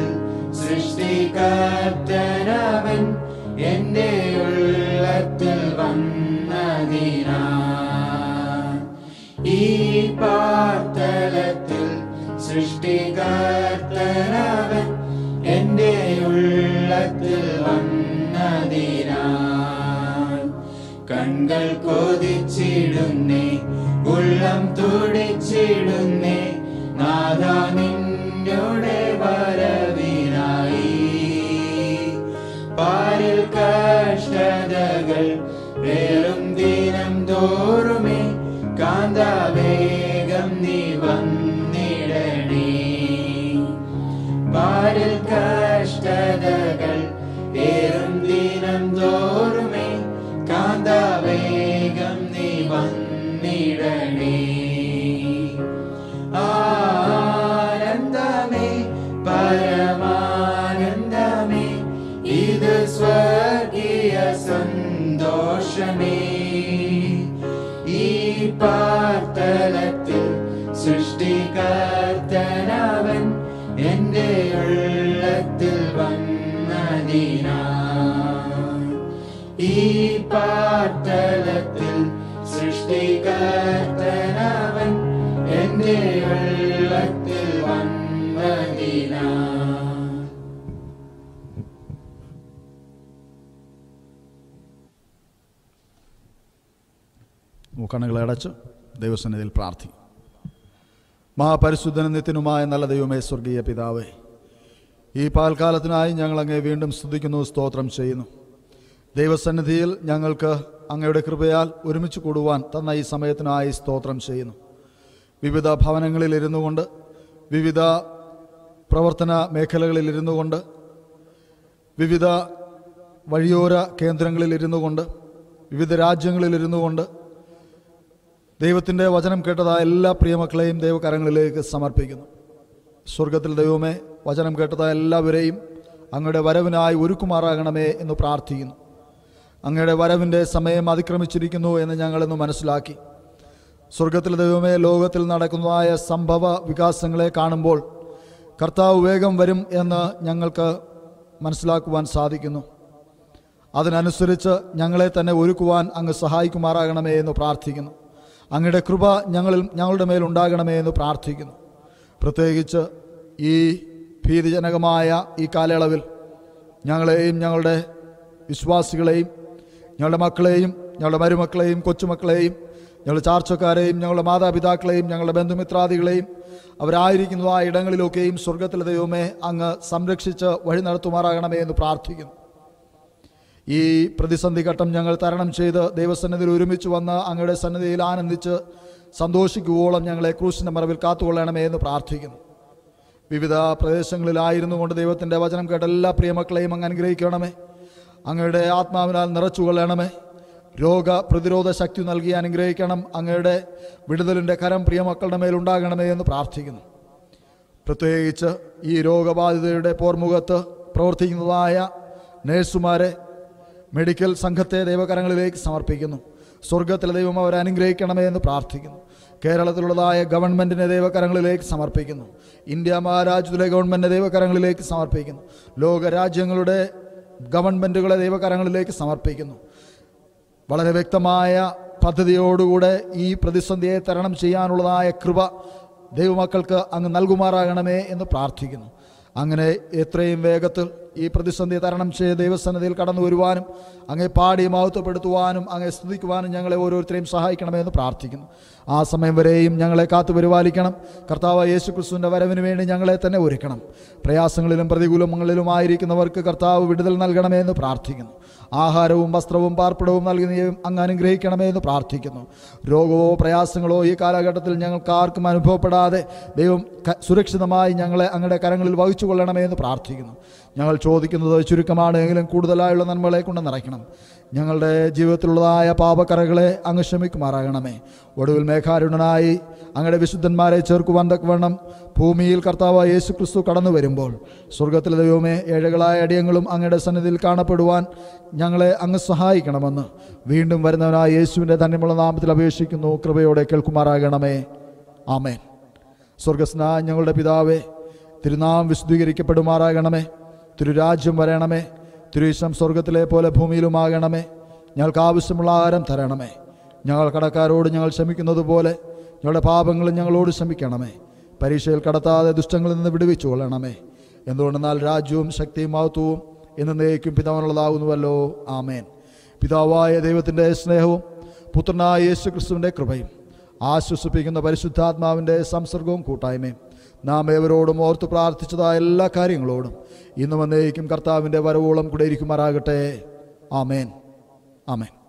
സൃഷ്ടികർത്തനവൻ എന്റെ ഉള്ളത്തിൽ വന്നതിനാൽ ഈ പാർത്തലത്തിൽ സൃഷ്ടികർത്തനവൻ എന്റെ ഉള്ളത്തിൽ വന്നതിനാൽ കൺകൾ കൊതിച്ചിടുന്നേ ഉള്ളം തുടിച്ചിടുന്നേ നാഥ നിന്നോടെ വരവിനായി പാരിൽ കഷ്ടതകൾ വേറും ദിനം തോറുമേ കാന്താവേഗം നീ വന്നിടണേ പാരിൽ കഷ്ടതകൾ ഏറും ദിനം തോറുമേ കാന്താവേഗം നീ വന്നിടണേ ആനന്ദമേ പരമാനന്ദമേ ഇത് സ്വർഗീയ സന്തോഷമേ ഈ പാർത്തലത്തിൽ സൃഷ്ടികർത്തനവൻ എന്റെ ഉള്ളത്തിൽ വന്നതിനാൽ ഈ പാർത്തലത്തിൽ സൃഷ്ടികർത്തനവൻ എന്റെ ഉള്ളത്തിൽ വന്നതിനാൽ കണ്ണുകളെ അടച്ച് ദൈവസന്നിധിയിൽ പ്രാർത്ഥിക്കും മഹാപരിശുദ്ധനും നിത്യനുമായ നല്ല ദൈവമേ സ്വർഗീയ പിതാവേ ഈ പാൽക്കാലത്തിനായി ഞങ്ങൾ അങ്ങേ വീണ്ടും സ്തുതിക്കുന്നു സ്തോത്രം ചെയ്യുന്നു ദൈവസന്നിധിയിൽ ഞങ്ങൾക്ക് അങ്ങയുടെ കൃപയാൽ ഒരുമിച്ച് കൂടുവാൻ തന്ന ഈ സമയത്തിനായി സ്തോത്രം ചെയ്യുന്നു വിവിധ ഭവനങ്ങളിൽ ഇരുന്നു കൊണ്ട് വിവിധ പ്രവർത്തന മേഖലകളിൽ ഇരുന്നു കൊണ്ട് വിവിധ വഴിയോര കേന്ദ്രങ്ങളിൽ ഇരുന്നു കൊണ്ട് വിവിധ രാജ്യങ്ങളിൽ ഇരുന്നു കൊണ്ട് ദൈവത്തിൻ്റെ വചനം കേട്ടതായ എല്ലാ പ്രിയമക്കളെയും ദൈവകരങ്ങളിലേക്ക് സമർപ്പിക്കുന്നു സ്വർഗത്തിൽ ദൈവമേ വചനം കേട്ടതായ എല്ലാവരെയും അങ്ങയുടെ വരവിനായി ഒരുക്കുമാറാകണമേ എന്ന് പ്രാർത്ഥിക്കുന്നു അങ്ങയുടെ വരവിൻ്റെ സമയം അതിക്രമിച്ചിരിക്കുന്നു എന്ന് ഞങ്ങളിന്ന് മനസ്സിലാക്കി സ്വർഗത്തിൽ ദൈവമേ ലോകത്തിൽ നടക്കുന്നതായ സംഭവ വികാസങ്ങളെ കാണുമ്പോൾ കർത്താവ് വേഗം വരും എന്ന് ഞങ്ങൾക്ക് മനസ്സിലാക്കുവാൻ സാധിക്കുന്നു അതിനനുസരിച്ച് ഞങ്ങളെ തന്നെ ഒരുക്കുവാൻ അങ്ങ് സഹായിക്കുമാറാകണമേ എന്ന് പ്രാർത്ഥിക്കുന്നു അങ്ങയുടെ കൃപ ഞങ്ങളിൽ ഞങ്ങളുടെ മേൽ ഉണ്ടാകണമേ എന്ന് പ്രാർത്ഥിക്കുന്നു പ്രത്യേകിച്ച് ഈ ഭീതിജനകമായ ഈ കാലയളവിൽ ഞങ്ങളെയും ഞങ്ങളുടെ വിശ്വാസികളെയും ഞങ്ങളുടെ മക്കളെയും ഞങ്ങളുടെ മരുമക്കളെയും കൊച്ചുമക്കളെയും ഞങ്ങളുടെ ചാർച്ചക്കാരെയും ഞങ്ങളുടെ മാതാപിതാക്കളെയും ഞങ്ങളുടെ ബന്ധുമിത്രാദികളെയും അവരായിരിക്കുന്നതായ ഇടങ്ങളിലൊക്കെയും സ്വർഗത്തിലെ ദൈവമേ അങ്ങ് സംരക്ഷിച്ച് വഴി നടത്തുമാറാകണമേ എന്ന് പ്രാർത്ഥിക്കുന്നു ഈ പ്രതിസന്ധി ഘട്ടം ഞങ്ങൾ തരണം ചെയ്ത് ദൈവസന്നിധിയിൽ ഒരുമിച്ച് വന്ന് അങ്ങയുടെ സന്നിധിയിൽ ആനന്ദിച്ച് സന്തോഷിക്കുവോളം ഞങ്ങളെ ക്രൂശിൻ്റെ മറവിൽ കാത്തുകൊള്ളണമേ എന്ന് പ്രാർത്ഥിക്കുന്നു വിവിധ പ്രദേശങ്ങളിലായിരുന്നു കൊണ്ട് ദൈവത്തിൻ്റെ വചനം കേട്ട എല്ലാ പ്രിയമക്കളെയും അങ്ങ് അനുഗ്രഹിക്കണമേ അങ്ങയുടെ ആത്മാവിനാൽ നിറച്ചുകൊള്ളണമേ രോഗ പ്രതിരോധ ശക്തി നൽകി അനുഗ്രഹിക്കണം അങ്ങയുടെ വിടുതലിൻ്റെ കരം പ്രിയമക്കളുടെ മേലുണ്ടാകണമേ എന്ന് പ്രാർത്ഥിക്കുന്നു പ്രത്യേകിച്ച് ഈ രോഗബാധിതയുടെ പോർമുഖത്ത് പ്രവർത്തിക്കുന്നതായ നേഴ്സുമാരെ മെഡിക്കൽ സംഘത്തെ ദൈവകരങ്ങളിലേക്ക് സമർപ്പിക്കുന്നു സ്വർഗത്തിലെ ദൈവം അവരെ അനുഗ്രഹിക്കണമേ എന്ന് പ്രാർത്ഥിക്കുന്നു കേരളത്തിലുള്ളതായ ഗവൺമെൻറ്റിനെ ദൈവകരങ്ങളിലേക്ക് സമർപ്പിക്കുന്നു ഇന്ത്യ മഹാരാജ്യത്തിലെ ഗവൺമെൻറ് ദൈവകരങ്ങളിലേക്ക് സമർപ്പിക്കുന്നു ലോകരാജ്യങ്ങളുടെ ഗവൺമെൻറ്റുകളെ ദൈവകരങ്ങളിലേക്ക് സമർപ്പിക്കുന്നു വളരെ വ്യക്തമായ പദ്ധതിയോടുകൂടെ ഈ പ്രതിസന്ധിയെ തരണം ചെയ്യാനുള്ളതായ കൃപ ദൈവമക്കൾക്ക് അങ്ങ് നൽകുമാറാകണമേ എന്ന് പ്രാർത്ഥിക്കുന്നു അങ്ങനെ എത്രയും വേഗത്തിൽ ഈ പ്രതിസന്ധി തരണം ചെയ്ത് ദൈവസന്നിധിയിൽ കടന്നു വരുവാനും അങ്ങേ പാടി മഹത്വപ്പെടുത്തുവാനും അങ്ങേ സ്തുതിക്കുവാനും ഞങ്ങളെ ഓരോരുത്തരെയും സഹായിക്കണമേ എന്ന് പ്രാർത്ഥിക്കുന്നു ആ സമയം വരെയും ഞങ്ങളെ കാത്തു പരിപാലിക്കണം കർത്താവ് യേശു ക്രിസ്തുവിൻ്റെ വരവിന് വേണ്ടി ഞങ്ങളെ തന്നെ ഒരുക്കണം പ്രയാസങ്ങളിലും പ്രതികൂലങ്ങളിലുമായിരിക്കുന്നവർക്ക് കർത്താവ് വിടുതൽ നൽകണമേ എന്ന് പ്രാർത്ഥിക്കുന്നു ആഹാരവും വസ്ത്രവും പാർപ്പിടവും നൽകുന്നതും അങ്ങ് അനുഗ്രഹിക്കണമേ എന്ന് പ്രാർത്ഥിക്കുന്നു രോഗമോ പ്രയാസങ്ങളോ ഈ കാലഘട്ടത്തിൽ ഞങ്ങൾക്ക് ആർക്കും അനുഭവപ്പെടാതെ ദൈവം ക- സുരക്ഷിതമായി ഞങ്ങളെ അങ്ങയുടെ കരങ്ങളിൽ വഹിച്ചു കൊള്ളണമേ എന്ന് പ്രാർത്ഥിക്കുന്നു ഞങ്ങൾ ചോദിക്കുന്നത് ചുരുക്കമാണ് എങ്കിലും കൂടുതലായുള്ള നന്മകളെ കൊണ്ട് നിറയ്ക്കണം ഞങ്ങളുടെ ജീവിതത്തിലുള്ളതായ പാപക്കറകളെ അങ്ങ് ക്ഷമിക്കുമാറാകണമേ ഒടുവിൽ മേഘാരുണനായി അങ്ങയുടെ വിശുദ്ധന്മാരെ ചേർക്കുവാൻ തക്കവണ്ണം ഭൂമിയിൽ കർത്താവ് യേശു ക്രിസ്തു കടന്നു വരുമ്പോൾ സ്വർഗത്തിലെ ദൈവമേ ഏഴകളായ അടിയങ്ങളും അങ്ങയുടെ സന്നിധിയിൽ കാണപ്പെടുവാൻ ഞങ്ങളെ അങ്ങ് സഹായിക്കണമെന്ന് വീണ്ടും വരുന്നവനായ യേശുവിൻ്റെ ധന്യമുള്ള നാമത്തിൽ അപേക്ഷിക്കുന്നു കൃപയോടെ കേൾക്കുമാറാകണമേ ആമേൻ സ്വർഗസ്നായ ഞങ്ങളുടെ പിതാവേ തിരുനാം വിശുദ്ധീകരിക്കപ്പെടുമാറാകണമേ തിരുരാജ്യം വരണമേ തിരുവിശം സ്വർഗത്തിലെ പോലെ ഭൂമിയിലുമാകണമേ ഞങ്ങൾക്ക് ആവശ്യമുള്ള ആഹാരം തരണമേ ഞങ്ങൾ കടക്കാരോട് ഞങ്ങൾ ക്ഷമിക്കുന്നത് പോലെ ഞങ്ങളുടെ പാപങ്ങളും ഞങ്ങളോട് ക്ഷമിക്കണമേ പരീക്ഷയിൽ കടത്താതെ ദുഷ്ടങ്ങളിൽ നിന്ന് വിടുവിച്ചു കൊള്ളണമേ എന്തുകൊണ്ടെന്നാൽ രാജ്യവും ശക്തിയും മഹത്വവും എന്നേക്കും പിതാവിനുള്ളതാകുന്നുവല്ലോ ആമേൻ പിതാവായ ദൈവത്തിൻ്റെ സ്നേഹവും പുത്രനായ യേശു ക്രിസ്തുവിൻ്റെ കൃപയും ആശ്വസിപ്പിക്കുന്ന പരിശുദ്ധാത്മാവിൻ്റെ സംസർഗവും കൂട്ടായ്മയും നാം ഏവരോടും ഓർത്ത് പ്രാർത്ഥിച്ചതായ എല്ലാ കാര്യങ്ങളോടും ഇന്നും എന്നേക്കും കർത്താവിൻ്റെ വരവോളം കൂടെ ഇരിക്കുമാറാകട്ടെ ആമേൻ ആമേൻ